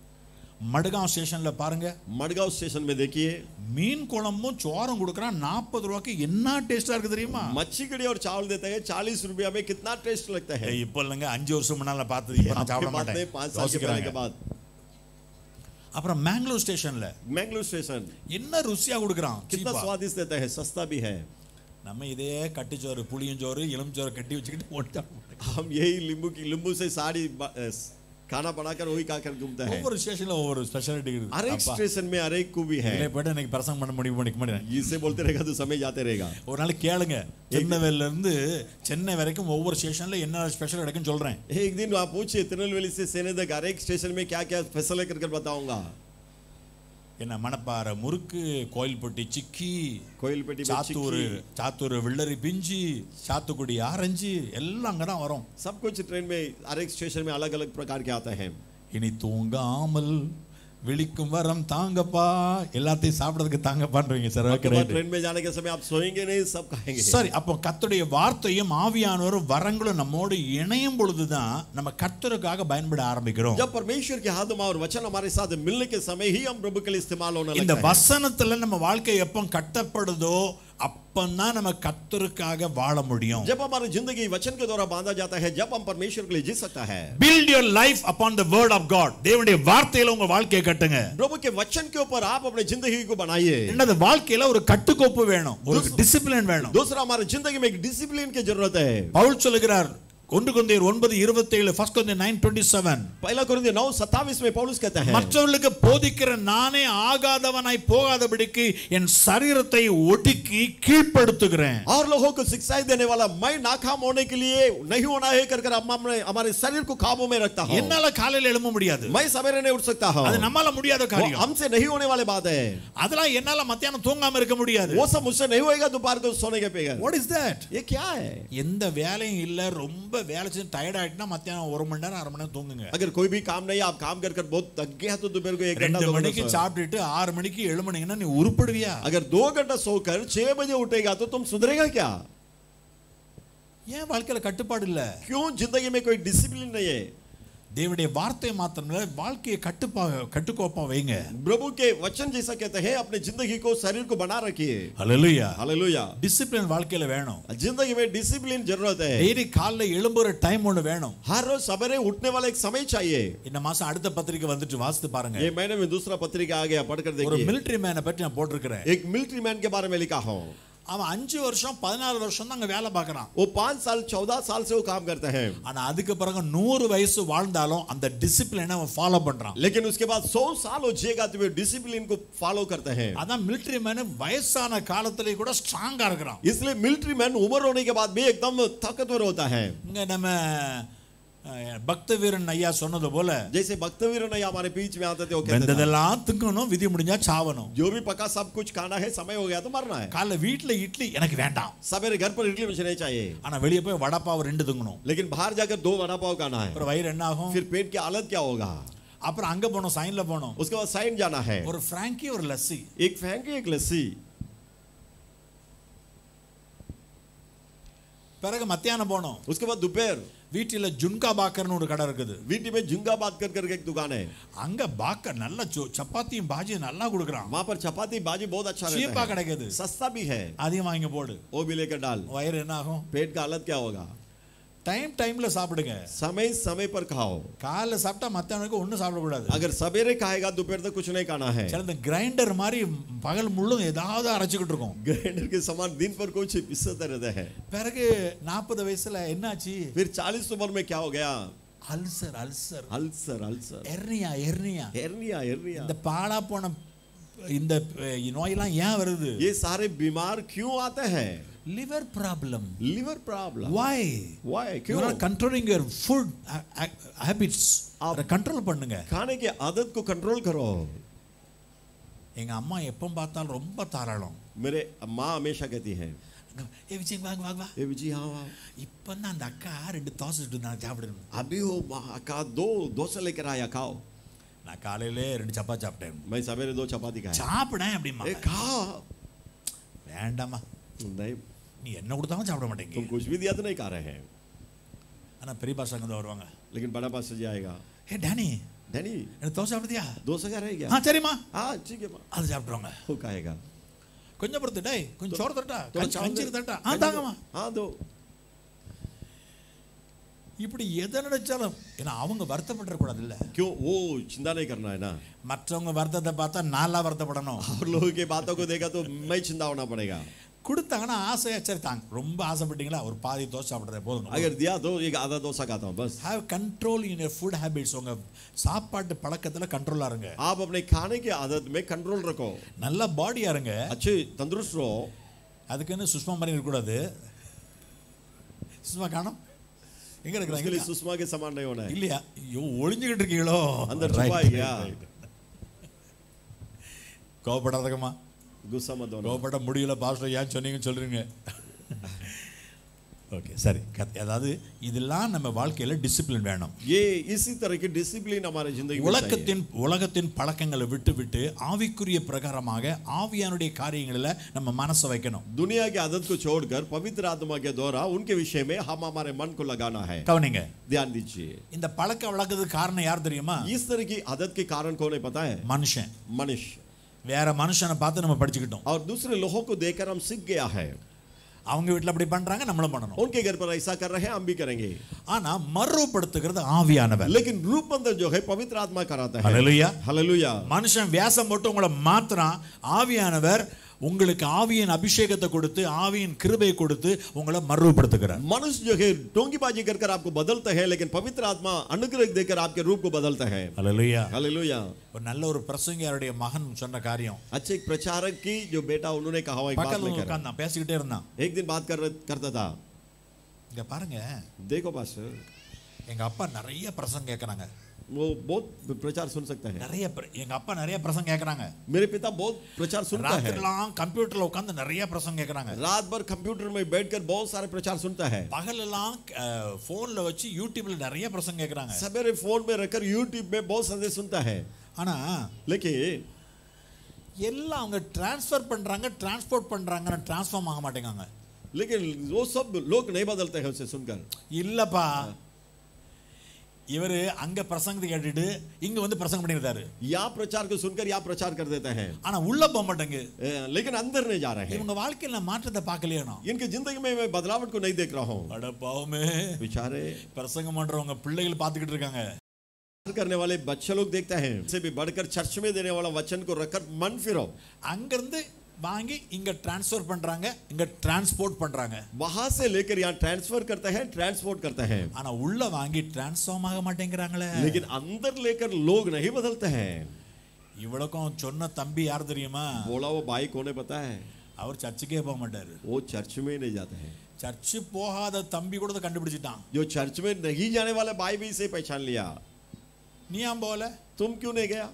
மடுகாம் ஸ்டேஷன்ல பாருங்க मडगांव स्टेशन में देखिए மீன் குழம்பும் சோறும் கொடுக்குறான் நாற்பது ரூபாய்க்கு என்ன டேஸ்டா இருக்கு தெரியுமா मच्छी कड़ी और चावल देते हैं चालीस रुपया में कितना टेस्ट लगता है ஏய், இப்போ இல்லைங்க அஞ்சு வருஷம் முன்னால பார்த்தது இப்போ நான் சாப்பிட आपकी बात नहीं, மாட்டேன் पाँच साल के पहले के யோசிக்கிறாங்க. बाद அப்புறம் மேங்களூர் ஸ்டேஷன்ல मैंगलोर स्टेशन என்ன ருசியா கொடுக்குறான் कितना cheap-ஆ. स्वादिष्ट देता है सस्ता भी है நம்ம இதே கட்டிச்சோறு புளியஞ்சோறு இளஞ்சோறு கட்டி வச்சுக்கிட்டு ஓட்டா हम यही लींबू की लींबू से सारी ब- अ, खाना बनाकर वही खाकर घूमते हैं ஒவ்வொரு ஸ்டேஷன்ல ஒவ்வொரு ஸ்பெஷாலிட்டி हर एक இருக்கு स्टेशन में हर एक को भी है இதிலே போயிட்டு எனக்கு பிரசங்கம் பண்ண முடிவு பண்ணிக்க மாட்டேன் इसे बोलते रहेगा तो समय जाते रहेगा ஒரு நாள் கேளுங்க திருநெல்வேலில இருந்து சென்னை வரைக்கும் ஒவ்வொரு ஸ்டேஷன்ல என்ன ஸ்பெஷல் கிடைக்கும் சொல்றேன் एक दिन आप पूछिए तिरुनेलवेली से सेने तक हर एक स्टेशन में क्या क्या फैसला कर कर बताऊंगा என்ன மணப்பாறை முறுக்கு கோயில்பட்டி சிக்கி कोयलपेटी में சாத்தூர் चिक्की, சாத்தூர் வெள்ளரி பிஞ்சி சாத்துக்குடி ஆரஞ்சு எல்லாம் அங்கே தான் வரும் सब कुछ ट्रेन में हर एक स्टेशन में अलग अलग प्रकार के आते हैं இனி தூங்காமல் விழிக்கும் வரம் தாங்கப்பா எல்லாத்தையும் சாப்பிடறதுக்கு தாங்கப்பான்றீங்க சார் आपके बाद ट्रेन में जाने के समय आप सोएंगे नहीं सब खाएंगे சரி அப்போ கர்த்தருடைய வார்த்தையும் ஆவியானவரும் வரங்களும் நம்மோடு இணையும் பொழுதுதான் நம்ம கர்த்தருக்காக பயன்பட ஆரம்பிக்கிறோம் जब परमेश्वर के हाथ में और वचन हमारे साथ मिलने के समय ही हम प्रभु के लिए इस्तेमाल होने இந்த लगता है வசனத்துல நம்ம வாழ்க்கை எப்போ கட்டப்படுதோ அப்பந்தான் நம்ம கர்த்தருக்காக வாழ முடியும் जब हमारी जिंदगी वचन के द्वारा बांधा जाता है जब हम परमेश्वर के लिए जी सकता है build your life upon the word of god தேவனுடைய வார்த்தையில உங்க வாழ்க்கையை கட்டுங்க प्रभु के वचन के ऊपर आप अपनी जिंदगी को बनाइए என்னது வாழ்க்கையில ஒரு கட்டுக்கோப்பு வேணும் ஒரு டிசிப்ளின் வேணும் दूसरा हमारी जिंदगी में एक डिसिप्लिन की जरूरत है பவுல் சொல்லுகிறார் ஒன்று கொந்தையர் ஒன்பது இருபத்தி ஏழு ஃபர்ஸ்ட் கொந்தையர் நைன் டுவெண்ட்டி செவன் पहला कुरिन्थियों नौ सत्तावीस में पौलुस कहते हैं மற்றவர்களுக்கு போதிக்கிற நானே ஆகாதவனாய் போகாதபடிக்கு என் சரீரத்தை ஒடுக்கி கீழ்ப்படுத்துகிறேன் और लोगों को शिक्षाएं देने वाला मैं नाकाम होने के लिए नहीं होना है कर कर हमारे हमारे शरीर को काबू में रखता हूं என்னால காலையில எழும்ப முடியாது मैं सवेरे नहीं उठ सकता हूं அது நம்மால முடியாத वो காரியம் हमसे नहीं होने वाले बात है அதெல்லாம் என்னால மத்தியானம் தூங்காம இருக்க முடியாது वो सब मुझसे नहीं होएगा दोपहर को सोने के बगैर வாட் இஸ் தட் ये क्या है எந்த வேலையும் இல்ல ரொம்ப வேலை செஞ்சு டயர்ட் ஆயிட்டுனா மத்தியானம் ஒரு மணி நேரம் அரை மணி நேரம் தூங்குங்க अगर कोई भी काम नहीं आप काम कर कर बहुत थक गया तो दोपहर को एक घंटा ரெண்டு दो घंटा மணிக்கு सोए। சாப்பிட்டுட்டு ஆறு மணிக்கு எழுமணிங்கன்னா நீ உருப்படுவியா अगर दो घंटा सोकर छह बजे उठेगा तो तुम सुधरेगा क्या ஏன் வாழ்க்கையில கட்டுப்பாடு இல்ல क्यों जिंदगी में कोई डिसिप्लिन नहीं है தேவனுடைய வார்த்தை மாத்திரமில்ல வாழ்க்கையை கட்டுப்பா கட்டுக்கோப்பா வைங்க प्रभु के वचन जैसा कहते हैं अपनी जिंदगी को शरीर को बना रखिए ஹalleluya हालेलुया டிசிப்ளின் வாழ்க்கையில வேணும் जिंदगी में डिसिप्लिन जरूरत है டெய்லி காலைல எழும்புற டைம் ஒண்ணு வேணும் हर रोज सवेरे उठने वाला एक समय चाहिए இந்த மாசம் அடுத்த பத்திரிக்கை வந்துட்டு வாசித்து பாருங்க ये महीने में दूसरा पत्रिका आ गया पढ़कर ஒரு देखिए மிலிட்டரி மேனை பற்றி நான் போட்டிருக்கிறேன் एक मिलिट्री मैन के बारे में लिखा हूँ அவன் அஞ்சு வருஷம் பதினாலு வருஷம் தான் அங்க வேலை பார்க்கறான் वो पांच साल चौदह साल से वो काम करते हैं ஆனா அதுக்கு பிறகு நூறு வயசு வாழ்ந்தாலும் அந்த டிசிப்ளினை அவன் ஃபாலோ பண்றான் लेकिन उसके बाद सौ साल हो जिएगा तो वे डिसिप्लिन को फॉलो करते हैं அதான் மிலிட்டரி மேனு வயசான காலத்திலே கூட ஸ்ட்ராங்கா இருக்கிறான் इसलिए मिलिट्री मैन उम्र होने के बाद भी एकदम ताकतवर होता है இங்க நம்ம அஹ், பக்த வீரன் ஐயா சொன்னது போல जैसे भक्तवीर नहीं हमारे बीच में आते थे वो कहते थे, வெந்ததெல்லாம் திங்கணும் விதி முடிஞ்சா சாவணும் जो भी पका सब कुछ खाना है समय हो गया तो मरना है காலைல வீட்டுல இட்லி எனக்கு வேண்டாம் सवेरे घर पर इडली मुझे नहीं चाहिए ஆனா வெளியே போய் வடப்பாவை ரெண்டு திங்கணும் लेकिन बाहर जाकर दो वड़ा पाव खाना है அப்புறம் வயிறு என்ன ஆகும் फिर पेट की हालत क्या होगा அப்புறம் அங்க போனோம் சைன்ல போனோம் उसके बाद साइन जाना है ஒரு பிராங்கி ஒரு லஸ்ஸி एक फैंकी एक लस्सी பிறகு மத்தியானம் போனோம் उसके बाद दोपहर வீட்டில ஜுன்கா பாக்கர்னு ஒரு கடை இருக்குது वीटी में झुंगा बात कर करके एक दुकान है அங்க பாக்கர் நல்ல சோ- சப்பாத்தியும் பாஜியும் நல்லா கொடுக்குறான் वहां पर चपाती बाजी बहुत अच्छा சீப்பா रहता है கிடைக்குது सस्ता भी है அதையும் வாங்கி போடு वो भी लेकर डाल வயிறு என்ன ஆகும் पेट का हालत क्या होगा டைம் டைம்ல சாப்பிடுங்க समय समय पर खाओ காலைல சாப்பிட்டா மத்தியானத்துக்கு ஒன்றும் சாப்பிடக்கூடாது अगर सवेरे खाएगा दोपहर तक कुछ नहीं खाना है சில இந்த கிரைண்டர் மாதிரி பகல் முள்ளும் ஏதாவது அரைச்சிக்கிட்டு இருக்கும் ग्राइंडर के समान दिन पर कुछ पिसते रहते हैं பிறகு நாற்பது வயசுல என்னாச்சு फिर चालीस उम्र में क्या हो गया ulcer ulcer ulcer ulcer hernia hernia hernia hernia இந்த பாழா போன இந்த அஹ், நோயெல்லாம் ஏன் வருது ये सारे बीमार क्यों आते हैं liver problem liver problem why Why? you क्यों are controlling your food ha- ha- habits அதை கண்ட்ரோல் பண்ணுங்க खाने की आदत को कंट्रोल करो எங்க அம்மா எப்போ பார்த்தாலும் ரொம்ப தாராளம் मेरे माँ हमेशा कहती है ஏ விஜய் வாங்க வாங்க வா ए विजी हाँ हाँ இப்போ தான் அந்த அக்கா ரெண்டு தோசை சுட்டு நான் சாப்பிடணும் अभी वो माँ का दो डोसा लेकर आया खाओ நான் காலையிலே ரெண்டு சப்பாத்தி சாப்பிட்டேன் मैं सवेरे दो चपाती खाया சாப்பிடேன் அப்படிமா ए खा வேண்டாமா नहीं நீ என்ன கொடுத்தாலும் சாப்பிட மாட்டேங்க तुम कुछ भी दिया तो नहीं खा रहे हैं ஆனா பெரிய பாஷாங்க தான் வருவாங்க लेकिन बड़ा पास से आएगा ஏ டேனி डैनी எனக்கு தோசை சாப்பிடுதியா डोसा का रह ஆ गया சரிம்மா हाँ ठीक है माँ அது சாப்பிட்ருவாங்க वो खाएगा கொஞ்சம் பொறுத்து டேய் கொஞ்சம் சோறு தட்டா थोड़ा கஞ்சி- चावल கஞ்சி दे- தட்டா ஆ कंजी தாங்கம்மா दो। हाँ दो இப்படி எதை நினைச்சாலும் ஏன்னா அவங்க வருத்தப்பட்டுறக்கூடாது இல்ல क्यों वो चिंता नहीं करना है ना மற்றவங்க வருத்தத்தை பார்த்தா நாலா வருத்தப்படணும் और लोगों की बातों को देखा तो मैं चिंता होना पड़ेगा கொடுத்தாங்கன்னா ஆசையா சரி தாங்க ரொம்ப ஆசைப்பட்டீங்களா ஒரு பாதி தோசை சாப்பிட்றேன் போதுங்க अगर दिया तो एक आधा डोसा खाता हूँ बस have control in food habits உங்க சாப்பாட்டு பழக்கத்துல கண்ட்ரோலா இருங்க आप अपने खाने की आदत में कंट्रोल रखो நல்ல பாடியா இருங்க अच्छे तंदुरुस्त रहो அதுக்குன்னு சுஷ்மா மாதிரி இருக்கக்கூடாது சுஷ்மா காணோம் எங்க उसके लिए இருக்கிறாங்க सुषमा के समान नहीं होना है இல்லையா ஐயோ ஒளிஞ்சுக்கிட்டு இருக்கீங்களோ अंदर Right, छुपा है right, क्या right. கோவப்படாதக்கம்மா गुस्सा मत होना கோவப்பட முடியல பாஸ்டர் ஏன் சொன்னீங்கன்னு சொல்றீங்க ஓகே சரி கத்- அதாவது இதெல்லாம் நம்ம வாழ்க்கையில டிசிப்ளின் வேணும் ये इसी तरह की डिसिप्लिन हमारे जिंदगी में चाहिए உலகத்தின் உலகத்தின் பழக்கங்களை விட்டு விட்டு ஆவிக்குரிய பிரகாரமாக ஆவியானுடைய காரியங்களில் நம்ம மனசை வைக்கணும் दुनिया की आदत को छोड़कर पवित्र आत्मा के द्वारा उनके विषय में हम हमारे मन को लगाना है கவனிங்க ध्यान दीजिए இந்த பழக்க வழக்கத்துக்கு காரணம் யார் தெரியுமா इस तरह की आदत के कारण कौन है पता है மனுஷன் मनुष्य வேற மனுஷனை பார்த்து நம்ம படிச்சுக்கிட்டோம் और दूसरे लोगों को देखकर हम सीख गया है அவங்க வீட்டில் அப்படி பண்றாங்க நம்மளும் பண்ணணும் उनके घर पर ऐसा कर रहे हैं हम भी करेंगे ஆனா மறுபடுத்துகிறது ஆவியானவர் लेकिन रूपांतर जो है पवित्र आत्मा कराता है ஹalleluya हालेलुया மனுஷன் வேஷம் போட்டு உங்களை மாத்துறான் ஆவியானவர் உங்களுக்கு ஆவியின் அபிஷேகத்தை கொடுத்து ஆவியின் கிருபை கொடுத்து உங்களை மறுபடுத்துகிறார் मनुष्य जो है टोंगीबाजी कर कर आपको बदलता है लेकिन पवित्र आत्मा अनुग्रह देकर आपके रूप को बदलता है ஹalleluya हालेलुया ஒரு நல்ல ஒரு பிரசங்கியாருடைய மகன் சொன்ன காரியம் अच्छे एक प्रचारक की जो बेटा उन्होंने कहा हुआ एक बात பக்கத்துல मैं कर रहा உட்கார்ந்தான் பேசிக்கிட்டே இருந்தான் हूं। एक दिन बात कर करता था இங்க பாருங்க देखो पास्टर எங்க அப்பா நிறைய பிரசங்கம் கேட்கறாங்க वो बहुत प्रचार सुन सकता है நிறைய பிர- எங்க அப்பா நிறைய பிரசங்கம் கேட்கறாங்க मेरे पिता बहुत प्रचार सुनता है ராத்திரிலாம் கம்ப்யூட்டர்ல உட்கார்ந்து நிறைய பிரசங்கம் கேட்கறாங்க रात भर कंप्यूटर में बैठकर बहुत सारे प्रचार सुनता है பகலெல்லாம் போன்ல வச்சு யூடியூப்ல நிறைய பிரசங்கம் கேட்கறாங்க सवेरे फोन में रखकर यूट्यूब में बहुत संदेश सुनता है ஆனா लेकिन எல்லாம் அவங்க டிரான்ஸ்ஃபர் பண்றாங்க டிரான்ஸ்போர்ட் பண்றாங்க டிரான்ஸ்ஃபார்ம் ஆக மாட்டேங்காங்க लेकिन वो सब लोग नहीं बदलते हैं उसे सुनकर இல்லப்பா இவரு அங்க பிரசங்கத்தை கேட்டுட்டு இங்க வந்து பிரசங்கம் பண்ணிருந்தாரு या प्रचार को सुनकर या प्रचार कर देते हैं ஆனா உள்ள போக மாட்டேங்கு ए, लेकिन अंदर नहीं जा रहे हैं இவங்க வாழ்க்கையில மாற்றத்தை பார்க்கலையா நான் इनकी जिंदगी में मैं बदलावट को नहीं देख रहा हूँ அட பாவமே बेचारे பிரசங்கம் பண்றவங்க பிள்ளைகள் பார்த்துக்கிட்டு இருக்காங்க करने वाले बच्चे लोग देखते हैं से भी बढ़कर चर्च में देने वाला वचन को रखकर मन फिरो அங்கிருந்து வாங்கி இங்க டிரான்ஸ்ஃபர் பண்றாங்க இங்க டிரான்ஸ்போர்ட் பண்றாங்க वहां से लेकर यहाँ ट्रांसफर करते हैं ट्रांसपोर्ट करते हैं ஆனா உள்ள வாங்கி டிரான்ஸ்ஃபார்ம் ஆக மாட்டேங்கிறாங்களே लेकिन अंदर लेकर लोग नहीं बदलते हैं இவ்வளவுக்கும் சொன்ன தம்பி யார் தெரியுமா बोला वो भाई कौन है पता है அவர் சர்ச்சுக்கே போக மாட்டாரு वो चर्च में नहीं जाते हैं சர்ச்சு போகாத தம்பி கூட இதை கண்டுபிடிச்சிட்டான் जो चर्च में नहीं जाने वाले भाई भी इसे पहचान लिया நீ ஏன் போகல तुम क्यों नहीं गया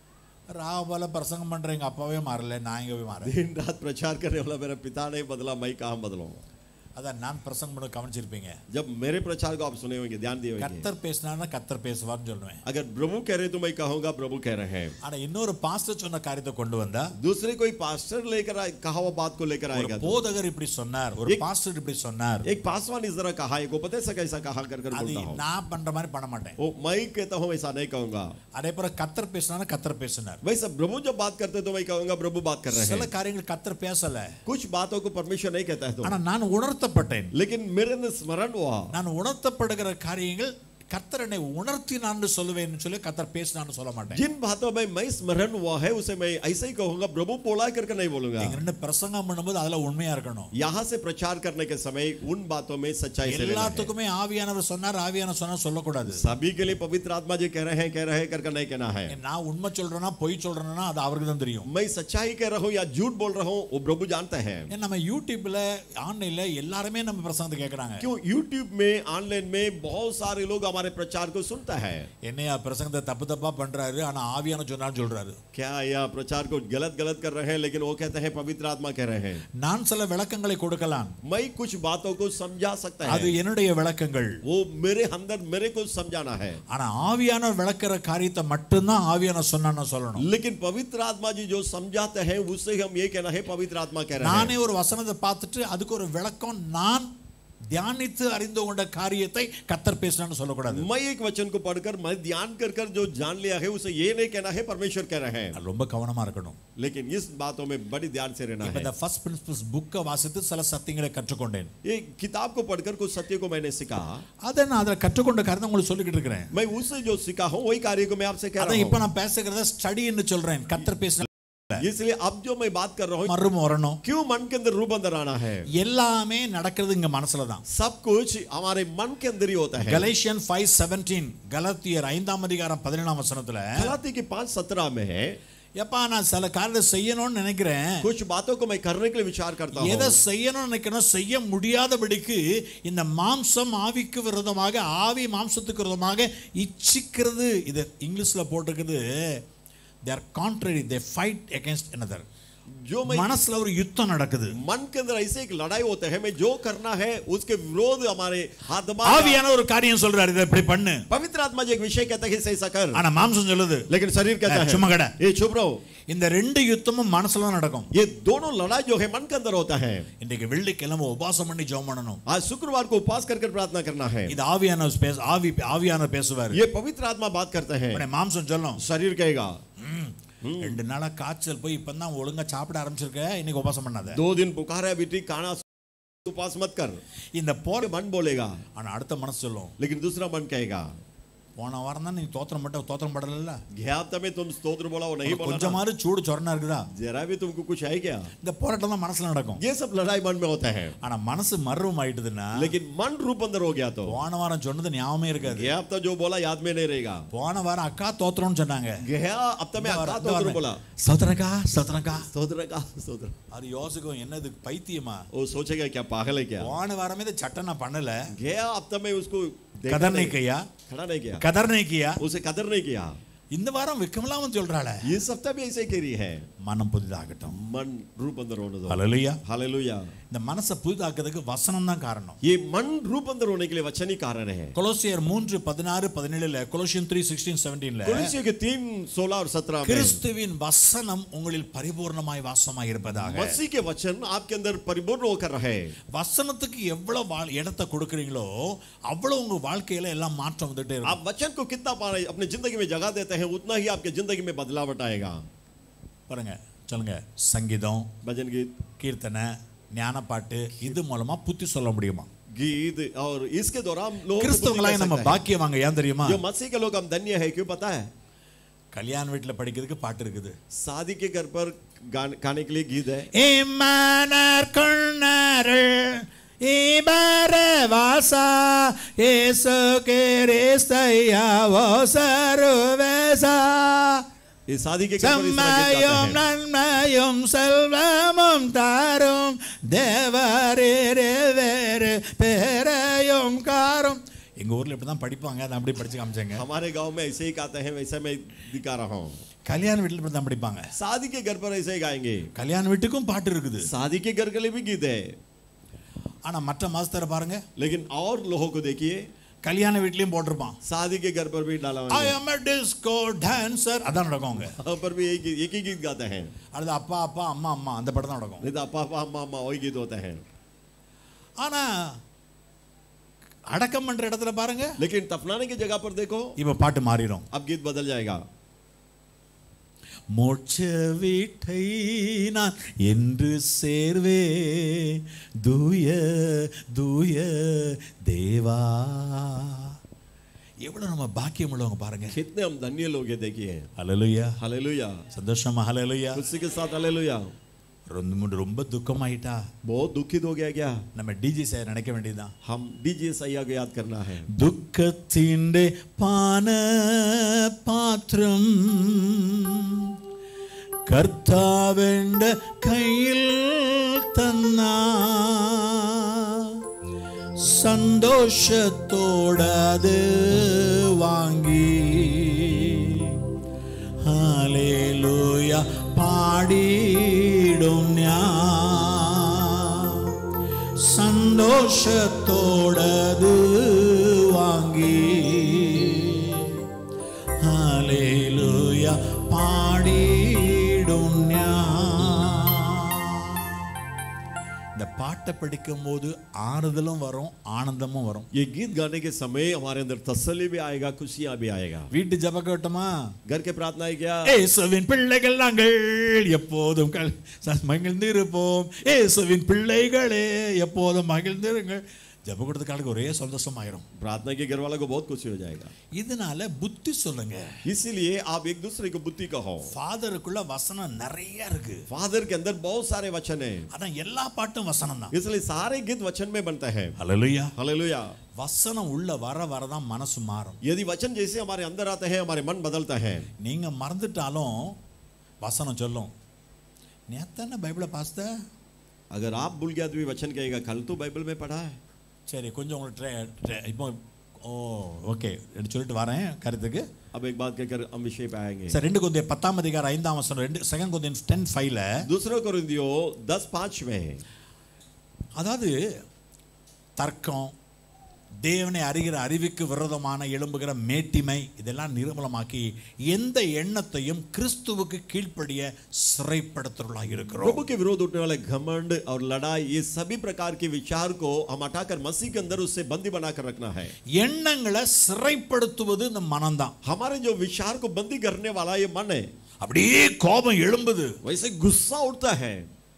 ராவ போல பிரசங்கம் பண்ற எங்க அப்பாவே மாறல நான் எங்க போய் மாறேன் दिन रात प्रचार करने वाला मेरा पिता नहीं बदला मैं कहाँ बदलूं அதான் நான் பிரசங்கம் பண்ண கவனிச்சிருப்பீங்க जब मेरे प्रचार को आप सुने होंगे ध्यान दिए होंगे கத்தர் பேசினா கத்தர் பேசுவார்னு சொல்லுவேன் अगर प्रभु कह रहे तो मैं कहूंगा प्रभु कह रहे हैं ஆனா இன்னொரு பாஸ்டர் சொன்ன காரியத்தை கொண்டு வந்தா दूसरे कोई पास्टर लेकर आए कहा हुआ बात को लेकर ஒரு आएगा तो போதகர் இப்படி சொன்னார் ஒரு एक- பாஸ்டர் இப்படி சொன்னார் एक पासवान इस तरह कहा है को पता है ऐसा कैसा कहा कर कर அது बोलता हूँ நான் பண்ற மாதிரி பண்ண மாட்டேன் ओ मैं कहता हूँ ऐसा नहीं कहूंगा அதே போல கத்தர் பேசினா கத்தர் பேசினார் वैसा प्रभु जब बात करते तो मैं कहूंगा प्रभु बात कर रहे சில हैं காரியங்கள் கத்தர் பேசல कुछ बातों को परमेश्वर नहीं कहता है तो ஆனா நான் உணர்த்தப்பட்டேன் लेकिन मेरे अंदर स्मरण हुआ நான் உணர்த்தப்படுகிற காரியங்கள் கத்தர் என்னை உணர்த்தினான்னு சொல்லுவேன்னு சொல்லி கத்தர் பேசினான்னு சொல்ல மாட்டேன் जिन बातों में मैं स्मरण हुआ है उसे मैं ऐसे ही कहूंगा प्रभु बोला करके नहीं बोलूंगा நீங்க ரெண்டு பிரசங்கம் பண்ணும்போது அதுல உண்மையா இருக்கணும் यहाँ से प्रचार करने के समय उन बातों में सच्चाई से रहना है। எல்லாத்துக்குமே ஆவியானவர் சொன்னார் ஆவியானவர் சொன்னா சொல்லக்கூடாது सभी के लिए पवित्र आत्मा जी कह रहे हैं कह रहे हैं करके नहीं कहना है நான் உண்மை சொல்றேன்னா பொய் சொல்றேன்னா அது அவருக்கு தான் தெரியும் मैं सच्चाई कह रहा हूँ या झूठ बोल रहा हूँ वो प्रभु जानते हैं ஏன் நம்ம யூடியூப்ல ஆன்லைன்ல எல்லாருமே நம்ம பிரசங்கத்தை கேட்கறாங்க क्यों YouTube में ऑनलाइन में बहुत सारे लोग हमारे प्रचार को सुनता है என்னையா பிரசங்கத்தை தப்பு தப்பா பண்றாரு ஆனா ஆவியான சொன்னான்னு சொல்றாரு क्या यह प्रचार को गलत गलत कर रहे हैं लेकिन वो कहते हैं पवित्र आत्मा कह रहे हैं நான் சில விளக்கங்களை கொடுக்கலாம் मैं कुछ बातों को समझा सकता அது है என்னுடைய விளக்கங்கள் वो मेरे अंदर मेरे को समझाना है ஆனா ஆவியானவர் விளக்குற காரியத்தை மட்டும்தான் ஆவியான சொன்னான்னு சொல்லணும் लेकिन पवित्र आत्मा जी जो समझाते हैं उससे हम ये कहना है पवित्र आत्मा कह रहे हैं நானே ஒரு வசனத்தை பார்த்துட்டு அதுக்கு ஒரு விளக்கம் நான் தியானித்து அறிந்து கொண்ட காரியத்தை கத்தர் பேசினான்னு சொல்லக்கூடாது मैं एक वचन को पढ़कर मैं ध्यान कर कर जो जान लिया है उसे ये नहीं कहना है परमेश्वर कह रहे हैं நான் ரொம்ப கவனமா இருக்கணும் लेकिन इस बातों में बड़ी ध्यान से रहना இப்ப है இந்த ஃபர்ஸ்ட் பிரின்சிபல்ஸ் புக்கை வாசித்து சில சத்தியங்களை கற்றுக்கொண்டேன் ये किताब को पढ़कर कुछ सत्य को मैंने सीखा அதை நான் அதில் கற்றுக்கொண்ட காரியத்தை உங்களுக்கு சொல்லிக்கிட்டு இருக்கிறேன் मैं उससे जो सीखा हूं वही कार्य को मैं आपसे कह அதை रहा இப்ப हूं நான் பேசுகிறத ஸ்டடின்னு சொல்றேன் கத்தர் பேசின इसलिए अब जो मैं बात कर रहा हूँ மறும வரணும் क्यों मन के अंदर रूप अंदर आना है எல்லாமே நடக்கிறது இங்க மனசுல தான் सब कुछ हमारे मन के अंदर ही होता है கலேஷியன் ஃபைவ் செவன்டீன் கலத்தியர் ஐந்தாம் அதிகாரம் பதினேழாம் வசனத்துல गलाती के पांच सत्रह में है எப்பா நான் சில காரியத்தை செய்யணும்னு நினைக்கிறேன் कुछ बातों को मैं करने के लिए विचार करता हूँ எதை செய்யணும்னு நினைக்கிறோம் செய்ய முடியாதபடிக்கு இந்த மாம்சம் ஆவிக்கு விரோதமாக ஆவி மாம்சத்துக்கு விரோதமாக இச்சிக்கிறது இது இங்கிலீஷ்ல போட்டிருக்குது they are contrary they fight against another जो मैं மனசுல ஒரு யுத்தம் நடக்குது मन के अंदर ऐसे एक लड़ाई होता है मैं जो करना है उसके विरोध हमारे हाथ दबा ஆவியான ஒரு காரியம் சொல்றாரு இதை இப்படி பண்ணு पवित्र आत्मा जी एक विषय कहता है कि इसे ऐसा कर ஆனா மாம்சம் சொல்லுது लेकिन शरीर कहता ए, चुम्मा कड़ा। है ये चुप रहो இந்த ரெண்டு யுத்தமும் மனசுல தான் நடக்கும் ये दोनों लड़ाई जो है मन के अंदर होता है இன்றைக்கு வெள்ளிக்கிழமை உபாசம் பண்ணி ஜெபம் பண்ணணும் आज शुक्रवार को उपवास कर कर प्रार्थना करना है இது ஆவியான பேச ஆவி ஆவியான பேசுவாரு ये पवित्र आत्मा बात करते हैं உடனே மாம்சம் சொல்லும் शरीर कहेगा "ம், ரெண்டு நாளா காய்ச்சல் போய் இப்பதான் ஒழுங்கா சாப்பிட ஆரம்பிச்சிருக்க இன்னைக்கு உபாசம் பண்ணாத दो दिन पुकारा है बेटी खाना उपवास मत कर இந்த போற और मन बोलेगा ஆனா அடுத்த மனசு சொல்லும் लेकिन दूसरा मन कहेगा போன வாரம் தான் நீ தோத்திரம் மட்டும் தோத்திரம் படல गया हफ्ते में तुम स्तोत्र बोला वो नहीं बोला था। கொஞ்சமாவது சூடு சொரணா இருக்குதா जरा भी तुमको कुछ है क्या இந்த போராட்டம் தான் மனசுல நடக்கும் ये सब लड़ाई मन में होता है ஆனா மனசு மர்வம் ஆயிட்டுதுன்னா लेकिन मन रूप अंदर हो गया तो போன வாரம் சொன்னது ஞாபகமே இருக்காது गया हफ्ता जो बोला याद में नहीं रहेगा போன வாரம் அக்கா தோத்திரம்னு சொன்னாங்க गया हफ्ते में இந்த अक्का வாரம், இந்த तोत्र வாரம், बोला சோதரக்கா சோதரக்கா स्तोत्र का स्तोत्र அது யோசிக்கும் என்னது பைத்தியமா वो सोचेगा क्या पागल है क्या போன வாரமே இந்த சட்டை நான் பண்ணல गया हफ्ते में उसको देखा கதர் नहीं, நீக்கையா खड़ा नहीं किया கதர் நீக்கியா उसे कदर नहीं किया இந்த வாரம் விக்கமலாம சொல்றாள ये सप्ताह भी ऐसे ही कह रही है மனம் புதிதாகட்டும் मन रूप अंदर होने दो ஹalleluya हालेलुया இந்த மனசை புதிதாக்குறதுக்கு வசனம் தான் காரணம் ये मन रूप अंदर होने के लिए वचन ही कारण है கொலோசியர் மூன்று பதினாறு பதினேழுல கொலோசியன் த்ரீ சிக்ஸ்டீன் செவன்டீன்ல कोलोसियों के तीन सोलह और सत्रह में கிறிஸ்துவின் வசனம் உங்களில் பரிபூர்ணமாய் வாசமாய் இருப்பதாக मसीह के वचन आपके अंदर परिपूर्ण होकर रहे வசனத்துக்கு எவ்வளவு வாழ்- இடத்தை கொடுக்குறீங்களோ அவ்வளவு உங்க வாழ்க்கையில எல்லாம் மாற்றம் வந்துட்டே இருக்கும் आप वचन को कितना पाए अपनी जिंदगी में जगह देते हैं उतना ही आपके जिंदगी में बदलावट आएगा பாருங்க சொல்லுங்க சங்கீதம் भजन गीत கீர்த்தனை ஞானப்பாட்டு இது மூலமா புத்தி சொல்ல முடியுமா गीत और इसके दौरान लोग கிறிஸ்தவங்களாக நம்ம பாக்கியவாங்க ஏன் தெரியுமா जो मसीह के लोग हम धन्य है क्यों पता है கல்யாண வீட்டுல படிக்கிறதுக்கு பாட்டு இருக்குது शादी के घर पर गाने गाने के लिए गीत है இம்மனர் கொண்ணர்கள் இபரவாசா இயேசு கிறிஸ்தையாவோ சர்வேசா ये शादी के घर पर इस तरह गीत செம்மையும் गाते हैं நன்மையும் செல்வமும் தாரும் தேவரே வேறு பேரையும் காரும் எங்க ஊர்ல இப்படிதான் படிப்பாங்க அதை அப்படி படிச்சு காமிச்சாங்க हमारे गांव में ऐसे ही गाते हैं वैसे मैं दिखा रहा हूँ கல்யாண வீட்டுல இப்படி தான் படிப்பாங்க शादी के घर पर ऐसे ही गाएंगे கல்யாண வீட்டுக்கும் பாட்டு இருக்குது शादी के घर के लिए भी गीत है ஆனா மற்ற மாஸ்டரை பாருங்க लेकिन और लोगों को देखिए கல்யாண வீட்லயும் போட்டிருப்பான் शादी के घर पर भी डाला हुआ ஐ है am a disco dancer அதான் நடக்கும் அங்க वहाँ पर भी एक एक ही गीत गाते हैं அடுத்து அப்பா அப்பா அம்மா அம்மா அந்த படம் தான் நடக்கும் नहीं तो पापा अम्मा अम्मा वही गीत होते हैं ஆனா அடக்கம் பண்ற இடத்துல பாருங்க लेकिन तफनाने की जगह पर देखो இப்ப பாட்டு மாறிடும் अब गीत बदल जाएगा மோட்ச வீட்டை நான் என்று சேர்வே தூய தூய தேவா எவ்வளவு நம்ம பாக்கியம் உள்ளவங்க பாருங்க कितने हम धन्य लोग हैं देखिए ஹalleluya हालेलुया சந்தோஷமா ஹalleluya खुशी के साथ हालेलुया ரொம்ப ரொம்ப துக்கமாயிட்டா बहुत दुखित हो गया क्या நம்ம டிஜி சார் நினைக்க வேண்டியதுதான் हम डीजे सैया को याद करना है ദുഃഖത്തിൻ്റെ പാന പാത്രം കർത്താവിൻ്റെ കയ്യിൽ തന്ന സന്തോഷത്തോടത് വാങ്ങി ഹാലേലൂയ പാടിയിടും ഞാൻ സന്തോഷത്തോടത് വാങ്ങി ഹാലേലൂയ പാടിയിടും ഞാൻ இந்த பாட்டை படிக்கும் போது ஆறுதலும் வரும் ஆனந்தமும் வரும் ये गीत गाने के समय हमारे अंदर तसल्ली भी आएगा खुशियां भी आएगा வீட்டு ஜப கேட்டோமா घर के प्रार्थना है क्या ஏசுவின் பிள்ளைகள் நாங்கள் எப்போதும் கல்- ச- மகிழ்ந்திருப்போம் ஏசுவின் பிள்ளைகளே எப்போதும் மகிழ்ந்திருங்கள் ஜெப கொடுத்தக்காலுக்கு ஒரே சந்தோஷமாயிரும் प्रार्थना के घर वालों को बहुत खुशी हो जाएगा இதனால புத்தி சொல்லுங்க इसीलिए आप एक दूसरे को बुद्धि कहो ஃபாதருக்குள்ள வசனம் நிறைய இருக்கு फादर के अंदर बहुत सारे वचन है அதான் எல்லா பாட்டும் வசனம் தான் इसलिए सारे गीत वचन में बनते हैं ஹalleluya हालेलुया வசனம் உள்ள வர வரதான் மனசு மாறும் यदि वचन जैसे हमारे अंदर आते हैं हमारे मन बदलता है நீங்க மறந்துட்டாலும் வசனம் சொல்லும் நேத்தான பைபிளை பாஸ்த अगर आप भूल गया तो भी वचन कहेगा कल तो बाइबल में पढ़ा है சரி கொஞ்சம் உங்களுக்கு ட்ரை ட்ரை- இப்போ ஓ ஓகே சொல்லிட்டு வரேன் கருத்துக்கு अब एक बात कहकर हम विषय पे आएंगे சரி ரெண்டு கொந்தே பத்தாம் அதிகாரம் ஐந்தாம் வசனம் ரெண்டு செகண்ட் கொந்தேன் டென் ஃபைவ்ல दूसरा कोरिंथियो दस पांच में அதாவது தர்க்கம் தேவனை அறிகிற அறிவுக்கு விரோதமான எழும்புகிற மேட்டிமை இதெல்லாம் நிர்மலமாக்கி எந்த எண்ணத்தையும் கிறிஸ்துவுக்கு கீழ்ப்படிய சிறைப்படுத்துவர்களாக இருக்கிறோம் प्रभु के विरोध उठने वाले घमंड और लड़ाई ये सभी प्रकार के विचार को हम हटाकर मसीह के अंदर उससे बंदी बनाकर रखना है எண்ணங்களை சிறைப்படுத்துவது இந்த மனம்தான் हमारे जो विचार को बंदी करने वाला ये मन है அப்படியே கோபம் எழும்புது वैसे गुस्सा उठता है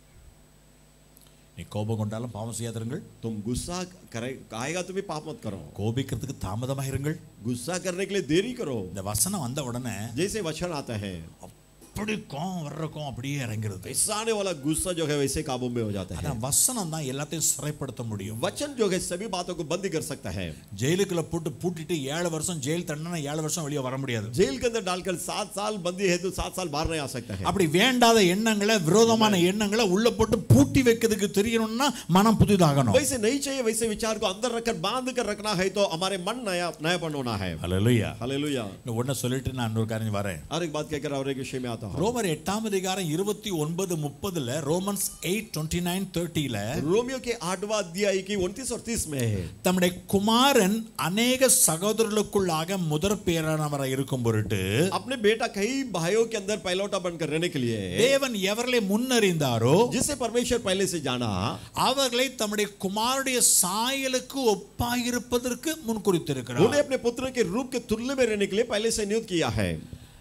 நீ கோபம் கொண்டாலும் பாவம் செய்யாதிருங்கள் तुम गुस्सा करे आएगा तो भी पाप मत करो கோபிக்கிறதுக்கு தாமதமாயிருங்கள் गुस्सा करने के लिए देरी करो இந்த வசனம் வந்த உடனே जैसे वचन आता है அப்படி கோபம் வர்ற கோபம் அப்படியே இறங்கிறது ऐसा आने वाला गुस्सा जो है वैसे काबू में हो जाता है அதான் வசனம் தான் எல்லாத்தையும் சிறைப்படுத்த முடியும் वचन जो है सभी बातों को बंदी कर सकता है ஜெயிலுக்குள்ள போட்டு பூட்டிட்டு ஏழு வருஷம் ஜெயில் தண்டனை ஏழு வருஷம் வெளியே வர முடியாது जेल के अंदर डालकर सात साल बंदी है तो सात साल बाहर नहीं आ सकता है அப்படி வேண்டாத எண்ணங்களை விரோதமான எண்ணங்களை உள்ள போட்டு பூட்டி வைக்கிறதுக்கு தெரியணும்னா மனம் புதிதாகணும் वैसे नहीं चाहिए वैसे विचार को अंदर रखकर बांध कर रखना है तो हमारे मन नया नयापन होना है ஹalleluya हालेलुया ஒன்ன சொல்லிட்டு நான் இன்னொரு காரியம் வரேன் और एक बात कहकर और एक विषय में आता हूँ ரோமர் எட்டாம் அதிகாரம் இருபத்தி ஒன்பது முப்பதுல ரோமன்ஸ் எயிட் டுவெண்ட்டி நைன் தேர்ட்டில रोमियो के आठवां अध्याय की उनतीस और तीस में है தம்முடைய குமாரன் அநேக சகோதரர்களுக்குள்ளாக முதற் பேரானவராக இருக்கும் பொருட்டு अपने बेटा कई भाइयों के अंदर पहलौटा बनकर रहने के लिए தேவன் எவர்களை முன்னறிந்தாரோ जिसे परमेश्वर पहले से जाना அவர்களை தம்முடைய குமாருடைய சாயலுக்கு ஒப்பாயிருப்பதற்கு முன் குறித்திருக்கிறார் उन्हें अपने पुत्र के रूप के तुल्य में रहने के लिए पहले से नियुक्त किया है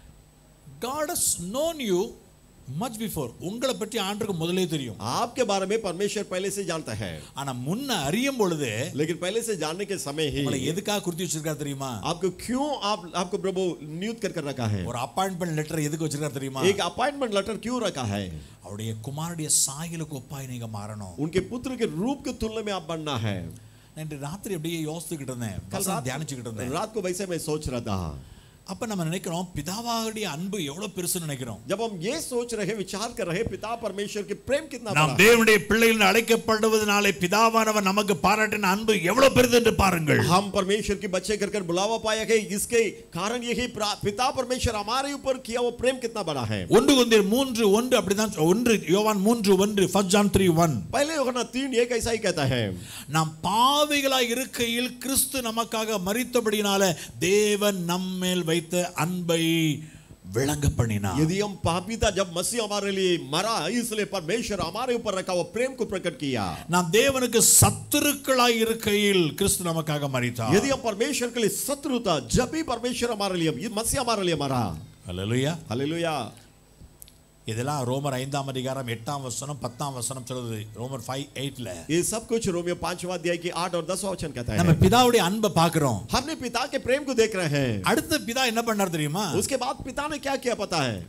God has known you much before உங்களை பற்றி ஆண்டுக்கு முதலே தெரியும் आपके बारे में परमेश्वर पहले से जानता है ஆனா முன்ன அறியும் பொழுது लेकिन पहले से जानने के समय ही உங்களை எதுக்காக குறித்து வச்சிருக்காரு தெரியுமா आपको क्यों आप आपको प्रभु नियुक्त कर कर रखा है ஒரு அப்பாயின்மெண்ட் லெட்டர் எதுக்கு வச்சிருக்காரு தெரியுமா एक अपॉइंटमेंट लेटर क्यों रखा है அவருடைய குமாருடைய சாயலுக்கு ஒப்பாய் நீங்க மாறணும் उनके पुत्र के रूप के तुलना में आप बनना है நான் இன்று ராத்திரி அப்படியே யோசிச்சுக்கிட்டு இருந்தேன் कल வசனம் रात தியானிச்சுக்கிட்டு இருந்தேன் रात को वैसे मैं सोच रहा था அப்ப நம்ம நினைக்கிறோம் பிதாவாவுடைய அன்பு எவ்வளவு பெருசுன்னு நினைக்கிறோம் जब हम ये सोच रहे विचार कर रहे पिता परमेश्वर के प्रेम कितना நாம் बड़ा है। தேவனுடைய பிள்ளைகள் அழைக்கப்படுவதனாலே பிதாவானவர் நமக்கு பாராட்டின அன்பு எவ்வளவு பெரிது என்று பாருங்கள் हम परमेश्वर के बच्चे कर कर बुलावा पाया गए इसके कारण यही प्रा- पिता परमेश्वर हमारे ऊपर किया वो प्रेम कितना बड़ा है ஒன்று கொந்தியர் மூன்று ஒன்று அப்படிதான் ஒன்று யோவான் மூன்று ஒன்று ஃபர்ஸ்ட் ஜான் த்ரீ ஒன் पहले योहन्ना तीन एक ऐसा ही कहता है நாம் பாவிகளாய் இருக்கையில் கிறிஸ்து நமக்காக மரித்தபடினால தேவன் நம்மேல் வைத்த அன்பை விளங்க பண்ணினார் यदि हम पापी था जब मसीह हमारे लिए मरा इसलिए परमेश्वर हमारे ऊपर रखा वो प्रेम को प्रकट किया நாம் தேவனுக்கு சத்துருக்களாய் இருக்கையில் கிறிஸ்து நமக்காக மரித்தார் यदि हम परमेश्वर के लिए शत्रु था जब भी परमेश्वर हमारे लिए ये मसीह हमारे लिए मरा அல்லேலூயா हालेलुया இதெல்லாம் ரோமர் ஐந்தாம் அதிகாரம் எட்டாம் வசனம் பத்தாம் வசனம் சொல்லுது ரோமர் ஃபைவ் எயிட்ல ये सब कुछ रोमियो पांचवा अध्याय की आठ और दसवां वचन कहता நம்ம है பிதாவுடைய அன்பை பார்க்கிறோம் हमने पिता के प्रेम को देख रहे हैं அடுத்த பிதா என்ன பண்ணார் தெரியுமா उसके बाद पिता ने क्या किया पता है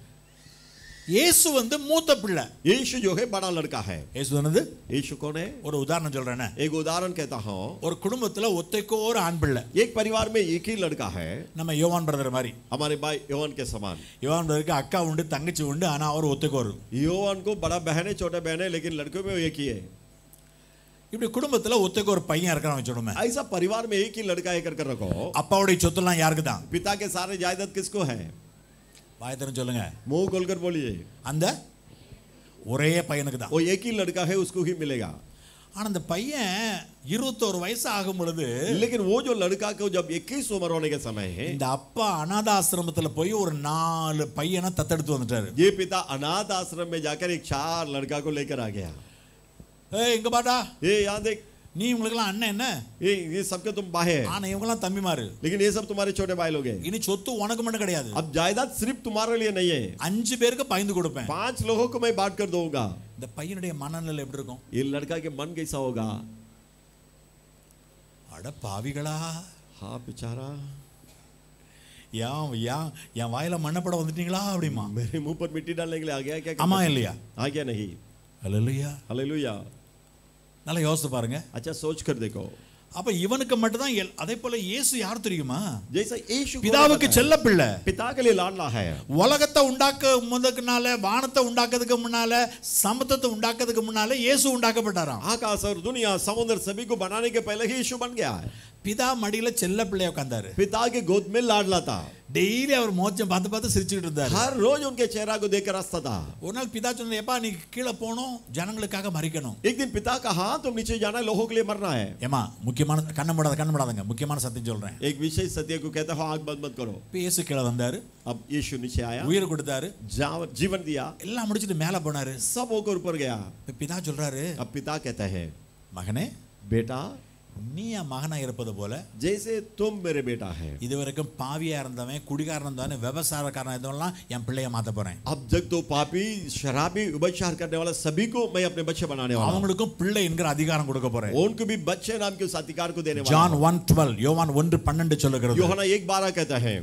இயேசு வந்து மூத்த பிள்ளை यीशु जो है बड़ा लड़का है இயேசு வந்து यीशु कौन है ஒரு உதாரணம் சொல்றேனே एक उदाहरण कहता हूँ ஒரு குடும்பத்துல ஒத்தைக்கோ ஒரு ஆண் பிள்ளை एक परिवार में एक ही लड़का है நம்ம யோவான் பிரதர் மாதிரி हमारे भाई योवन के समान யோவான் பிரதருக்கு அக்கா உண்டு தங்கச்சி உண்டு ஆனா அவர் ஒத்துக்கோரு योवन को बड़ा बहन है छोटा बहन है लेकिन लड़कों में वो एक ही है இப்படி குடும்பத்துல ஒத்துக்க ஒரு பையன் இருக்கிறான் வச்சுடுமே ऐसा परिवार में एक ही लड़का है कर कर रखो அப்பாவுடைய சொத்துலாம் யாருக்கு தான் पिता के सारे जायदाद किसको है வாயத்தரம் சொல்லுங்க मुंह खोलकर बोलिए அந்த ஒரே பையனுக்கு தான் वो एक ही लड़का है उसको ही मिलेगा ஆனா அந்த பையன் இருபத்தோரு வயசு ஆகும் பொழுது लेकिन वो जो लड़का को जब 21 उम्र होने के समय है இந்த அப்பா அனாதாசிரமத்துல போய் ஒரு நாலு பையனை தத்தெடுத்து வந்துட்டாரு ये पिता अनाथ आश्रम में जाकर एक चार लड़का को लेकर आ गया ஏய் இங்க பாட்டா ये यहाँ देख நீ இவங்களுக்கெல்லாம் அண்ணன் என்ன ये ये सबके तुम बाहे हैं ஆனா இவங்கெல்லாம் தம்பிமாரு लेकिन ये सब तुम्हारे छोटे भाई लोग हैं இனி சொத்து உனக்கு மட்டும் கிடையாது अब जायदाद सिर्फ तुम्हारे लिए नहीं है அஞ்சு பேருக்கு பயந்து கொடுப்பேன் पांच लोगों को मैं बांट कर दूंगा இந்த பையனுடைய மனநிலை எப்படி இருக்கும் ये लड़का के मन कैसा होगा அட பாவிகளா हाँ बेचारा ஏன் ஏன் என் வாயில மண்ணப்பட வந்துட்டீங்களா அப்படிமா मेरे मुंह पर मिट्टी डालने के लिए आ गया क्या ஆமா இல்லையா आ गया नहीं அல்லேலூயா हालेलुया நல்லா யோசித்து பாருங்க अच्छा सोच कर देखो அப்ப இவனுக்கு மட்டும்தான் எல்- அதே போல இயேசு யார் தெரியுமா जैसा यीशु को பிதாவுக்கு पता है, செல்ல பிள்ளை पिता के लिए लाडला है உலகத்தை உண்டாக்க முதற்குனால வானத்தை உண்டாக்குறதுக்கு முன்னால சமுத்திரத்தை உண்டாக்குறதுக்கு முன்னால இயேசு உண்டாக்கப்பட்டாராம் आकाश और दुनिया समुद्र सभी को बनाने के पहले ही यीशु बन गया है பிதா மடியில செல்ல பிள்ளைய உட்கார்ந்தாரு पिता के गोद में लाडला था டெய்லி அவர் மோச்சம் பார்த்து பார்த்து சிரிச்சுக்கிட்டு இருந்தாரு हर रोज उनके चेहरा को देखकर हंसता था ஒரு நாள் பிதா சொன்ன எப்பா நீ கீழே போகணும் ஜனங்களுக்காக மறிக்கணும் एक दिन पिता कहा तुम नीचे जाना है लोगों के लिए मरना है ஏமா முக்கியமான கண்ண மூடாத கண்ண மூடாதங்க முக்கியமான சத்தியம் சொல்றேன் एक विशेष सत्य को कहता हो आग बंद मत करो இப்ப இயேசு கீழே வந்தாரு अब यीशु नीचे आया உயிர் கொடுத்தாரு जा- जीवन दिया எல்லாம் முடிச்சிட்டு மேல போனாரு सब होकर ऊपर गया இப்ப பிதா சொல்றாரு अब पिता कहता है மகனே बेटा நீ என் மகனா இருப்பது போல जैसे तुम मेरे बेटा है இதுவரைக்கும் பாவியா இருந்தவன் குடிகாரன் இருந்தவன் விவசாயக்காரன் இருந்தவன்லாம் என் பிள்ளைய மாத்த போறேன் अब जब तो पापी शराबी उपचार करने वाला सभी को मैं अपने बच्चे बनाने वाला हूं। அவங்களுக்கும் பிள்ளை என்கிற அதிகாரம் கொடுக்க போறேன் उनको भी बच्चे नाम के उस अधिकार को देने वाला ஜான் हूं। ஒன் டுவெல் யோவான் ஒன்று பன்னெண்டு சொல்லுகிறது யோहना एक बारह कहता है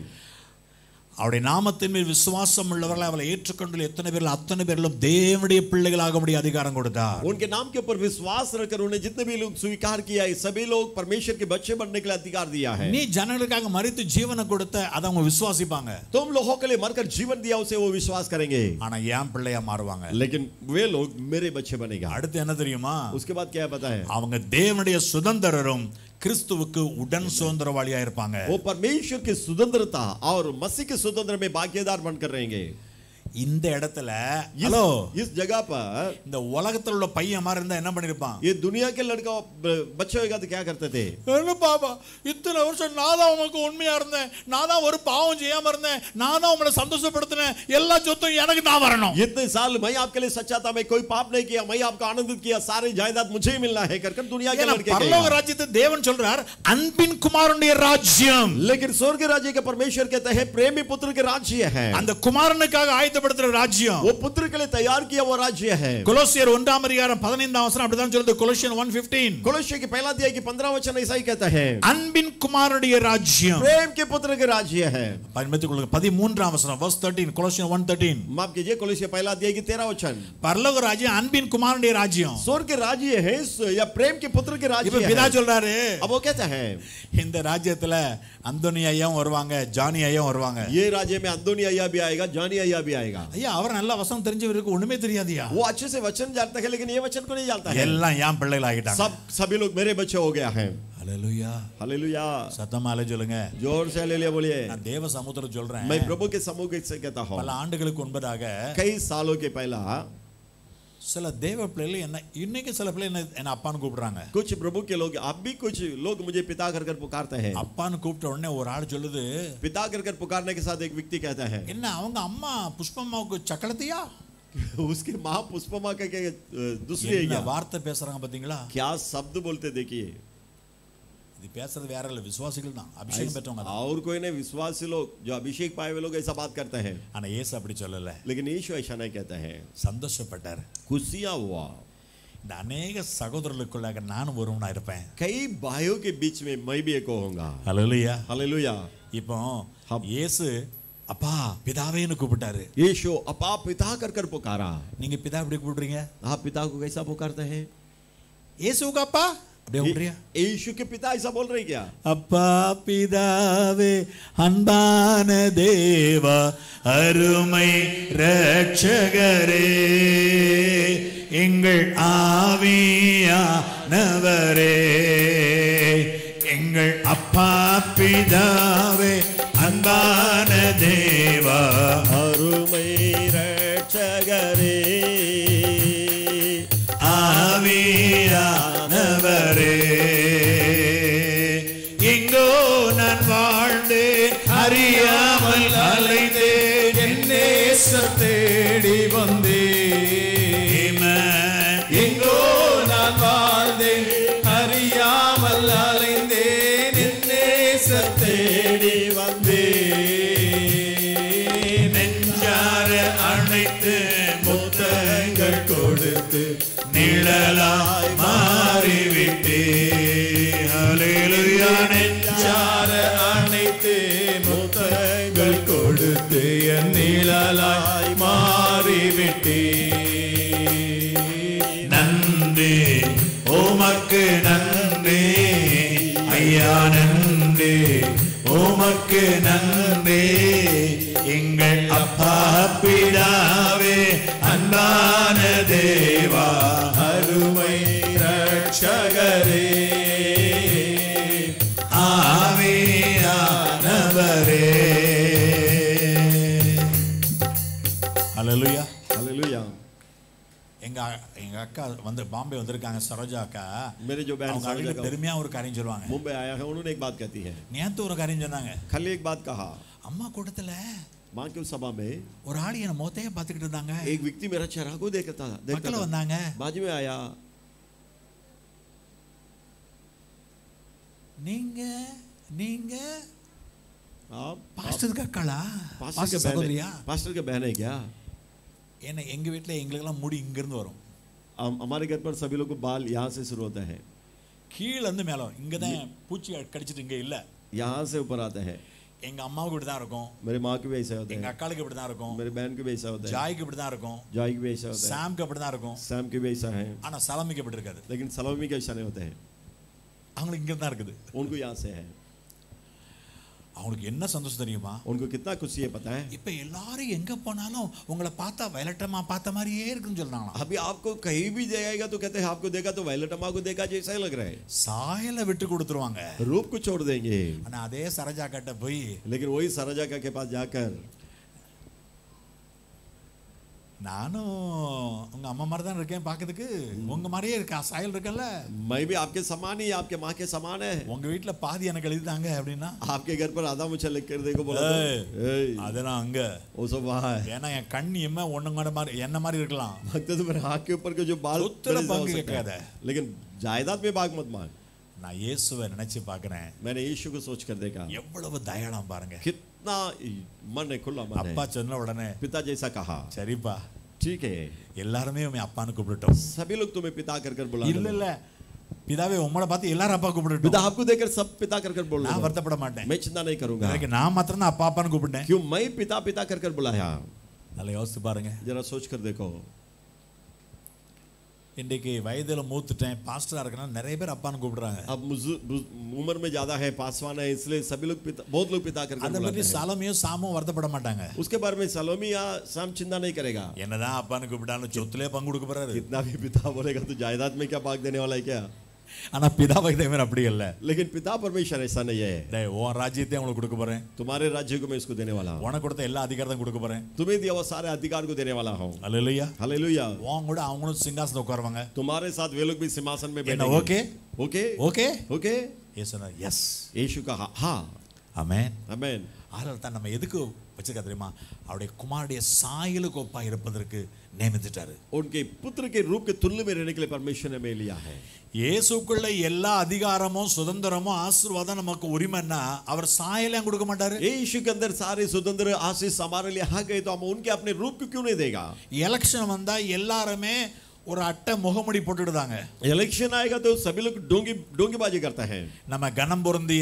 அவருடைய நாமத்தின் மேல் விசுவாசம் உள்ளவர்களை அவளை ஏற்றுக்கொண்டு எத்தனை பேர்கள் அத்தனை பேர்களும் தேவனுடைய பிள்ளைகளாக முடிய அதிகாரம் கொடுத்தார் उनके नाम के ऊपर विश्वास रखकर उन्हें जितने भी लोग स्वीकार किया है सभी लोग परमेश्वर के बच्चे बनने के लिए अधिकार दिया है நீ ஜனங்களுக்காக மறித்து ஜீவனை கொடுத்த அதை அவங்க விசுவாசிப்பாங்க तुम लोगों के लिए मरकर जीवन दिया उसे वो विश्वास करेंगे ஆனா ஏன் பிள்ளையா மாறுவாங்க लेकिन वे लोग मेरे बच्चे बनेगा அடுத்து என்ன தெரியுமா उसके बाद क्या पता है அவங்க தேவனுடைய சுதந்திரரும் கிறிஸ்துவுக்கு உடன் சுதந்திரவாளியா இருப்பாங்க वो परमेश्वर की स्वतंत्रता और मसीह के स्वतंत्र में भागीदार बनकर रहेंगे இந்த இடத்துல इस, ஹலோ इस जगह पर இந்த உலகத்துல உள்ள பையன் மாதிரி இருந்தா என்ன பண்ணிருப்பான் ये दुनिया के लड़का ब- बच्चे होगा तो क्या करते थे என்ன பாப்பா இத்தனை வருஷம் நான் தான் உமக்கு உண்மையா இருந்தேன் நான் தான் ஒரு பாவம் செய்யாம இருந்தேன் நான் தான் உங்களை சந்தோஷப்படுத்தினேன் எல்லா சொத்தும் எனக்கு தான் வரணும் इतने साल मैं आपके लिए सच्चा था मैं कोई पाप नहीं किया मैं आपको आनंदित किया सारी जायदाद मुझे ही मिलना है कर कर दुनिया के ஏன்னா लड़के பரலோக कहेगा। ராஜ்யத்தை தேவன் சொல்றார் அன்பின் குமாரனுடைய ராஜ்யம் लेकिन स्वर्ग राज्य के परमेश्वर कहते हैं प्रेमी पुत्र के राज्य है அந்த குமாரனுக்காக ஆயத்தப்படுத்துற ராஜ்யம் वो पुत्र के लिए तैयार किया वो राज्य है கொலோசியர் ஒன்றாம் அதிகாரம் பதினைந்தாம் வசனம் அப்படிதான் சொல்லுது கொலோசியன் ஒன் பிப்டீன் कोलोस्य के पहला दिया कि पंद्रह वचन ऐसा ही कहता है அன்பின் குமாரனுடைய ராஜ்யம் प्रेम के पुत्र के राज्य है பயன்படுத்திக் கொள்ளுங்க பதிமூன்றாம் வசனம் verse 13 கொலோசியன் ஒன் தேர்ட்டீன் माफ कीजिए कोलोस्य पहला दिया कि तेरह वचन பரலோக ராஜ்யம் அன்பின் குமாரனுடைய ராஜ்யம் स्वर्ग के राज्य है या प्रेम के पुत्र के இப்ப राज्य பிதா है சொல்றாரு अब वो कहता है இந்த ராஜ்யத்துல அந்தோனி ஐயாவும் வருவாங்க ஜானி ஐயாவும் வருவாங்க ये राज्य में अंदोनी अय्या भी आएगा जानी अय्या भी आएगा ஐயா அவர் நல்ல வசனம் தெரிஞ்சவருக்கு ஒண்ணுமே தெரியாதியா वो अच्छे से वचन जानता है लेकिन ये वचन को नहीं जानता है எல்லாம் ஏன் பிள்ளைகள் ஆகிட்டாங்க सब सभी लोग मेरे बच्चे हो गया है ஹalleluya हालेलुया சத்தமா அலை சொல்லுங்க जोर से हालेलुया बोलिए நான் தேவ சமுத்திரம் சொல்றேன் मैं प्रभु के समूह से कहता हूँ பல ஆண்டுகளுக்கு முன்பதாக कई सालों के पहला சில தேவ பிள்ளைகள் என்ன இன்னைக்கு சில பிள்ளை என்ன என்ன அப்பான்னு கூப்பிடுறாங்க कुछ प्रभु के लोग अब भी कुछ लोग मुझे पिता कर कर पुकारते हैं அப்பான்னு கூப்பிட்ட உடனே ஒரு ஆள் சொல்லுது पिता कर कर पुकारने के साथ एक व्यक्ति कहता है என்ன அவங்க அம்மா புஷ்பம்மாவுக்கு சக்கலத்தையா उसके माँ पुष्पमा का के दूसरी है என்ன क्या வார்த்தை பேசுறாங்க பாத்தீங்களா क्या शब्द बोलते देखिए இது பேசுறது வேற இல்ல விசுவாசிகள் தான் அபிஷேகம் பெற்றவங்க தான் और कोई नहीं विश्वासी लोग जो अभिषेक पाए हुए लोग ऐसा बात करते हैं ஆனா ஏசு அப்படி சொல்லல लेकिन यीशु ऐसा नहीं कहता है சந்தோஷப்பட்டார் खुशियां हुआ இந்த அநேக சகோதரர்களுக்குள்ளாக நானும் ஒருவனா இருப்பேன் कई भाइयों के बीच में मैं भी एक होऊंगा ஹalleluya हालेलुया இப்போ ஹப். இயேசு அப்பா பிதாவேன்னு கூப்பிட்டாரு यीशु अपा पिता कर कर पुकारा நீங்க பிதா எப்படி கூப்பிடுறீங்க आप पिता को कैसा पुकारते हैं இயேசுவுக்கு அப்பா அப்படியே கூப்பிடுறியா यीशु के पिता ऐसा बोल रहे क्या அப்பா பிதாவே அன்பான தேவா அருமை ரட்சகரே எங்கள் ஆவியானவரே எங்கள் அப்பா பிதாவே அன்பான தேவா அருமை ரட்சகரே ஆவியானவரே எங்கோ நான் வாழ்ந்தேன் அறியாமல் அலைந்தேன் என் நேசர் தேடி வந்தேன் எங்கோ நான் வாழ்ந்தேன் அறியாமல் அலைந்தேன் என் நேசர் தேடி வந்தேன் நெஞ்சார அணைத்து முத்தங்கள் கொடுத்து நிழலாய் மாறிவிட்டே ஹalleluya கொடுத்து என் நிழலாய் மாறிவிட்டே நன்றி உமக்கு நன்றி ஐயா நன்றி உமக்கு நன்றி எங்கள் அப்பா பிதாவே அன்பான தேவா அருமை ரட்சகரே ஆவியானவரே ஹalleluya हालेलुया எங்க எங்க அக்கா வந்து பாம்பே வந்திருக்காங்க சரோஜா அக்கா मेरे जो बहन அவங்க सरोजा அடிக்கடி का பெருமையா ஒரு காரியம் சொல்லுவாங்க मुंबई आया है उन्होंने एक बात कहती है நேத்து ஒரு காரியம் சொன்னாங்க खाली एक बात कहा அம்மா கூட்டத்துல माँ की उस सभा में ஒரு ஆள் என் முகத்தையே பார்த்துக்கிட்டு இருந்தாங்க एक व्यक्ति मेरा चेहरा को देखता था देखता மக்கள் था வந்தாங்க बाजू में आया நீங்க நீங்க आप பாஸ்டருக்கு அக்காளா पास्टर के பாஸ்டர் बहन சகோதரியா है पास्टर के बहन है क्या என்ன எங்க வீட்ல எங்களுக்கெல்லாம் முடி இங்க இருந்து வரும் हम- हमारे घर पर सभी लोग को बाल यहाँ से शुरू होता है கீழ இருந்து மேல வரும். இங்க தான் பூச்சி கடிச்சிட்டு இங்க இல்ல यहाँ से ऊपर आता है எங்க அம்மாவுக்கு இப்படி தான் இருக்கும் मेरे माँ की भी ऐसा होता எங்க है அக்காளுக்கு இப்படி தான் இருக்கும் मेरे बहन की भी ऐसा होता है ஜாய்க்கு இப்படி தான் இருக்கும் जॉय की भी ऐसा होता है சாம்க்கு அப்படி தான் இருக்கும் सैम की भी ऐसा है ஆனா சலமிக்கு அப்படி இருக்காது लेकिन सलोमी का ऐसा नहीं होता है அவங்களுக்கு இங்க தான் இருக்குது उनको यहाँ से है அவங்களுக்கு என்ன சந்தோஷம் தெரியுமா उनको कितना खुशी है पता है இப்ப எல்லாரும் எங்க போனாலும் உங்களை பார்த்தா வயலட்டமா பார்த்த மாதிரியே இருக்குன்னு சொல்றாங்களாம் अभी आपको कहीं भी जाएगा तो कहते हैं आपको देखा तो वैलेट अम्मा को देखा जैसा ही लग रहा है சாயலை விட்டு கொடுத்துருவாங்க रूप को छोड़ देंगे ஆனா அதே சரஜா கட்ட போய் लेकिन वही सरजा का के पास जाकर நானும் உங்க அம்மா மாதிரி தான் இருக்கேன் பார்க்கறதுக்கு உங்க மாதிரியே இருக்கா சாயல் இருக்கல்ல मैं भी आपके समान ही आपके माँ के समान है உங்க வீட்டுல பாதி எனக்கு எழுதிதாங்க அப்படின்னா आपके घर पर आधा मुझे लिख कर देखो बोला तो, ஏய். "एय, அதெல்லாம் அங்க वो सब वहाँ है ஏன்னா என் கண் எம்ம ஒண்ணுங்க மாதிரி என்ன மாதிரி இருக்கலாம் लगता तो मेरे हाथ के ऊपर के जो बाल उत्तर बड़े से हो पंख सकते कहता हैं। लेकिन जायदाद में भाग मत मांग நான் இயேசுவை நினைச்சு பார்க்கிறேன் मैंने यीशु को सोच कर देखा எவ்வளவு தயாளம் பாருங்க कितना मन है खुला मन அப்பா है சொன்ன உடனே पिता जैसा कहा சரிப்பா ठीक है எல்லாருமே உண்மை அப்பான்னு கூப்பிட்டுட்டோம் सभी लोग तुम्हें पिता कर कर बुला இல்ல இல்ல பிதாவே உம்மளை பார்த்து எல்லாரும் அப்பா पिता கூப்பிட்டுட்டோம் आपको देखकर सब पिता कर कर बोल நான் வருத்தப்பட மாட்டேன் मैं चिंता नहीं करूंगा எனக்கு நான் மாத்திரம் தான் அப்பா அப்பான்னு கூப்பிட்டேன் क्यों मैं पिता पिता कर कर बुलाया நல்லா யோசிச்சு பாருங்க जरा सोच कर देखो இன்றைக்கு வயதுல மூத்துட்டேன் பாஸ்டரா இருக்கணும் நிறைய பேர் அப்பான்னு கூப்பிடுறாங்க अब मुझ- मुझ- उम्र में ज्यादा है पासवान है इसलिए सभी लोग पिता बहुत लोग पिता कर कर அதை பற்றி बुलाते हैं சாலமையும் சாமும் வருத்தப்பட மாட்டாங்க उसके बारे में सलोमी या शाम चिंता नहीं करेगा என்னதான் அப்பான்னு கூப்பிட்டாலும் சொத்துலயே பங்கு கொடுக்க போறாரு कितना भी पिता बोलेगा तो जायदाद में क्या भाग देने वाला है क्या ஆனா பிதா பக்தேவன் அப்படி இல்ல लेकिन पिता परमेश्वर ऐसा नहीं है டேய் உன் ராஜ்யத்தை உங்களுக்கு கொடுக்க போறேன் तुम्हारे राज्य को मैं इसको देने वाला हूँ உனக்கு கொடுத்த எல்லா அதிகாரத்தையும் கொடுக்க போறேன் तुम्हें दिया हुआ सारे अधिकार को देने वाला हूँ அல்லையா हालेलुया உன் கூட அவங்களும் சிங்காசனம் உட்காருவாங்க तुम्हारे साथ वे लोग भी सिंहासन में என்ன बैठेंगे ஓகே ओके ஓகே ओके ஏசுனா எஸ் यीशु कहा हाँ ஆமென் आमेन ஆதலால் தான் நம்ம எதுக்கு வச்சிருக்கா தெரியுமா அவருடைய குமாருடைய சாயலுக்கு ஒப்பா இருப்பதற்கு நியமித்துட்டாரு उनके पुत्र के रूप के तुल्य में रहने के लिए परमेश्वर ने हमें लिया है இயேசுக்குள்ள எல்லா அதிகாரமும் சுதந்திரமும் ஆசீர்வாதம் நமக்கு உரிமைன்னா அவர் சாயலையும் கொடுக்க மாட்டாரு यीशु के अंदर सारे स्वतंत्र आशीष हमारे लिए आ गए तो हम उनके अपने रूप को क्यों नहीं देगा எலெக்ஷன் வந்தா எல்லாருமே ஒரு அட்டை முகமுடி போட்டுடுதாங்க इलेक्शन आएगा तो सभी लोग डोंगी डोंगीबाजी करते हैं நம்ம கனம் பொருந்திய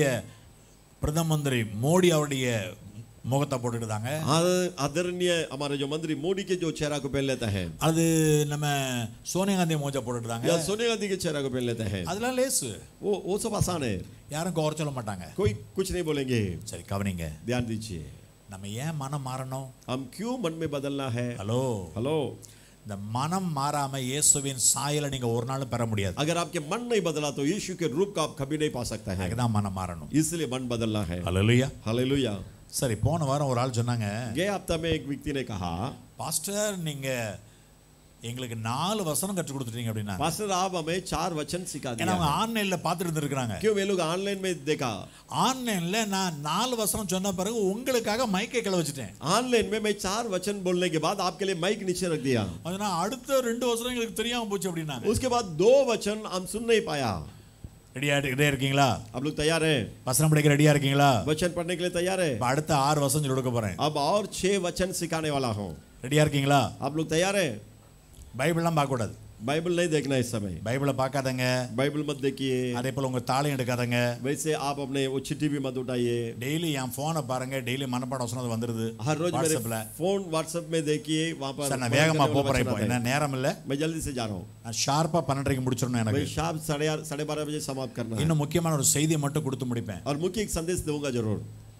பிரதம மந்திரி மோடி அவருடைய முகத்தை போட்டுடுதாங்க आद- आदरणीय हमारे जो मंत्री मोदी के जो चेहरा को पहन लेता है அது நம்ம சோனியா காந்தி மோஜா போட்டுடுதாங்க या सोनिया गांधी के चेहरा को पहन लेते हैं அதெல்லாம் லேசு वो वो सब आसान है யாரும் குறை சொல்ல மாட்டாங்க कोई कुछ नहीं बोलेंगे சரி கவனிங்க ध्यान दीजिए நம்ம ஏன் மனம் மாறணும் हम क्यों मन में बदलना है ஹலோ हेलो இந்த மனம் மாறாம இயேசுவின் சாயலை நீங்க ஒரு நாளும் பெற முடியாது अगर आपके मन नहीं बदला तो यीशु के रूप का आप कभी नहीं पा सकते हैं அதுதான் மனம் மாறணும் इसलिए मन बदलना है ஹalleluya हालेलुया சரி போன வாரம் ஒரு ஆள் சொன்னாங்க गए हफ्ता में एक व्यक्ति ने कहा பாஸ்டர் நீங்க எங்களுக்கு நாலு வசனம் கற்றுக் கொடுத்துட்டீங்க அப்படின்னா पास्टर आप हमें चार वचन सिखा ஏன்னா दिया அவங்க है। ஆன்லைன்ல பார்த்துட்டு இருந்திருக்காங்க क्यों वे लोग ऑनलाइन में देखा ஆன்லைன்ல நான் நாலு வசனம் சொன்ன பிறகு உங்களுக்காக மைக்கை கிள வச்சுட்டேன் ऑनलाइन में मैं चार वचन बोलने के बाद आपके लिए माइक नीचे रख दिया அதனால அடுத்த ரெண்டு வசனம் எங்களுக்கு தெரியாம போச்சு அப்படின்னாங்க उसके बाद दो वचन हम सुन नहीं पाया ரெடியா ரெடியா இருக்கீங்களா आप लोग तैयार हैं வசனம் படிக்க ரெடியா இருக்கீங்களா वचन पढ़ने के लिए तैयार है இப்ப அடுத்த ஆறு வசனம் சொல்லி கொடுக்க போறேன் अब और छह वचन सिखाने वाला हूँ ரெடியா இருக்கீங்களா आप लोग तैयार हैं பைபிள்லாம் பார்க்க கூடாது बाइबल नहीं देखना इस समय பைபிளை பார்க்காதங்க बाइबल मत देखिए அதே போல உங்க தாளையும் எடுக்காதங்க वैसे आप अपने वो चिट्ठी भी मत उठाइए டெய்லி என் போனை பாருங்க டெய்லி மனப்பாடம் வசனம் வந்துருது हर रोज मेरे வாட்ஸ்அப்ல फोन व्हाट्सएप में देखिए वहां पर சார் நான் मदद வேகமா करने वाला போறேன் वचन இப்போ आता என்ன है। நேரம் இல்ல मैं जल्दी से जा रहा हूँ நான் ஷார்ப்பா பன்னெண்டரைக்கு முடிச்சிடணும் எனக்கு भाई शाम साढ़े आठ- साढ़े बारह बजे समाप्त करना है இன்னும் मुख्யமான ஒரு செய்தியை மட்டும் கொடுத்து முடிப்பேன் और मुख्य एक संदेश दूंगा जरूर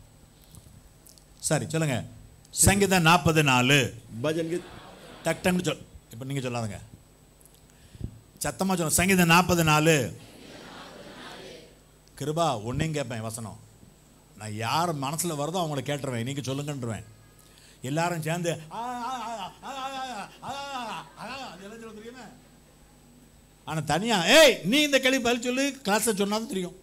சரி சொல்லுங்க சங்கீதம் நாற்பது நாலு भजन की டக் டக்னு சொல் இப்போ நீங்க சொல்லாதுங்க சத்தமா சொல்லுங்க சங்கீதம் நாற்பது நாலு கிருபா ஒன்னையும் கேட்பேன் வசனம் நான் யார் மனசுல வருதோ அவங்கள கேட்டுருவேன் நீங்க சொல்லுங்கன்றவேன் எல்லாரும் சேர்ந்து ஆ, ஆ, ஆ, ஆ, ஆ, ஆ, ஆ, ஆ, அதெல்லாம் சொல்ல தெரியுமா ஆனா தனியா ஏய் நீ இந்த கேள்வி பதில் சொல்லு கிளாஸ்ல சொன்னாதான் தெரியும்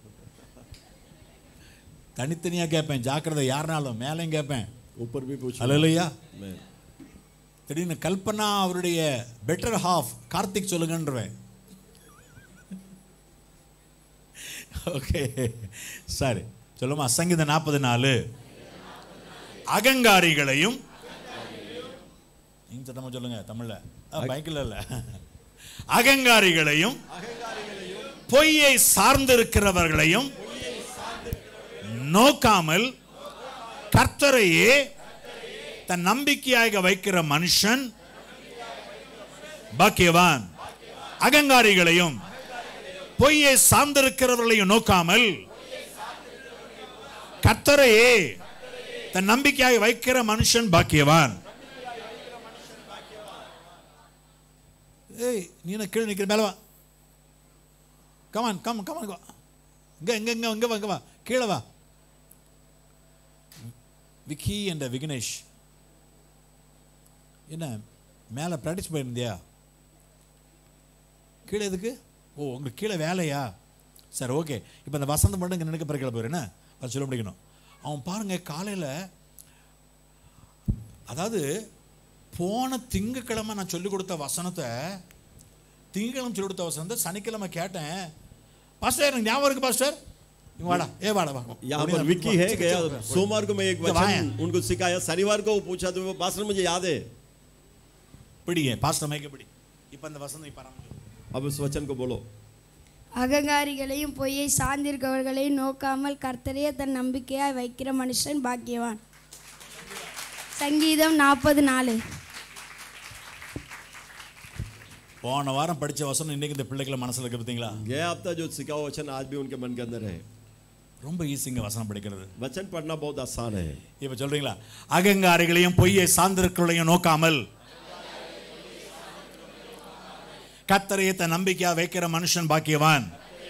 தனித்தனியா கேட்பேன் ஜாக்கிரதை யாருனாலும் மேலேயும் கேட்பேன் ऊपर भी पूछ அல்லையா मैं திடீர்னு கல்பனா அவருடைய பெட்டர் ஹாஃப் கார்த்திக் சொல்லுங்கன்றவேன் ஓகே சரி சொல்லுமா சங்கீதம் நாற்பது நாலு அகங்காரிகளையும் நீங்க சத்தமா சொல்லுங்க தமிழ்ல பைக்கில் இல்ல அகங்காரிகளையும் பொய்யை சார்ந்திருக்கிறவர்களையும் நோக்காமல் கர்த்தரையே தன் நம்பிக்கையாக வைக்கிற மனுஷன் பாக்கியவான் அகங்காரிகளையும் பொய்யை சார்ந்திருக்கிறவர்களையும் நோக்காமல் கர்த்தரையே தன் நம்பிக்கையாக வைக்கிற மனுஷன் பாக்கியவான் ஏய் நீ என்ன கீழே நிக்கிற மேல வா கமான் கம் கமான் இங்க இங்க இங்க இங்க வா இங்க வா கீழே வா விக்கி என்ற விக்னேஷ் என்ன மேலே ப்ராக்டிஸ் போயிருந்தியா கீழே எதுக்கு ஓ உங்களுக்கு கீழே வேலையா சரி ஓகே இப்போ இந்த வசந்தம் மட்டும் இங்கே நினைக்க பிறகு போயிரு என்ன அது சொல்ல முடிக்கணும் அவன் பாருங்க காலையில் அதாவது போன திங்கக்கிழமை நான் சொல்லிக் கொடுத்த வசனத்தை திங்கக்கிழமை சொல்லிக் கொடுத்த வசனத்தை சனிக்கிழமை கேட்டேன் பாஸ்டர் எனக்கு ஞாபகம் இருக்கு பாஸ்டர் இங்க வாடா ஏ வாடா வா यहाँ पर विक्की है गया सोमवार को मैं एक इधर आए। वचन उनको सिखाया शनिवार को वो पूछा तो वो पास्टर मुझे याद है பிடிங்க பாஸ்டர் மைக்க பிடி இப்போ அந்த வசனம் இப்போ अब उस वचन को बोलो அகங்காரிகளையும் பொய்யை சார்ந்திருக்கவர்களையும் நோக்காமல் கர்த்தரையே தன் நம்பிக்கையாய் வைக்கிற மனுஷன் பாக்கியவான் சங்கீதம் நாற்பது நாலு போன வாரம் படிச்ச வசனம் இன்னைக்கு இந்த பிள்ளைகளை மனசுல இருக்கு பார்த்தீங்களா गया हफ्ता जो सिखा हुआ वचन आज भी उनके मन के अंदर है ரொம்ப ஈஸிங்க வசனம் படிக்கிறது वचन पढ़ना बहुत आसान है இப்ப சொல்றீங்களா அகங்காரிகளையும் பொய்யை சார்ந்திருக்களையும் நோக்காமல் கத்தரையை தன் நம்பிக்கையா வைக்கிற மனுஷன் பாக்கியவான்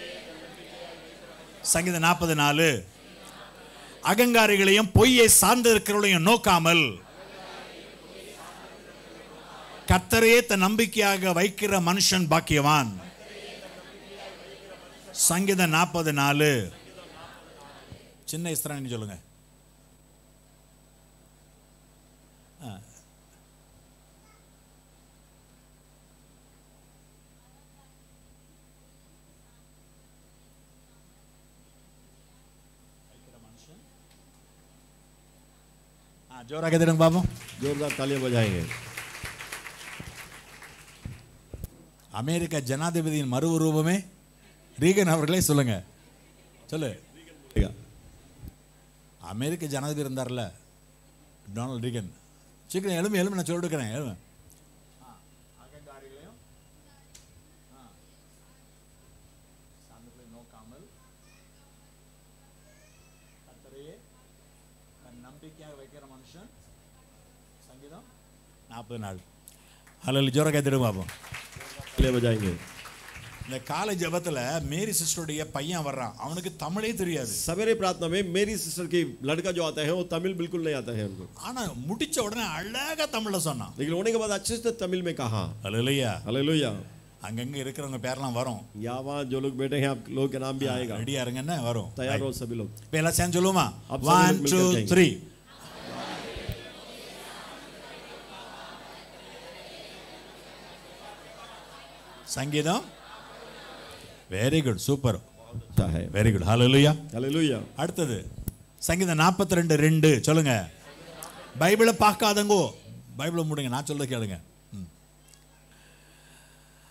சங்கீதம் நாற்பது நாலு அகங்காரிகளையும் பொய்யை சார்ந்திருக்கிறவளையும் நோக்காமல் கத்தரையே தன் நம்பிக்கையாக வைக்கிற மனுஷன் பாக்கியவான் சங்கீதம் நாற்பது நாலு சின்ன இஸ்ராணி சொல்லுங்க ஆ. ஆ, ஜோரா கேட்டுடுங்க பாப்போம் जोरदार तालियां बजाएंगे அமெரிக்க ஜனாதிபதியின் மறு உருவமே ரீகன் அவர்களே சொல்லுங்க சொல்லு அமெரிக்க ஜனாதிபதி இருந்தார்ல டொனால்ட் ரீகன் சீக்கிரம் எலும்பு எலும்பு நான் சொல்லிருக்கிறேன் எலும்பு நோக்காமல் கத்தரையே தன் நம்பிக்கையாக வைக்கிற மனுஷன் சங்கீதம் நாற்பது நாள் அதில் ஜோர கைத்திடும் பார்ப்போம் तालियां बजाएंगे இந்த காலை ஜெபத்துல மேரி சிஸ்டருடைய பையன் வர்றான் அவனுக்கு தமிழே தெரியாது सवेरे प्रार्थना में मेरी सिस्टर की लड़का जो आता है वो तमिल बिल्कुल नहीं आता है उनको ஆனா முடிச்ச உடனே அழகா தமிழ்ல சொன்னான் लेकिन होने के बाद अच्छे से तमिल में कहा அல்ல இல்லையா हालेलुया அங்கங்க இருக்கிறவங்க பேர்லாம் வரும் यहाँ वहाँ जो लोग बैठे हैं आप लोगों के नाम भी आएगा ரெடியா இருங்கன்னா வரும் तैयार हो सभी लोग இப்ப எல்லாம் சேர்ந்து சொல்லுவோமா अब सभी ஒன் लोग டூ मिलकर कहेंगे। த்ரீ சங்கீதம் வெரி குட் சூப்பர் अच्छा है வெரி குட் ஹalleluya हालेलुया அடுத்தது சங்கீதம் நாற்பத்தி ரெண்டு ரெண்டு சொல்லுங்க பைபிளை பார்க்காதங்கோ பைபிளை மூடுங்க நான் சொல்றது கேளுங்க ம்.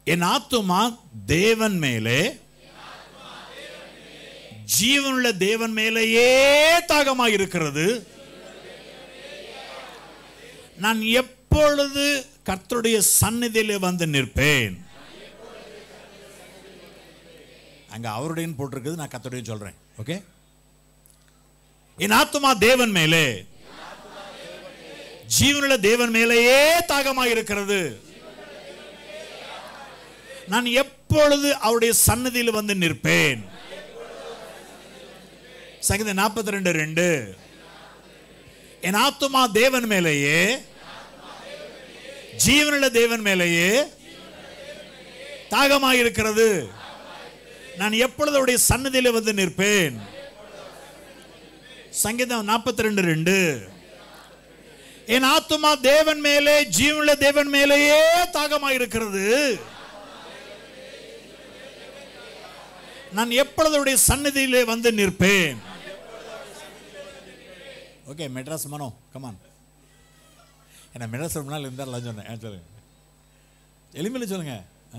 என் ஆத்துமா தேவன் மேலே ஜீவனுள்ள தேவன் மேலேயே தாகமாக இருக்கிறது நான் எப்பொழுது கர்த்தருடைய சந்நிதியிலே வந்து நிற்பேன் அங்க அவருடையன்னு போட்டிருக்குது நான் கர்த்தருடைய சொல்றேன் ஓகே என் ஆத்துமா தேவன் மேலே ஜீவனுள்ள தேவன் மேலேயே தாகமாக இருக்கிறது நான் எப்பொழுது அவருடைய சன்னதியில் வந்து நிற்பேன் சங்கீதம் நாற்பத்தி ரெண்டு ரெண்டு என் ஆத்துமா தேவன் மேலேயே ஜீவனுள்ள தேவன் மேலேயே தாகமாக இருக்கிறது நான் எப்பொழுது அவருடைய சன்னதியில் வந்து நிற்பேன் சங்கீதம் நாற்பத்தி ரெண்டு ரெண்டு என் ஆத்துமா தேவன் மேலே ஜீவனுள்ள தேவன் மேலேயே தாகமாக இருக்கிறது நான் எப்பொழுது அவருடைய சன்னதியிலே வந்து நிற்பேன் ஓகே மெட்ராஸ் மனோ கமான் என்ன மெட்ராஸ் ரொம்ப நாள் இருந்தாலும் சொன்னேன் ஆ, சொல்லுங்க எளிமையில் சொல்லுங்க ஆ.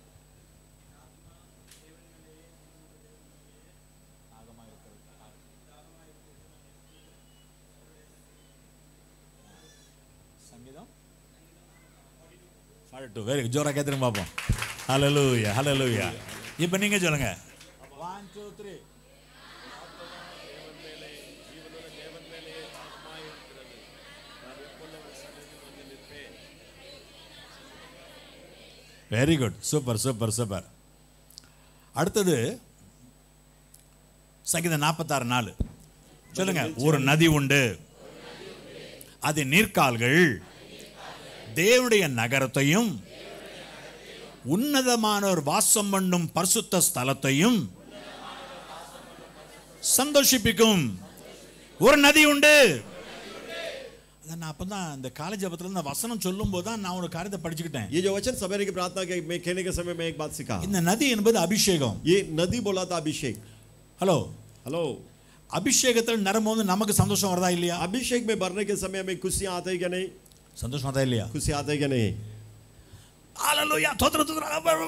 சங்கீதம் ஃபார்ட்டி டூ வெரி ஜோரா கேத்துருங்க பார்ப்போம் ஹலலூயா ஹலலூயா இப்போ நீங்க சொல்லுங்க one two three very good super super super அடுத்தது சங்கீதம் நாற்பத்தாறு நாலு சொல்லுங்க ஒரு நதி உண்டு அது நீர்க்கால்கள் தேவனுடைய நகரத்தையும் உன்னதமானோர் வாசம் பண்ணும் பரிசுத்த ஸ்தலத்தையும் சந்தோஷிப்பிக்கும் ஒரு நதி உண்டு அதான் நான் அப்பதான் இந்த காலேஜ் ஜபத்துல இந்த வசனம் சொல்லும் போது தான் நான் ஒரு காரியத்தை படிச்சுக்கிட்டேன் ये जो वचन सवेरे की प्रार्थना के में कहने के समय में एक बात सीखा இந்த நதி என்பது அபிஷேகம் ये नदी बोला था अभिषेक ஹலோ हेलो அபிஷேகத்தில் நிரம்பும் போது நமக்கு சந்தோஷம் வருதா இல்லையா अभिषेक में भरने के समय में खुशियां आते हैं क्या नहीं சந்தோஷம் வருதா இல்லையா खुशी आते हैं क्या नहीं ஹalleluya தோத்திர தோத்திர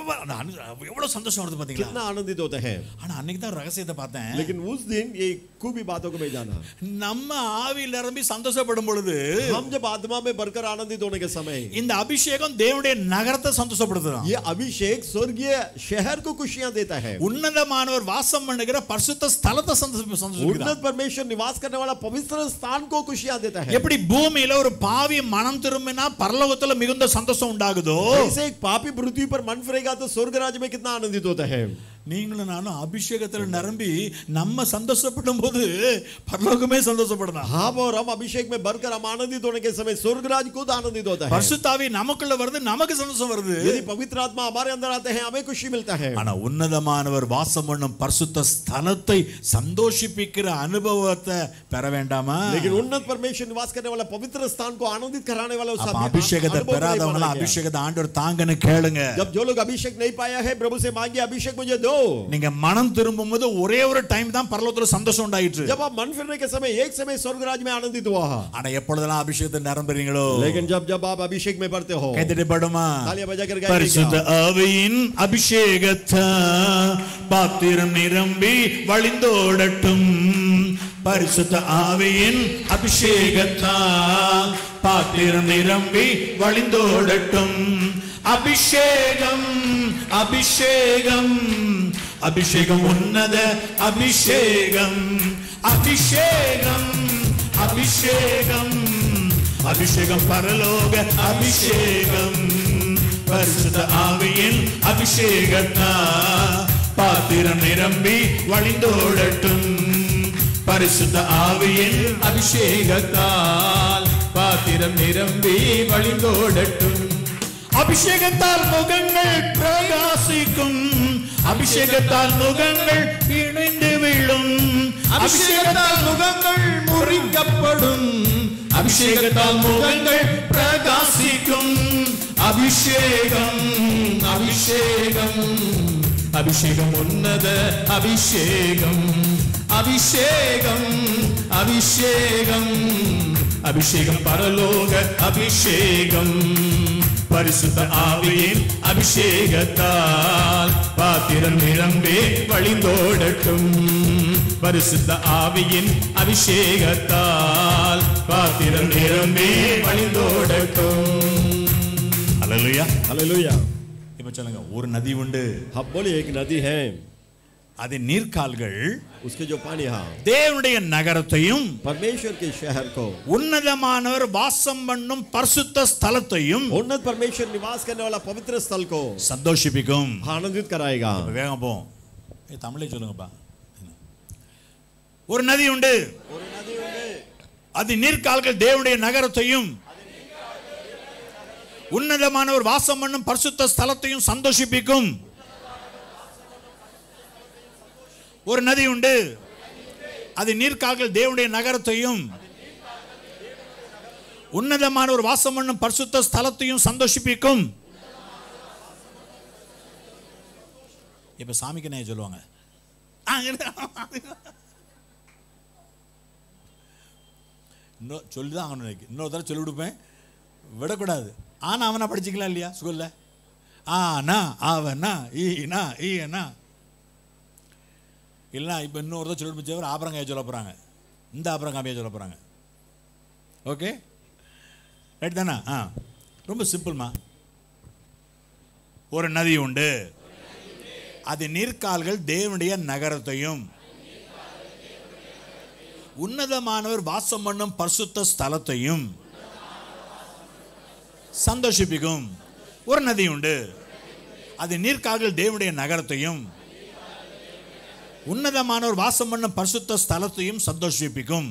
எவ்வளவு சந்தோஷம் வருது பாத்தீங்களா कितना आनंदित होते हैं ஆனா அன்னைக்கு தான் ரகசியத்தை பார்த்தேன் लेकिन उस दिन ये खूबी बातों को मैं जाना நம்ம ஆவியில் நிரம்பி சந்தோஷப்படும் பொழுது हम जब आत्मा में भरकर आनंदित होने के समय இந்த அபிஷேகம் தேவனுடைய நகரத்தை சந்தோஷப்படுத்துதான் ये अभिषेक स्वर्गीय शहर को खुशियां देता है உன்னதமானவர் வாசம் பண்ணுகிற பரிசுத்த ஸ்தலத்தை சந்தோஷ- சந்தோஷப்படுத்துகிறார் उन्नत परमेश्वर निवास करने वाला पवित्र स्थान को खुशियां देता है எப்படி பூமியில ஒரு பாவி மனம் திரும்பினா பரலோகத்துல மிகுந்த சந்தோஷம் உண்டாகுதோ जैसे एक पापी पृथ्वी पर मन फिरेगा तो स्वर्ग राज्य में कितना आनंदित होता है நீங்களும் நானும் அபிஷேகத்துல நிரம்பி நம்ம சந்தோஷப்படும் போது பரலோகமே சந்தோஷப்படலாம் हम और हम अभिषेक में भरकर हम आनंदित होने के समय स्वर्ग राज्य खुद आनंदित होता है பரிசுத்தாவி நமக்குள்ள வருது நமக்கு சந்தோஷம் வருது यदि पवित्र आत्मा हमारे अंदर आते हैं हमें खुशी मिलता है ஆனா உன்னதமானவர் வாசம் பண்ணும் பரிசுத்த ஸ்தலத்தை சந்தோஷிப்பிக்கிற அனுபவத்தை பெற வேண்டாமா लेकिन उन्नत परमेश्वर निवास करने वाला पवित्र स्थान को आनंदित कराने वाला उस அப்ப अभि- அபிஷேகத்தை अनुभव को नहीं பெறாதவங்க माना गया। அபிஷேகத்தை ஆண்டவர் தாங்கன்னு கேளுங்க जब जो लोग अभिषेक नहीं पाया है प्रभु से मांगे अभिषेक मुझे दो நீங்க மனம் திரும்பும் போது ஒரே ஒரு டைம் தான் பரலோகத்துல சந்தோஷம் உண்டாயிற்று जब आप मन फिरने के समय एक समय स्वर्ग राज्य में आनंदित हुआ ஆனா எப்பொழுதெல்லாம் அபிஷேகத்தை நிரம்புறீங்களோ लेकिन जब जब आप अभिषेक में भरते हो கைத்தட்டி படுமா तालियां बजाकर गाएंगे பரிசுத்த क्या? ஆவியின் அபிஷேகத்தா பாத்திரம் நிரம்பி வழிந்தோடட்டும் பரிசுத்த ஆவியின் அபிஷேகத்தா பாத்திரம் நிரம்பி வழிந்தோடட்டும் அபிஷேகம் அபிஷேகம் அபிஷேகம் உன்னத அபிஷேகம் அபிஷேகம் அபிஷேகம் அபிஷேகம் பரலோக அபிஷேகம் பரிசுத்த ஆவியின் அபிஷேகத்தா பாத்திரம் நிரம்பி வழிந்தோடட்டும் பரிசுத்த ஆவியின் அபிஷேகத்தால் பாத்திரம் நிரம்பி வழிந்தோடட்டும் அபிஷேகத்தால் முகங்கள் பிரகாசிக்கும் அபிஷேகத்தால் முகங்கள் இணைந்து விழும் அபிஷேகத்தால் முகங்கள் முறிக்கப்படும் அபிஷேகத்தால் முகங்கள் பிரகாசிக்கும் அபிஷேகம் அபிஷேகம் அபிஷேகம் உன்னத அபிஷேகம் அபிஷேகம் அபிஷேகம் அபிஷேகம் பரலோக அபிஷேகம் பரிசுத்த ஆவியின் அபிஷேகத்தால் பாத்திரம் நிரம்பி வழிந்தோடட்டும் பரிசுத்த ஆவியின் அபிஷேகத்தால் பாத்திரம் நிரம்பி வழிந்தோடட்டும் அல்லேலூயா हालेलुया இப்ப சொல்லுங்க ஒரு நதி உண்டு हम बोले एक नदी है அது நீர்க்கால்கள் उसके जो पानी है தேவனுடைய நகரத்தையும் परमेश्वर के शहर को உன்னதமானவர் வாசம் பண்ணும் பரிசுத்த ஸ்தலத்தையும் उन्नत परमेश्वर निवास करने वाला पवित्र स्थल को சந்தோஷிப்பிக்கும் आनंदित कराएगा இப்ப வேகம் போம் ஏ தமிழே சொல்லுங்கப்பா ஒரு நதி உண்டு அது நீர்க்கால்கள் தேவனுடைய நகரத்தையும் உன்னதமானவர் வாசம் பண்ணும் பரிசுத்த ஸ்தலத்தையும் சந்தோஷிப்பிக்கும் ஒரு நதி உண்டு அது நீர்க்கால்கள் தேவனுடைய நகரத்தையும் உன்னதமானவர் வாசம் பண்ணும் பரிசுத்த ஸ்தலத்தையும் சந்தோஷிப்பிக்கும் இப்ப சாமிக்கு நான் சொல்லுவாங்க ஆ, இன்னும் சொல்லி தான் ஆகணும் எனக்கு இன்னொரு தடவை சொல்லி கொடுப்பேன் விடக்கூடாது ஆனா அவனா படிச்சுக்கலாம் இல்லையா ஸ்கூல்ல ஆனா அவனா ஈனா ஈனா இல்லை இப்போ இன்னொரு தடவை சொல்லி முடிச்சவர் ஆபரங்காய சொல்ல போகிறாங்க இந்த ஆபரங்காமையை சொல்ல போகிறாங்க ஓகே ரைட் தானே ஆ ரொம்ப சிம்பிள்மா ஒரு நதி உண்டு அது நீர்க்கால்கள் தேவனுடைய நகரத்தையும் உன்னதமானவர் வாசம் பண்ணும் பரிசுத்த ஸ்தலத்தையும் சந்தோஷிப்பிக்கும் ஒரு நதி உண்டு அது நீர்க்கால்கள் தேவனுடைய நகரத்தையும் உன்னதமானவர் வாசம் பண்ணும் பரிசுத்த ஸ்தலத்தையும் சந்தோஷிப்பிக்கும்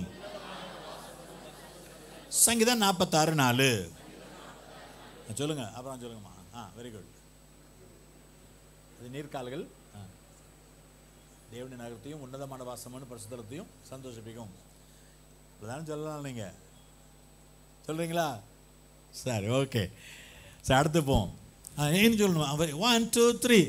சங்கீதம் நாற்பத்தாறு நாலு சொல்லுங்க அப்புறம் சொல்லுங்கம்மா ஆ வெரி குட் அது நீர்க்கால்கள் ஆ. தேவனுடைய நகரத்தையும் உன்னதமான வாசமான பரிசுத்தலத்தையும் சந்தோஷிப்பிக்கும் இப்படிதான் சொல்லலாம் நீங்க சொல்றீங்களா சரி ஓகே சரி அடுத்து போம் ஆ, ஏன்னு சொல்லணும் ஒன் டூ த்ரீ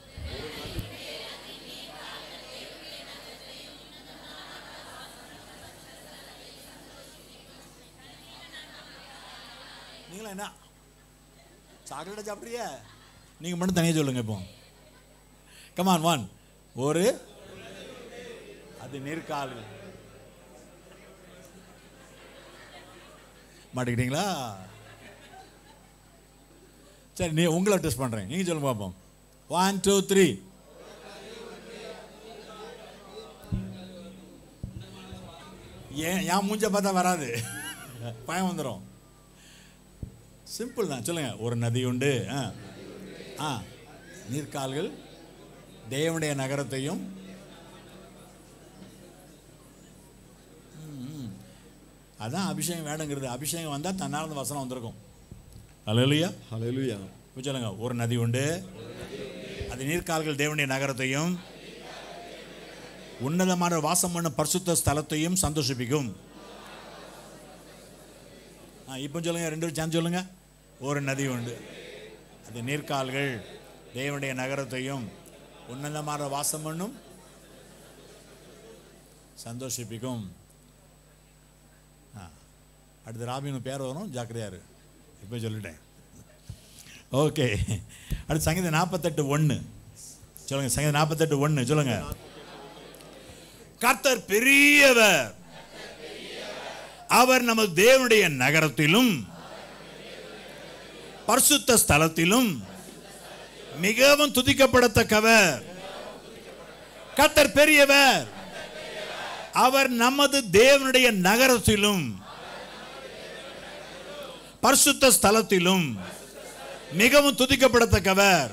நீங்களா என்ன சாக்லேட்டை சாப்பிட்றிய நீங்கள் மட்டும் தனியாக சொல்லுங்க இப்போ கமான் ஒன் ஒரு அது நீர்க்கால் மாட்டிக்கிட்டீங்களா சரி நீ உங்களை டெஸ்ட் பண்ணுறேன் நீங்கள் சொல்லுங்க பார்ப்போம் ஒன் டூ த்ரீ ஏன் என் மூஞ்ச பார்த்தா வராது பயம் வந்துடும் சிம்பிள் தான் சொல்லுங்க ஒரு நதி உண்டு ஆ ஆ நீர்க்கால்கள் தேவனுடைய நகரத்தையும் ம், ம். அதான் அபிஷேகம் வேணுங்கிறது அபிஷேகம் வந்தால் தன்னார்ந்த வசனம் வந்திருக்கும் அல்லையா हालेलुया சொல்லுங்க ஒரு நதி உண்டு அது நீர்க்கால்கள் தேவனுடைய நகரத்தையும் உன்னதமான வாசம் பண்ண பரிசுத்த ஸ்தலத்தையும் சந்தோஷிப்பிக்கும் ஆ இப்போ சொல்லுங்க ரெண்டு பேரும் சேர்ந்து சொல்லுங்க ஒரு நதி உண்டு அது நீர்க்கால்கள் தேவனுடைய நகரத்தையும் உன்னதமான வாசம் பண்ணும் சந்தோஷிப்பிக்கும் ஆ அடுத்து ராபின் பேர் வரும் ஜாக்கிரதையாரு இப்போ சொல்லிட்டேன் ஓகே அடுத்து சங்கீதம் நாற்பத்தெட்டு ஒன்று சொல்லுங்க சங்கீதம் நாற்பத்தெட்டு ஒன்று சொல்லுங்க கர்த்தர் பெரியவர் அவர் நமது தேவனுடைய நகரத்திலும் பரிசுத்த ஸ்தலத்திலும் மிகவும் துதிக்கப்படத்தக்கவர் கர்த்தர் பெரியவர் அவர் நமது தேவனுடைய நகரத்திலும் பரிசுத்த ஸ்தலத்திலும் மிகவும் துதிக்கப்படத்தக்கவர்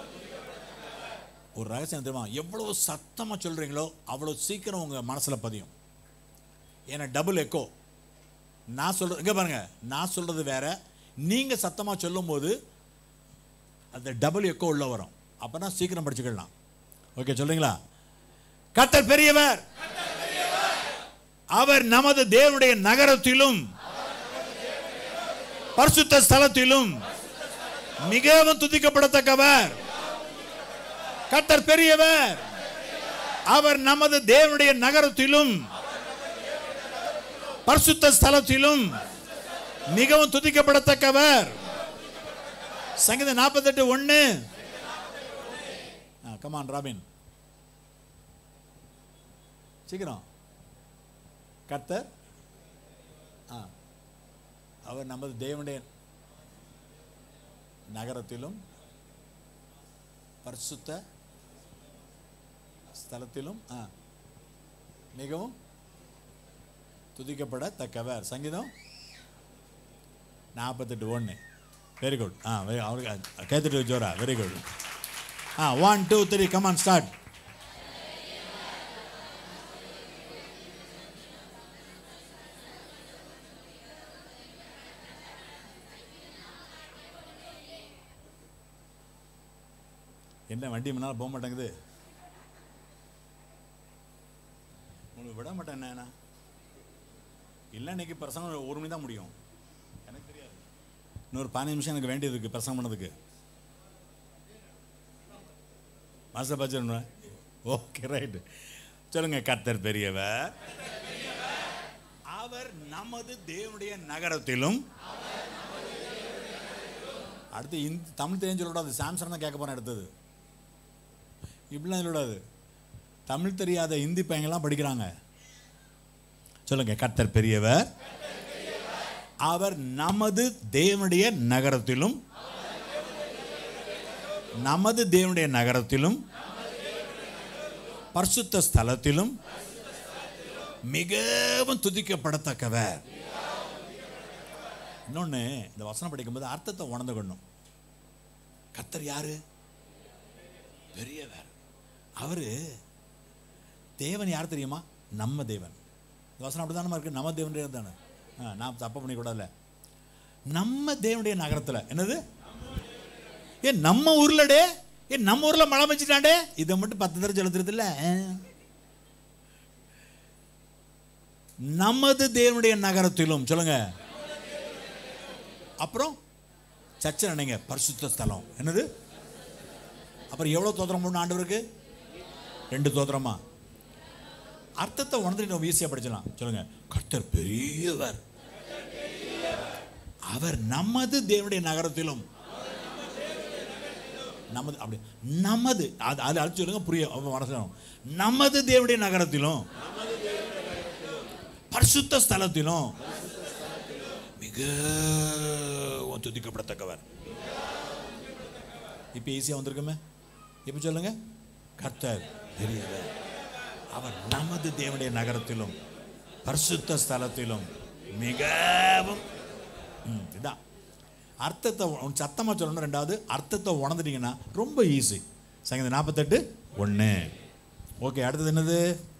ஒரு ரகசியம் தெரியுமா எவ்வளவு சத்தமா சொல்றீங்களோ அவ்வளவு சீக்கிரம் உங்க மனசுல பதியும் ஏன்னா டபுள் எக்கோ நான் சொல்றது இங்க பாருங்க நான் சொல்றது வேற நீங்க சத்தமா சொல்லும்போது அந்த டபுள் எக்கோ உள்ள வரும் அப்பனா சீக்கிரம் படிச்சுக்கலாம் ஓகே சொல்றீங்களா கர்த்தர் பெரியவர் அவர் நமது தேவனுடைய நகரத்திலும் பரிசுத்த ஸ்தலத்திலும் மிகவும் துதிக்கப்படத்தக்கவர் கர்த்தர் பெரியவர் அவர் நமது தேவனுடைய நகரத்திலும் பரிசுத்த ஸ்தலத்திலும் மிகவும் துதிக்கப்படத்தக்கவர் சங்கீதம் நாற்பத்தெட்டு ஒன்று கமான் ராபின் சீக்கிரம் கர்த்தர் ஆ அவர் நமது தேவனுடைய நகரத்திலும் பரிசுத்த ஸ்தலத்திலும் ஆ மிகவும் துதிக்கப்படத்தக்கவர் சங்கீதம் நாற்பத்தெட்டு ஒன்று வெரி குட் ஆ வெரி அவருக்கு கேத்துட்டு ஜோரா வெரி குட் ஆ one two three come on start என்ன வண்டி முன்னால் போக மாட்டேங்குது உங்களுக்கு விட மாட்டேன் என்ன இல்லை இன்னைக்கு பிரசங்கம் ஒரு மணி தான் முடியும் எனக்கு தெரியாது இன்னொரு பதினஞ்சு நிமிஷம் எனக்கு வேண்டியது இருக்கு பிரசங்கம் பண்ணதுக்கு மாச பட்ஜெட் ஓகே ரைட் சொல்லுங்க கர்த்தர் பெரியவர் அவர் நமது தேவனுடைய நகரத்திலும் அடுத்து இந்த தமிழ் தெரிஞ்சு சொல்லக்கூடாது சாம்சங் தான் கேட்க போறேன் அடுத்தது இப்படிலாம் சொல்லக்கூடாது தமிழ் தெரியாத இந்தி பையங்கள்லாம் படிக்கிறாங்க சொல்லுங்க கர்த்தர் பெரியவர் அவர் நமது தேவனுடைய நகரத்திலும் நமது தேவனுடைய நகரத்திலும் பரிசுத்த ஸ்தலத்திலும் மிகவும் துதிக்கப்படத்தக்கவர் இன்னொன்று இந்த வசனம் படிக்கும்போது அர்த்தத்தை உணர்ந்துக்கணும் கர்த்தர் யாரு பெரியவர் அவரு தேவன் யார் தெரியுமா நம்ம தேவன் இந்த வசனம் அப்படிதானமா இருக்கு நம்ம தேவனுடைய தானே ஆ, நான் தப்பு பண்ணிக்கூடாதுல நம்ம தேவனுடைய நகரத்தில் என்னது ஏ நம்ம ஊர்லடே ஏ நம்ம ஊர்ல மழை பெஞ்சிட்டாண்டே இதை மட்டும் பத்து தடவை செலுத்துறது இல்ல நமது தேவனுடைய நகரத்திலும் சொல்லுங்க அப்புறம் சர்ச்சை நினைங்க பரிசுத்த ஸ்தலம் என்னது அப்புறம் எவ்வளவு தோத்திரம் பண்ணணும் ஆண்டவருக்கு ரெண்டு தோத்திரமா அர்த்தத்தை உணர்ந்துட்டு நம்ம ஈஸியா படிச்சலாம் சொல்லுங்க கர்த்தர் பெரியவர் அவர் நமது தேவனுடைய நகரத்திலும் நமது அப்படி நமது அது அது அழைச்சு சொல்லுங்க புரிய அப்ப மனசுல வரும். நமது தேவனுடைய நகரத்திலும் பரிசுத்த ஸ்தலத்திலும் மிகவும் துதிக்கப்படத்தக்கவர் இப்ப ஈஸியா வந்திருக்குமே இப்ப சொல்லுங்க கர்த்தர் பெரியவர் அவர் நமது தேவனுடைய நகரத்திலும் பரிசுத்த ஸ்தலத்திலும் மிகவும் ம், இதான் அர்த்தத்தை உன் சத்தமாக சொல்லணும் ரெண்டாவது அர்த்தத்தை உணர்ந்துட்டீங்கன்னா ரொம்ப ஈஸி சங்கீதம் நாற்பத்தெட்டு ஒன்று ஓகே அடுத்தது என்னது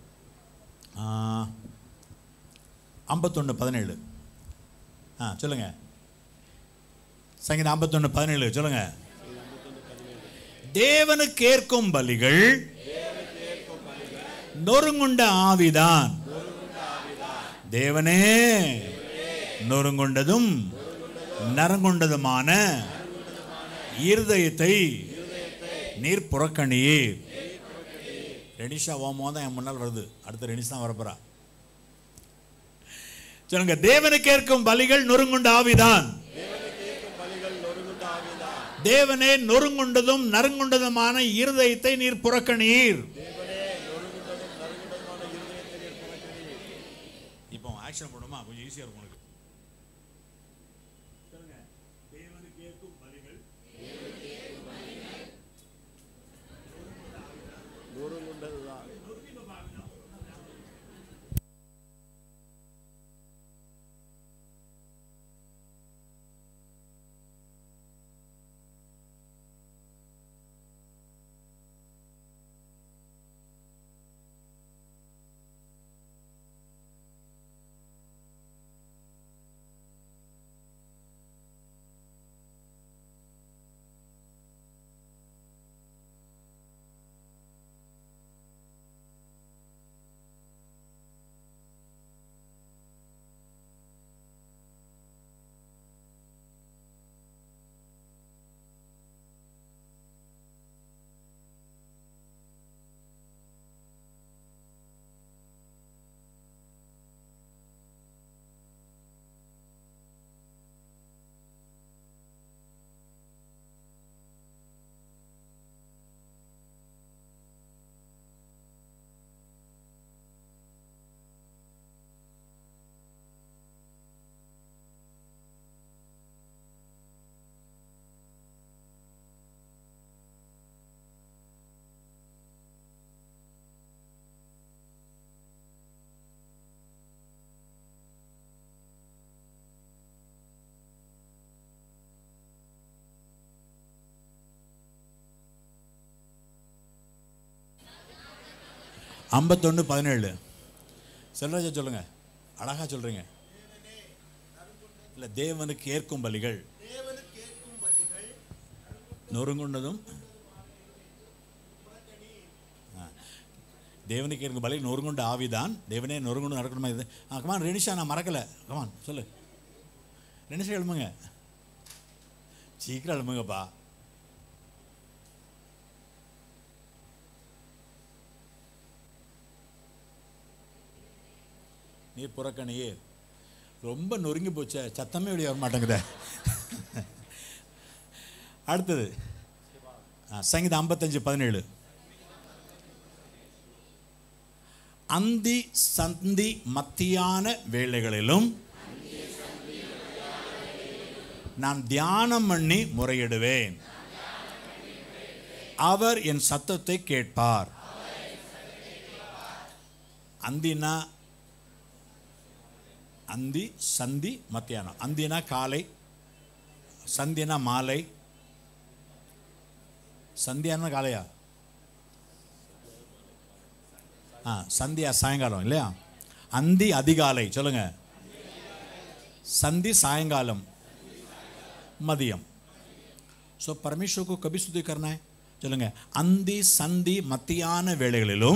ஐம்பத்தொன்று பதினேழு ஆ சொல்லுங்க சங்கீதம் ஐம்பத்தொன்று பதினேழு சொல்லுங்க தேவனுக்கு ஏற்கும் பலிகள் நொறுங்குண்ட ஆவிதான் தேவனே நொறுங்குண்டதும் நரங்குண்டதுமான இருதயத்தை நீர் புறக்கணியீர் ரெனிஷா ஓமோ தான் என் முன்னால் வருது அடுத்த ரெனிஷா தான் வரப்போறா சொல்லுங்க தேவனுக்கு ஏற்கும் பலிகள் நொறுங்குண்ட ஆவிதான் தேவனே நொறுங்குண்டதும் நறுங்குண்டதுமான இருதயத்தை நீர் புறக்கணீர் இப்போ ஆக்ஷன் பண்ணுமா கொஞ்சம் ஈஸியா இருக்கும் உனக்கு சொல்லுங்க தேவனுக்கு ஏற்கும் பலிகள் ஐம்பத்தொன்று பதினேழு செல்வராஜா சொல்லுங்க அழகா சொல்றீங்க இல்ல தேவனுக்கு ஏற்கும் பலிகள் நொறுங்குண்டதும் ஆ. தேவனுக்கு ஏற்கும் பலி நொறுங்குண்ட ஆவிதான் தேவனே நொறுங்குண்டு நடக்கணுமா இது ஆ கமான் ரெனிஷா நான் மறக்கல கமான் சொல்லு ரெனிஷா எழுமுங்க சீக்கிரம் எழுமுங்கப்பா நீர் புறக்கணியே ரொம்ப நொறுங்கி போச்சே சத்தமே வெளியே வர மாட்டேங்குதே அடுத்தது ஆ, சங்கீதம் ஐம்பத்தஞ்சு பதினேழு அந்தி சந்தி மத்தியான வேளைகளிலும் நான் தியானம் பண்ணி முறையிடுவேன் அவர் என் சத்தத்தை கேட்பார் அந்தினா அந்தி சந்தி மத்தியானம் அந்தினா காலை சந்தினா மாலை சந்தியானா காலையா ஆ சந்தியா சாயங்காலம் இல்லையா அந்தி அதிகாலை சொல்லுங்க संधि सायंकालम मदियम ஸோ परमेश्वर को कभी स्तुति करना है சொல்லுங்க அந்தி சந்தி மத்தியான வேளைகளிலும்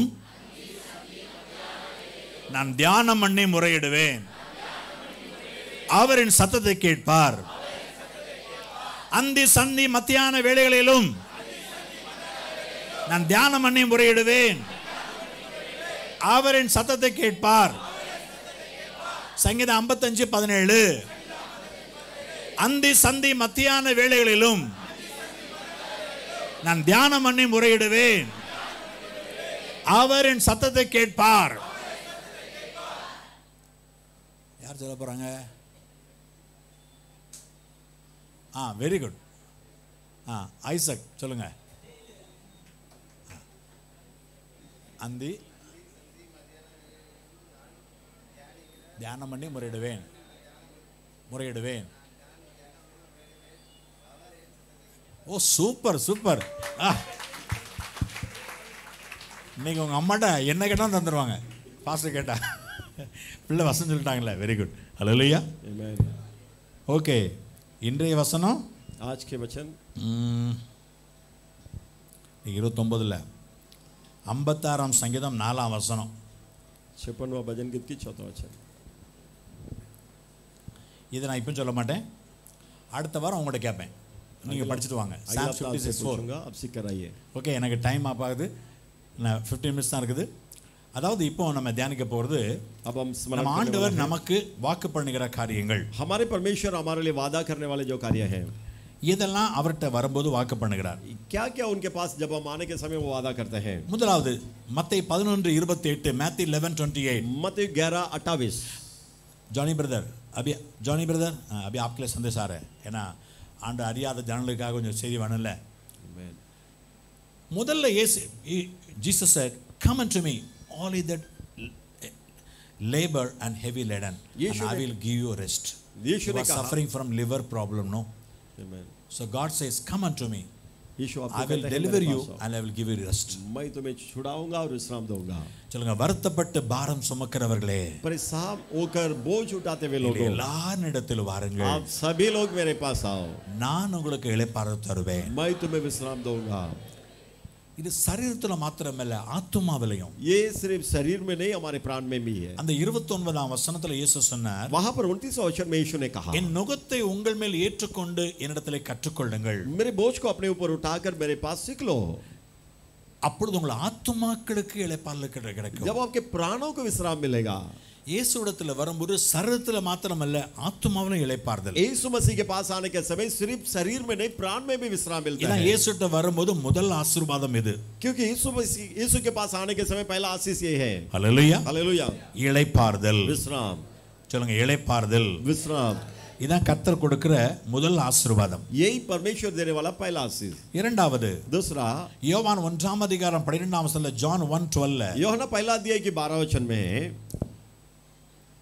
நான் தியானம் பண்ணி முறையிடுவேன் அவர் என் சத்தத்தை கேட்பார் அந்தி சந்தி மத்தியான வேளைகளிலும் நான் தியானம் பண்ணி முறையிடுவேன் அவர் என் சத்தத்தை கேட்பார் சங்கீதம் ஐம்பத்தஞ்சு பதினேழு அந்தி சந்தி மத்தியான வேளைகளிலும் நான் தியானம் பண்ணி முறையிடுவேன் அவர் என் சத்தத்தை கேட்பார் யார் சொல்ல போறாங்க ஆ வெரி குட் ஆ ஐசக் சொல்லுங்க அந்தி தியானம் பண்ணி முறையிடுவேன் முறையிடுவேன் ஓ சூப்பர் சூப்பர் ஆ இன்னைக்கு உங்க அம்மாட்ட என்ன கேட்டாலும் தந்துடுவாங்க பாஸ்டர் கேட்டா பிள்ளை வசனம் சொல்லிட்டாங்களே வெரி குட் ஹலோ இல்லையா Amen. ஓகே இன்றைய வசனம் आज के वचन ம், இருபத்தொன்பதுல ஐம்பத்தாறாம் சங்கீதம் நாலாம் வசனம் छप्पनवा भजन गीत की चौथा वचन இதை நான் இப்போ சொல்ல மாட்டேன் அடுத்த வாரம் உங்கள்கிட்ட கேட்பேன் நீங்கள் படிச்சுட்டு வாங்க अगला சாம் हफ्ता ஃபிஃப்டி आपसे சிக்ஸ் ஃபோர் पूछूंगा आप सीख कर आइए ஓகே எனக்கு டைம் ஆப் ஆகுது நான் ஃபிஃப்டீன் மினிட்ஸ் தான் இருக்குது அதாவது இப்போ நம்ம தியானிக்க போகிறது अब हम स्मरण நம்ம करने ஆண்டவர் वाले हैं। நமக்கு வாக்கு பண்ணுகிற காரியங்கள் हमारे परमेश्वर हमारे लिए वादा करने वाले जो कार्य हैं இதெல்லாம் அவர்கிட்ட வரும்போது வாக்கு பண்ணுகிறார் क्या क्या उनके पास जब हम आने के समय वो वादा करते हैं முதலாவது மத்தை பதினொன்று இருபத்தி எட்டு மேத்தி லெவன் டுவெண்ட்டி எயிட் मत ग्यारह अट्ठाईस Johnny brother Abhi Johnny brother Abhi आपके சந்தேஷ் ஆ रहा है ஏன்னா ஆண்டு அறியாத ஜனங்களுக்காக கொஞ்சம் செய்தி வேணும்ல முதல்ல இயேசு Jesus said come unto me all ye that labor and heavy laden and यीशु I ने- will give you rest यीशु you ने are कहा- suffering from liver problem no so God says come unto me यीशु आपको I will कहते हैं, deliver मेरे you पास आओ। and I will give you rest मैं तुम्हें छुड़ाऊंगा और विश्राम दूंगा சொல்லுங்க வருத்தப்பட்டு பாரம் சுமக்கிறவர்களே परेशान होकर बोझ उठाते हुए लोगों எல்லாரிடத்தில் வாருங்கள் आप सभी लोग मेरे पास आओ நான் உங்களுக்கு இளைப்பாற தருவேன் मैं तुम्हें विश्राम दूंगा இது சரீரத்துல மாத்திரமல்ல ஆத்துமாவிலையும் ये सिर्फ शरीर में नहीं हमारे प्राण में भी है அந்த இருபத்தி ஒன்பதாம் வசனத்துல இயேசு சொன்னார் वहां पर उनतीस वचन में यीशु ने कहा என் நுகத்தை உங்கள் மேல் ஏற்றுக்கொண்டு என்னிடத்திலே கற்றுக்கொள்ளுங்கள் मेरे बोझ को अपने ऊपर उठाकर मेरे पास सीख लो அப்பொழுது உங்கள் ஆத்துமாக்களுக்கு இளைப்பாறல் கிடை- கிடைக்கும் जब आपके प्राणों को विश्राम मिलेगा இயேசுவிடத்துல வரும்போது சரீரத்துல மாத்திரமல்ல ஆத்துமாவிலும் இளைப்பாறுதல் यीशु मसीह के पास आने के समय सिर्फ शरीर में नहीं प्राण में भी विश्राम मिलता இதான் है இயேசுட்ட வரும்போது முதல் ஆசீர்வாதம் இது क्योंकि यीशु मसीह यीशु के पास आने के समय पहला आशीष ये है ஹalleluya हालेलुया இளைப்பாறுதல் विश्राम சொல்லுங்க இளைப்பாறுதல் विश्राम இதான் கர்த்தர் கொடுக்கிற முதல் ஆசீர்வாதம் यही परमेश्वर देने वाला पहला आशीष இரண்டாவது दूसरा யோவான் ஒன்றாம் அதிகாரம் பன்னிரெண்டாம் வசனத்துல ஜான் ஒன் டுவெல்ல योहना पहला अध्याय की बारह वचन में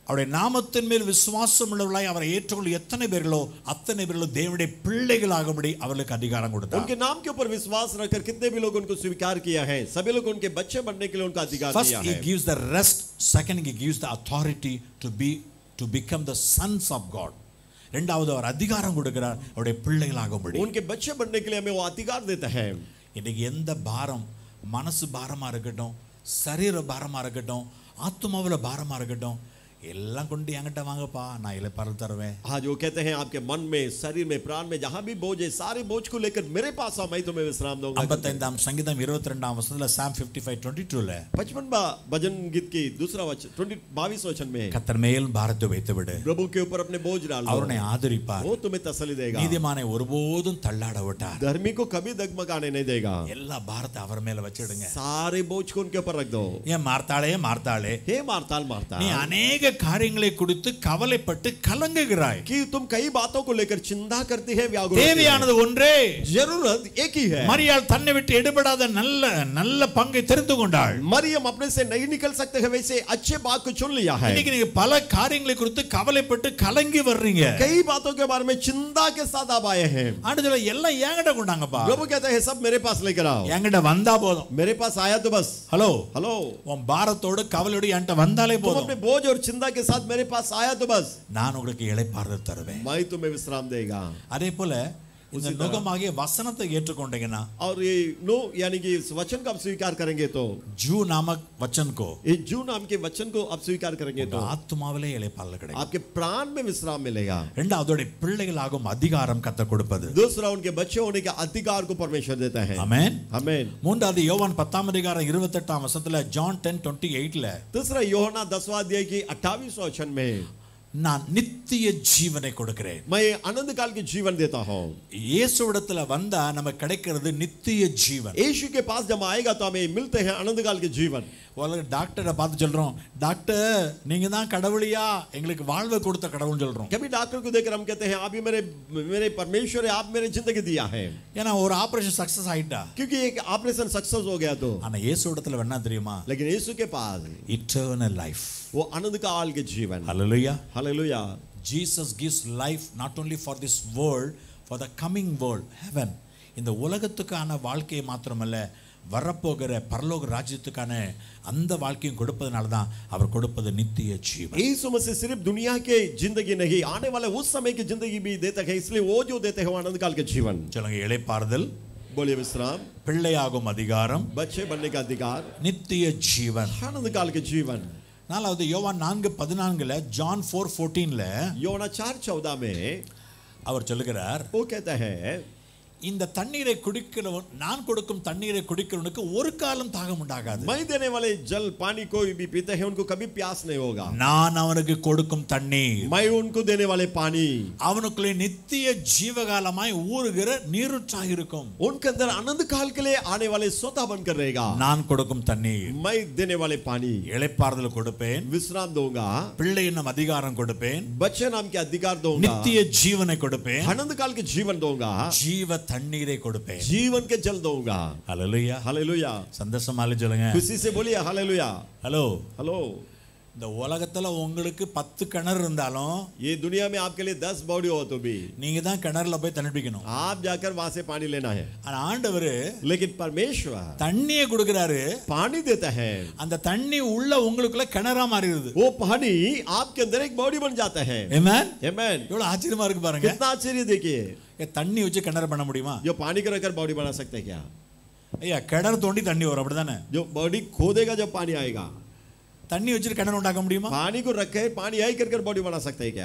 அவருடைய நாமத்தின் மேல் விசுவாசம் உள்ளவர்களாய் அவரை ஏற்றுக்கொள்ள எத்தனை பேர்களோ அத்தனை பேர்களோ தேவனுடைய பிள்ளைகளாகும்படி அவர்களுக்கு அதிகாரம் கொடுத்தார் उनके नाम के ऊपर विश्वास रखकर कितने भी लोग उनको स्वीकार किया है सभी लोग उनके बच्चे बनने के लिए उनका अधिकार First, दिया he है gives the rest. Second, he gives the authority to be to become the sons of God. ரெண்டாவது அவர் அதிகாரம் கொடுக்கிறார் அவருடைய பிள்ளைகளாகும்படி उनके बच्चे बनने के लिए हमें वो अधिकार देता है இன்னைக்கு எந்த பாரம் மனசு பாரமா இருக்கட்டும் சரீர பாரமா இருக்கட்டும் ஆத்மாவில் பாரமா இருக்கட்டும் எல்லாம் கொண்டு என்கிட்ட வாங்கப்பா நான் இலைப்பாறல் தருவேன் आज वो कहते हैं आपके मन में शरीर में प्राण में जहां भी बोझ है सारे बोझ को लेकर मेरे पास आओ मैं तुम्हें विश्राम दूंगा ஐம்பத்தைந்தாம் சங்கீதம் இருபத்தி ரெண்டாம் வசனத்துல சாம் ஃபிஃப்டி ஃபைவ் டுவெண்ட்டி டூல पचपन भजन गीत की दूसरा वचन ट्वेंटी बाईस वचन में है, கத்தர் மேல் பாரத்தை வைத்து விடு प्रभु के ऊपर अपने बोझ डाल दो। அவர் உன்னை ஆதரிப்பார் वो तुम्हें तसली देगा நீதிமானை ஒருபோதும் தள்ளாட விட்டார் धर्मी को कभी दगमगाने नहीं देगा எல்லா பாரத்தை அவர் மேல வச்சிடுங்க सारे बोझ को उनके ऊपर रख दो ஏன் மார்த்தாளே மார்த்தாளே हे मारताल मारता நீ அநேக காரியங்களை குறித்து கவலைப்பட்டு கலங்குகிறாய் कि तुम कई बातों को लेकर चिंता करती है व्याकुल होती है। தேவையானது ஒன்றே जरूरत एक ही है மரியாள் தன்னை விட்டு எடுபடாத நல்ல நல்ல பங்கை தெரிந்து கொண்டாள் मरियम अपने से नहीं निकल सकते हैं वैसे अच्छे बात को चुन लिया है இன்னைக்கு நீங்க பல காரியங்களை குறித்து கவலைப்பட்டு கலங்கி வர்றீங்க कई बातों के बारे में चिंता के साथ आप आए हैं ஆண்டு எல்லாம் என்கிட்ட கொண்டாங்கப்பா प्रभु कहते हैं सब मेरे पास लेकर आओ என்கிட்ட வந்தா போதும் मेरे पास आया तो बस ஹலோ हेलो உன் பாரத்தோடு கவலையோடு என்கிட்ட வந்தாலே तुम போதும் अपने बोझ और चिंता के साथ मेरे पास आया तो बस நான் உங்களுக்கு இளைப்பாறுதல் தருவேன் मैं तुम्हें विश्राम देगा அதே போல இந்த நுகமாகிய வசனத்தை ஏற்றுக்கொண்டீங்கன்னா और ये नो यानी कि इस वचन को आप स्वीकार करेंगे तो ஜூ நாமக் வச்சன் को ये जू नाम के वचन को आप स्वीकार करेंगे உங்க तो ஆத்மாவிலே இளைப்பாறுதல் கிடைக்கும் आपके प्राण में विश्राम मिलेगा ரெண்டாவதோட பிள்ளைகளாகும் அதிகாரம் கத்த கொடுப்பது दूसरा उनके बच्चे होने का अधिकार को परमेश्वर देता है ஆமென் हमें மூன்றாவது யோவான் பத்தாம் அதிகாரம் இருபத்தெட்டாம் வசனத்துல ஜான் டென் டுவெண்ட்டி எயிட்ல तीसरा योहना दसवां अध्याय की अट्ठावीस वचन में நான் நித்திய ஜீவனை கொடுக்கிறேன் मैं अनंत काल के जीवन देता हूँ இயேசுவிடத்துல வந்தா நமக்கு கிடைக்கிறது நித்திய ஜீவன் यीशु के पास जब आएगा तो हमें मिलते हैं अनंत काल के जीवन உலக டாக்டரை பார்த்து சொல்றோம் டாக்டர் நீங்க தான் கடவுளியா எங்களுக்கு வாழ்வை கொடுத்த கடவுள்னு சொல்றோம் कभी डॉक्टर को देखकर हम कहते हैं आप ही मेरे मेरे परमेश्वर है आप मेरे जिंदगी दिया है ஏன்னா ஒரு ஆபரேஷன் சக்சஸ் ஆயிட்டா क्योंकि एक ऑपरेशन सक्सेस हो गया तो ஆனா இயேசுவிடத்துல வேணா தெரியுமா लेकिन यीशु के पास இட்டர்னல் லைஃப் वो अनंत काल के जीवन hallelujah hallelujah Jesus gives life not only for this world, for the coming world, heaven. இந்த உலகத்துக்கான வாழ்க்கையை மாத்திரமல்ல வரப்போகிற பரலோக ராஜ்யத்துக்கான அந்த வாழ்க்கையும் கொடுப்பதனால தான் அவர் கொடுப்பது நித்திய ஜீவன் यीशु मसीह सिर्फ दुनिया के जिंदगी नहीं आने वाले उस समय की जिंदगी भी देते हैं इसलिए वो जो देते हैं वो अनंत काल के जीवन சொல்லுங்க இளைப்பாறுதல் बोलिए विश्राम பிள்ளையாகும் அதிகாரம் बच्चे बनने का अधिकार நித்திய ஜீவன் अनंत काल के जीवन நாலாவது யோவான் நான்கு பதினான்குல ஜான் ஃபோர் ஃபோர்டீன்ல योना चार चौदह में அவர் சொல்லுகிறார் वो कहता है இந்த தண்ணீரை குடிக்கிறவன் நான் கொடுக்கும் தண்ணீரை குடிக்கிறவனுக்கு ஒரு காலம் தாகம் உண்டாகாது मैं देने वाले जल पानी कोई भी पीते हैं उनको कभी प्यास नहीं होगा நான் அவனுக்கு கொடுக்கும் தண்ணீர் मैं उनको देने वाले पानी அவனுக்குள்ளே நித்திய ஜீவகாலமாய் ஊறுகிற நீருற்றாக இருக்கும் उनके अंदर आनंद काल के लिए आने वाले स्वतः बनकर रहेगा நான் கொடுக்கும் தண்ணீர் मैं देने वाले पानी இளைப்பாறுதல் கொடுப்பேன் विश्राम दूंगा பிள்ளை என்னும் அதிகாரம் கொடுப்பேன் बच्चे नाम के अधिकार दूंगा நித்திய ஜீவனை கொடுப்பேன் आनंद काल के जीवन दूंगा ஜீவ தண்ணீரை கொடுப்பேன் जीवन के जल दूंगा ஹalleluya हालेलुया சந்தோஷமால சொல்லுங்க खुशी से बोलिए हालेलुया ஹலோ हेलो இந்த உலகத்துல உங்களுக்கு பத்து கிணறு இருந்தாலும் ये दुनिया में आपके लिए दस बॉडी हो तो भी நீங்க தான் கிணறுல போய் தண்ணி பிடிக்கணும் आप जाकर वहां से पानी लेना है ஆனா ஆண்டவர் लेकिन परमेश्वर தண்ணியை கொடுக்கிறாரு पानी देता है அந்த தண்ணி உள்ள உங்களுக்குள்ள கிணறா மாறிடுது वो पानी आपके अंदर एक बॉडी बन जाता है Amen? Amen. எவ்வளவு ஆச்சரியமா இருக்கு பாருங்க कितना आश्चर्य देखिए ஏ, தண்ணி வச்சு கிணறு பண்ண முடியுமா जो पानी को रखकर बॉडी बना सकते हैं क्या ஐயா கிணறு தோண்டி தண்ணி வரும் அப்படிதானே जो बॉडी खोदेगा जब पानी आएगा தண்ணி வச்சுட்டு கிணறு உண்டாக்க முடியுமா पानी को रखे पानी आई कर कर बॉडी बना सकते हैं क्या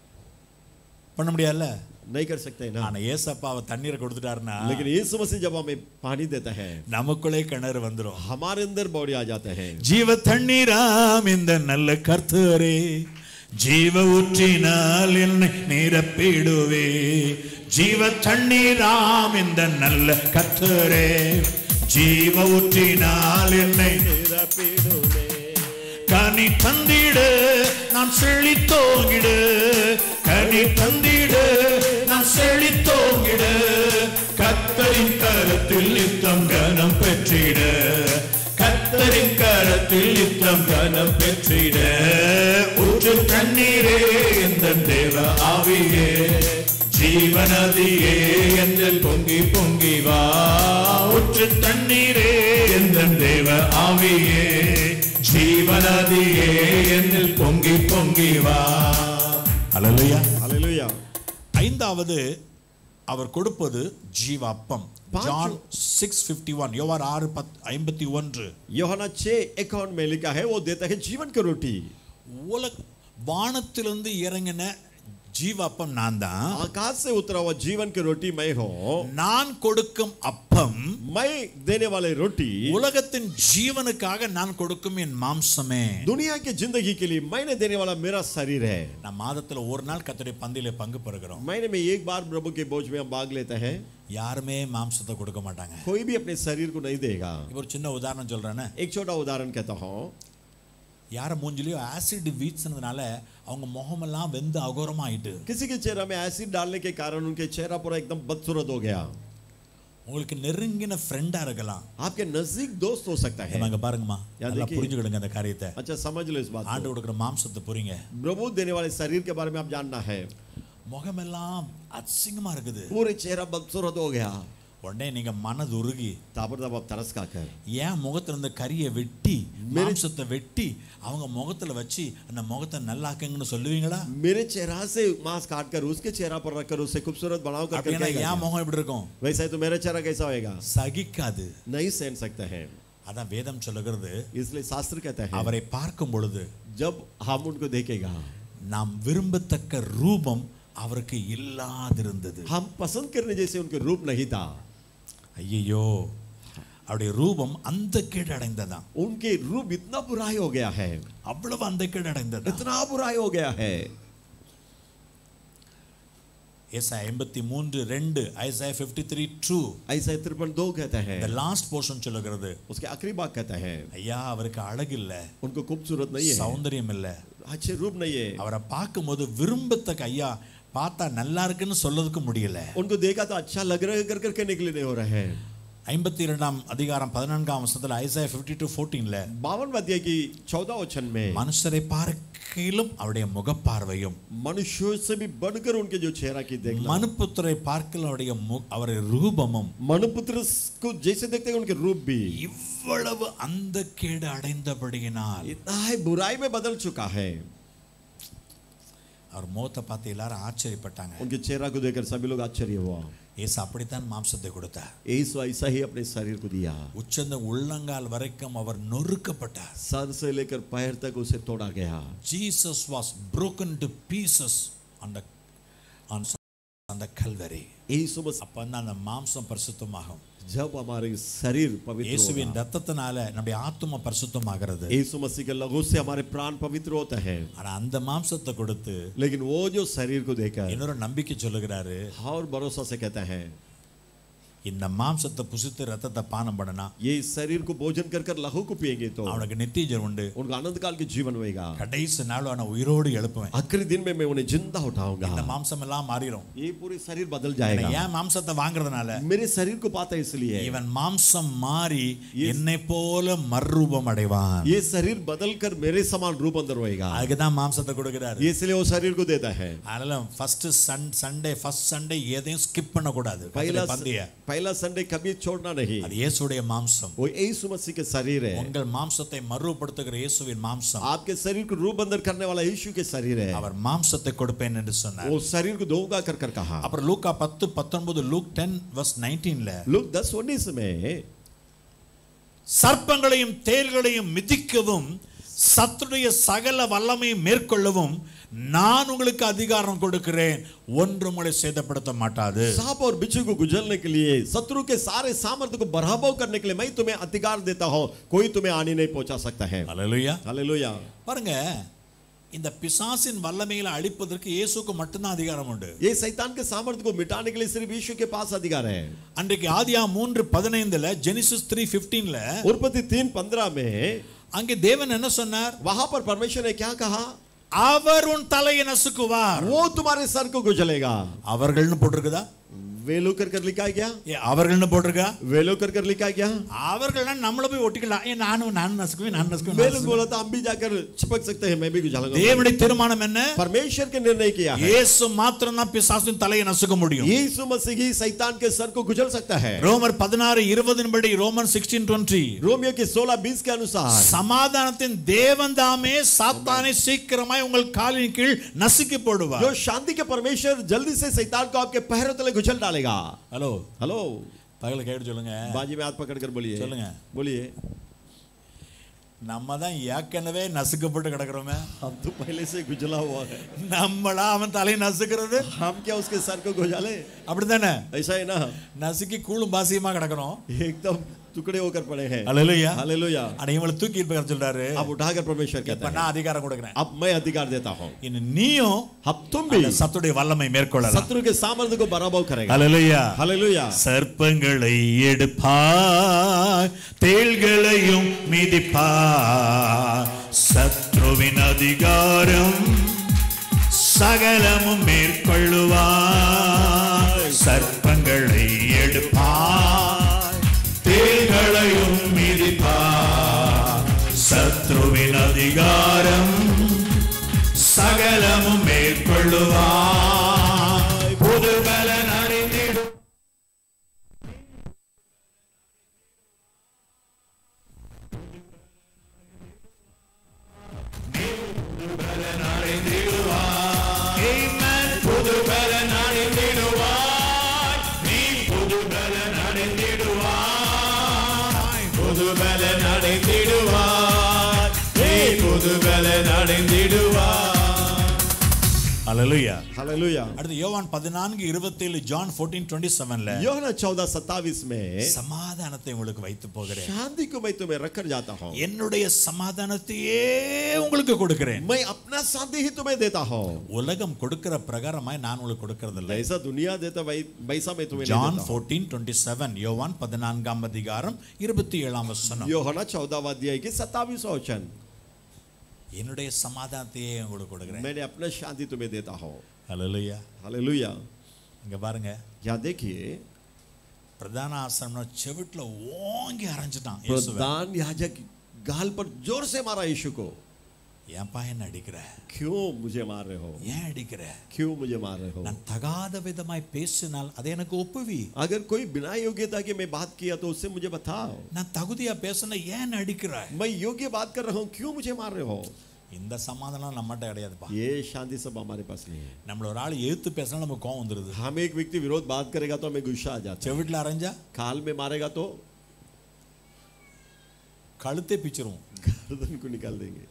பண்ண முடியாதுல்ல नहीं कर सकते हैं ना ஆனா ஏசப்பா அவர் தண்ணீரை கொடுத்துட்டாருன்னா लेकिन यीशु मसीह जब हमें पानी देता है நமக்குள்ளே கிணறு வந்துரும் हमारे अंदर बॉडी आ जाता है ஜீவ தண்ணீராம் இந்த நல்ல கர்த்தரே ஜீவ ஊற்றினால் என்னை நிரப்பிடுவே ஜீவ தண்ணீராம் இந்த நல்ல கர்த்தரே ஜீவ ஊற்றினால் என்னை கனி தந்திடு நான் செழித்தோங்கிடு கனி தந்திடு நான் செழித்தோங்கிடு கத்தரின் கரத்தில் நித்தம் கனம் பெற்றிடு கத்தரின் கரத்தில் கரத்தில் யுத்தம் கனம் பெற்றிட ஊற்று தண்ணீரே எந்த தேவ ஆவியே ஜீவநதியே என்னில் பொங்கி பொங்கி வா ஊற்று தண்ணீரே எந்த தேவ ஆவியே ஜீவநதியே என்னில் பொங்கி பொங்கி வா அல்லேலூயா हालेलुया ஐந்தாவது அவர் கொடுப்பது ஜீவ அப்பம் ஜான் சிக்ஸ் பிப்டி ஒன் யோவார் ஆறு பத் ஐம்பத்தி ஒன்று योहना 6 अकाउंट में लिखा है वो देता है जीवन की रोटी உலக வானத்திலிருந்து இறங்கின ஜீவ அப்பம் நான் தான் आकाश से उतरा हुआ जीवन की रोटी मैं हूँ நான் கொடுக்கும் அப்பம் मैं देने वाले रोटी உலகத்தின் ஜீவனுக்காக நான் கொடுக்கும் என் மாம்சமே दुनिया की जिंदगी के लिए मैंने देने वाला मेरा शरीर है நான் மாதத்துல ஒரு நாள் கத்தருடைய பந்தியில பங்கு பெறுகிறோம் महीने में एक बार प्रभु के बोझ में हम भाग लेते हैं யாருமே மாம்சத்தை கொடுக்க மாட்டாங்க कोई भी अपने शरीर को नहीं देगा இப்போ ஒரு சின்ன உதாரணம் சொல்றேனே एक छोटा उदाहरण कहता हूँ யார மூஞ்சிலையோ ஆசிட் வீசினதுனால அவங்க முகமெல்லாம் வெந்து அகோரமா ஆயிட்டு किसी के चेहरा में एसिड डालने के कारण उनके चेहरा पूरा एकदम बदसूरत हो गया உங்களுக்கு நெருங்கின ஃப்ரெண்டா இருக்கலாம் आपके नजदीक दोस्त हो सकता है நாங்க பாருங்கம்மா யார் நல்லா देखिए? புரிஞ்சுக்கிடுங்க அந்த காரியத்தை अच्छा समझ लो इस बात ஆண்டு को கொடுக்குற மாம்சத்தை புரியுங்க प्रभु देने वाले शरीर के बारे में आप जानना है முகமெல்லாம் அசிங்கமா இருக்குது पूरे चेहरा बदसूरत हो गया உடனே நீங்க மனது உருகி ताबड़तोड़ आप तरस खा कर ஏன் முகத்துல இருந்த கரியை வெட்டி மாம்சத்தை வெட்டி அவங்க முகத்துல வச்சு அந்த முகத்தை நல்லாக்குங்கன்னு சொல்லுவீங்களா मेरे चेहरा से मांस काट कर उसके चेहरा पर रखकर उसे खूबसूरत बनाओ कर அப்படின்னா करके ஏன் முகம் எப்படி இருக்கும் वैसा ही तो मेरा चेहरा कैसा होएगा சகிக்காது नहीं सहन सकते हैं அதான் வேதம் சொல்லுகிறது इसलिए शास्त्र कहता है அவரை பார்க்கும் பொழுது जब हम उनको देखेगा நாம் விரும்பத்தக்க ரூபம் அவருக்கு இல்லாதிருந்தது हम पसंद करने जैसे उनके रूप नहीं था ஐயையோ அவருடைய ரூபம் அந்த கேடு அடைந்ததாம் उनके रूप इतना बुराई हो गया है அவ்வளவு அந்த கேடு அடைந்தது इतना बुराई हो गया है ஏசா எண்பத்தி மூன்று ரெண்டு ஐசா ஃபிஃப்டி த்ரீ டூ ऐसा तिरपन दो कहता है இந்த லாஸ்ட் போர்ஷன் சொல்லுகிறது उसके आखिरी बात कहता है ஐயா அவருக்கு அழகு இல்ல उनको खूबसूरत नहीं है சௌந்தரியம் இல்ல अच्छे रूप नहीं है அவரை பார்க்கும்போது விரும்பத்தக்க ஐயா பார்த்தா நல்லா இருக்குன்னு சொல்லதுக்கு முடியல उनको देखा तो अच्छा लग रहा है कर कर कहने के लिए नहीं हो रहा है ஐம்பத்தி இரண்டாம் அதிகாரம் பதினான்காம் வருஷத்துல ஐசா ஃபிஃப்டி டூ ஃபோர்டீன்ல बावन अध्याय की चौदह वचन में மனுஷரை பார்க்கிலும் அவருடைய முகப்பார்வையும் मनुष्यों से भी बढ़कर उनके जो चेहरा की देखना மனுப்புத்திரை பார்க்கல அவருடைய மு- அவருடைய ரூபமும் मनुपुत्र को जैसे देखते हैं उनके रूप भी இவ்வளவு அந்த கேடு அடைந்தபடியினால் इतना है बुराई में बदल चुका है அவர் முகத்தை பார்த்து எல்லாரும் ஆச்சரியப்பட்டாங்க उनके चेहरा को देखकर सभी लोग आश्चर्य हुआ ஏசு அப்படித்தான் மாம்சத்தை கொடுத்தார் यीशु ऐसा ही अपने शरीर को दिया உச்சந்த உள்ளங்கால் வரைக்கும் அவர் நொறுக்கப்பட்டார் सर से लेकर पैर तक उसे तोड़ा गया Jesus was broken to pieces on the on on the calvary Yeshu Masih அப்ப தான் அந்த மாம்சம் பரிசுத்தமாகும் जब हमारे शरीर पवित्र இயேசுவின் होगा, ரத்தத்தினால நம்முடைய ஆத்தும பரிசுத்தமாகிறது यीशु मसीह के लहू से हमारे प्राण पवित्र होते हैं ஆனா அந்த மாம்சத்தை கொடுத்து लेकिन वो जो शरीर को देकर இன்னொரு நம்பிக்கை சொல்லுகிறாரு और भरोसा से कहता है இந்த மாம்சத்தை புசித்து ரத்தத்தை பானம் பண்ணனா ये शरीर को भोजन कर कर लहू को पिएंगे तो அவனுக்கு நித்தியம் உண்டு उनको आनंद काल के जीवन होएगा கடைசி நாள் அவனை உயிரோடு எழுப்புவேன் आखिरी दिन में मैं उन्हें जिंदा இந்த उठाऊंगा மாம்சம் எல்லாம் மாறிடும் ये पूरे शरीर बदल जाएगा ஏன் மாம்சத்தை வாங்குறதுனால मेरे शरीर को पाता है इसलिए இவன் மாம்சம் மாறி என்னை போல மறுரூபம் அடைவான் ये शरीर बदल कर मेरे समान रूप अंदर होएगा அதுக்குதான் மாம்சத்தை கொடுக்கிறாரு ये इसलिए वो शरीर को देता है அதனால first sun Sunday first Sunday எதையும் ஸ்கிப் பண்ணக்கூடாது पहला பந்திய पहला संडे कभी छोड़ना नहीं அது இயேசுடைய மாம்சம் वो यीशु मसीह के शरीर है உங்கள் மாம்சத்தை மறுபடுத்துகிற இயேசுவின் மாம்சம் आपके शरीर को रूप अंदर करने वाला यीशु के शरीर है அவர் மாம்சத்தை கொடுப்பேன் என்று சொன்னார் वो शरीर को दूंगा कर कर कहा அப்புறம் லூக்கா பத்து பத்தொன்பது லூக் டென் வர்ஸ் நைன்டீன்ல लोग दस उन्नीस में சர்ப்பங்களையும் தேள்களையும் மிதிக்கவும் சத்துடைய சகல வல்லமையை மேற்கொள்ளவும் நான் உங்களுக்கு அதிகாரம் கொடுக்கிறேன் ஒன்று உங்களை சேதப்படுத்த மாட்டாது सांप और बिच्छू को गुजरने के लिए शत्रु के सारे सामर्थ्य को बराबर करने के लिए मैं तुम्हें अधिकार देता हूं कोई तुम्हें हानि नहीं पहुंचा सकता है அல்லேலூயா हालेलुया பாருங்க இந்த பிசாசின் வல்லமைகளை அழிப்பதற்கு இயேசுக்கு மட்டும்தான் அதிகாரம் உண்டு ये शैतान के सामर्थ्य को मिटाने के लिए सिर्फ यीशु के पास अधिकार है அன்றைக்கு ஆதியா மூன்று பதினைந்துல ஜெனிசிஸ் த்ரீ பிப்டீன்ல उत्पत्ति तीन पंद्रह में அங்கே தேவன் என்ன சொன்னார் वहां पर परमेश्वर ने क्या कहा அவர் உன் தலையை நசுக்குவார் वो तुम्हारे सर को कुचलेगा அவர்கள்னு போட்டிருக்குதா वे लोग कर कर लिखा है क्या ஏ அவர்கள்னு போட்டிருக்கா वे लोग कर कर लिखा है क्या அவர்கள்னா நம்மள போய் ஒட்டிக்கலாம் ஏ நானும் நான் நசுக்குவேன் நான் நசுக்குவேன் वे நான் लोग நசுக்குவேன். बोला था हम भी जाकर चिपक सकते हैं मैं भी गुजारूंगा தேவனுடைய தீர்மானம் என்ன परमेश्वर के निर्णय किया है இயேசு மாத்திரம் தான் பிசாசின் தலையை நசுக்க முடியும் यीशु मसीह ही शैतान के सर को कुचल सकता है ரோமர் பதினாறு இருபதின் படி ரோமன் சிக்ஸ்டீன் டுவெண்ட்டி रोमियो के 16 20 के अनुसार சமாதானத்தின் தேவன் தாமே சாத்தானை சீக்கிரமாய் உங்கள் காலின் கீழ் நசுக்கி போடுவார் जो शांति के परमेश्वर जल्दी से शैतान को आपके पैरों तले कुचल डालेगा ஹலோ हेलो பகல கேட்டு சொல்லுங்க बाजी में हाथ पकड़ कर बोलिए சொல்லுங்க. बोलिए நம்ம தான் ஏற்கனவே நசுக்கப்பட்டு கிடக்குறோமே हम तो पहले से गुजला हुआ है நம்மளா அவன் தலையை நசுக்கிறது हम क्या उसके सर को गुजाले அப்படித்தானே ऐसा है ना நசுக்கி கூழும் பாசியமா கிடக்குறோம் एकदम टुकड़े होकर पड़े हैं அல்லேலூயா हालेलुया ஆனா இவங்களை தூக்கி இருப்பாரு சொல்றாரு अब उठाकर परमेश्वर இப்ப कहता है நான் அதிகாரம் கொடுக்குறேன் अब मैं अधिकार देता हूं இனி நீயும் अब तुम भी அந்த சத்துடைய வல்லமை மேற்கொள்ளலாம் शत्रु के सामर्थ्य को बराबर करेगा அல்லேலூயா हालेलुया சர்ப்பங்களை எடுப்பாய் தேள்களையும் மிதிப்பாய் சத்ருவின் அதிகாரம் சகலமும் மேற்கொள்ளுவாய் சர்ப்பங்களை எடுப்பாய் தேள்களையும் மிதிப்பாய் சத்ருவின் அதிகாரம் சகலமும் மேற்கொள்ளுவாய் புது பலன் அறிந்திடும் Amen. புது பலன் அடைந்திடுவாய். நீ புது பலன் அடைந்திடுவாய். புது பலன் அடைந்திடுவாய். நீ புது பலன் அடைந்திடுவாய். Hallelujah. हालेलुया அடுத்து யோவான் பதினான்கு இருபத்தேழு ஜான் ஃபோர்டீன் டுவெண்ட்டி செவன்ல யோहना 14 27 में சமாதானத்தை உங்களுக்கு வைத்து போகிறேன் शांति को मैं तुम्हें रखकर जाता हूं என்னுடைய சமாதானத்தையே உங்களுக்கு கொடுக்கிறேன் मैं अपना शांति ही तुम्हें देता हूं உலகம் கொடுக்கிற பிரகாரமாய் நான் உங்களுக்கு கொடுக்கறதில்லை वैसा दुनिया देता वै- वैसा मैं तुम्हें नहीं ஜான் देता हूं। ஃபோர்டீன் டுவெண்ட்டி செவன் யோவான் பதினான்காம் அதிகாரம் இருபத்தி ஏழாம் வசனம் யோहना 14 अध्याय की 27 वचन என்னுடைய சமாதானத்தையே உங்களுக்கு கொடுக்கிறேன் मैंने अपना शांति तुम्हें देता हूं ஹalleluya हालेलुया இங்க பாருங்க यहाँ देखिए பிரதான ஆசிரமம் செவிட்டுல ஓங்கி அரைஞ்சிட்டான் இயேசுவை प्रधान याजक गाल पर जोर से मारा यीशु को ஏன்பா என்ன அடிக்கிற क्यों मुझे मार रहे हो ஏன் அடிக்கிற क्यों मुझे मार रहे हो நான் தகாத விதமாய் பேசினால் அதை எனக்கு ஒப்புவி अगर कोई बिना योग्यता के मैं बात किया तो उससे मुझे बताओ நான் தகுதியா பேசின ஏன் அடிக்கிற मैं योग्य बात कर रहा हूँ क्यों मुझे मार रहे हो இந்த சமாதானம் நம்மகிட்ட கிடையாதுப்பா ये शांति सब हमारे पास नहीं है நம்மள ஒரு ஆள் எதிர்த்து பேசினா நமக்கு கோவம் வந்துருது हम एक व्यक्ति विरोध बात करेगा तो हमें गुस्सा आ जाता है செவிட்டுல அரைஞ்சா काल में मारेगा तो கழுத்தே பிச்சிருவோம் गर्दन को निकाल देंगे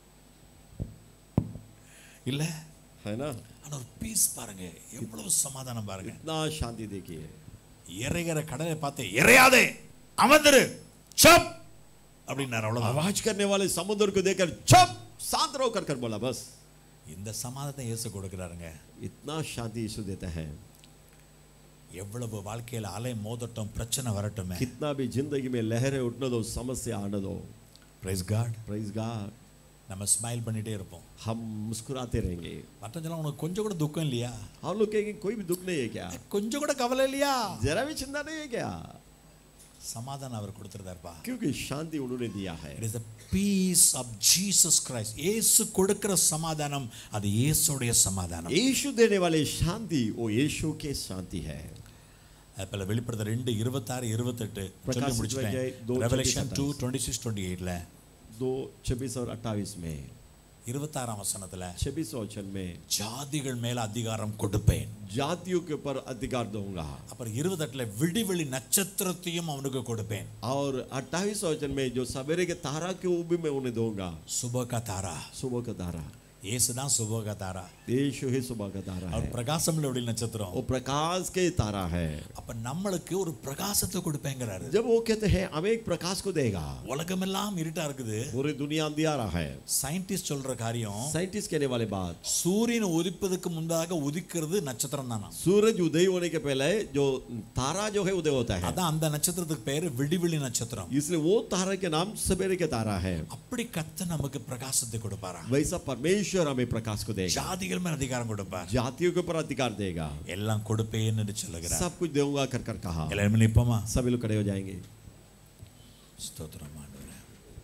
இல்ல है ना ஆனா ஒரு பீஸ் பாருங்க எவ்வளவு சமாதானம் பாருங்க इतना शांति देखिए இறைகிற கடலை பார்த்து இறையாதே அமர்ந்துரு சப் அப்படின்னாரு அவ்வளவுதான் आवाज करने वाले समुद्र को देखकर चुप शांत रहो कर कर बोला बस இந்த சமாதானத்தை இயேசு கொடுக்கிறாருங்க इतना शांति यीशु देता है எவ்வளவு வாழ்க்கையில அலை மோதட்டும் பிரச்சனை வரட்டுமே कितना भी जिंदगी में लहरें उठने दो समस्या आने दो பிரைஸ் காட் प्रेज गॉड நம்ம ஸ்மைல் பண்ணிட்டே இருப்போம் हम मुस्कुराते रहेंगे மற்ற சொல்ல உனக்கு கொஞ்சம் கூட துக்கம் இல்லையா हम लोग कहेंगे कोई भी दुख नहीं है क्या கொஞ்சம் கூட கவலை இல்லையா जरा भी चिंता नहीं है क्या சமாதானம் அவர் கொடுத்துருந்தாருப்பா क्योंकि शांति उन्होंने दिया है it is the peace of Jesus Christ Yesu கொடுக்கிற சமாதானம் அது இயேசுடைய சமாதானம் यीशु देने वाले शांति वो यीशु के शांति है அப்பல வெளிப்படுத்த ரெண்டு இருபத்தாறு இருபத்தெட்டு சொல்லி பிரகாஷ் முடிச்சிட்டேன் விஜய், தோ ரெவலேஷன் டூ छब्बीस டுவெண்ட்டி சிக்ஸ் டுவெண்ட்டி எயிட்ல दो छब्बीस और अट्ठाईस में இருபத்தாறாம் வசனத்துல छब्बीस वचन में ஜாதிகள் மேல அதிகாரம் கொடுப்பேன் जातियों के ऊपर अधिकार दूंगा அப்புறம் இருபத்தெட்டுல விடிவெளி நட்சத்திரத்தையும் அவனுக்கு கொடுப்பேன் और अट्ठाईस वचन में जो सवेरे के तारा के वो भी मैं उन्हें दूंगा சுபக தாரா सुबह का तारा இயேசுதான் சுபக தாரா यीशु ही सुबह का तारा அவர் है பிரகாசம் விடி நட்சத்திரம் वो प्रकाश के तारा है அப்ப நம்மளுக்கு ஒரு பிரகாசத்தை கொடுப்பேங்கிறாரு जब वो कहते हैं हमें एक प्रकाश को देगा உலகமெல்லாம் இருட்டா இருக்குது पूरी दुनिया अंधियारा है சயின்டிஸ்ட் சொல்ற காரியம் साइंटिस्ट कहने वाले बात சூரியன் உதிப்பதுக்கு முன்பாக உதிக்கிறது நட்சத்திரம் தானா सूरज उदय होने के पहले जो तारा जो है उदय होता है அதான் அந்த நட்சத்திரத்துக்கு பேரு விடிவெளி நட்சத்திரம் इसलिए वो तारा के नाम सवेरे के तारा है அப்படி கத்த நமக்கு பிரகாசத்தை கொடுப்பாரா वैसा परमेश्वर परमेश्वर हमें प्रकाश को देगा ஜாதிகள் மேல் அதிகாரம் கொடுப்பார் जातियों के ऊपर अधिकार देगा எல்லாம் கொடுப்பேன் என்று சொல்லுகிறார் सब कुछ दूंगा कर कर कहा எல்லாருமே நிப்போமா सभी लोग खड़े हो जाएंगे ஸ்தோத்திரம் ஆண்டவரே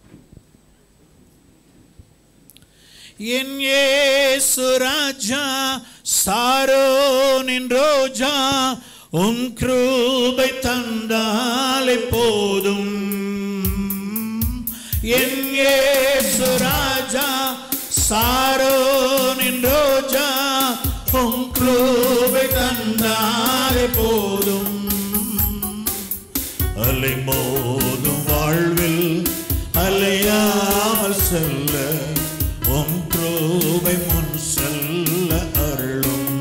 என் இயேசு ராஜா சாரோனின் ரோஜா உன் கிருபை தந்தாலே போதும் என் இயேசு ராஜா சாரோனின் ரோஜா உன் கிருபை தந்தாலே போதும் அலை மோதும் வாழ்வில் அலையாமல் செல்ல உம் கிருபை முன் செல்ல அருளும்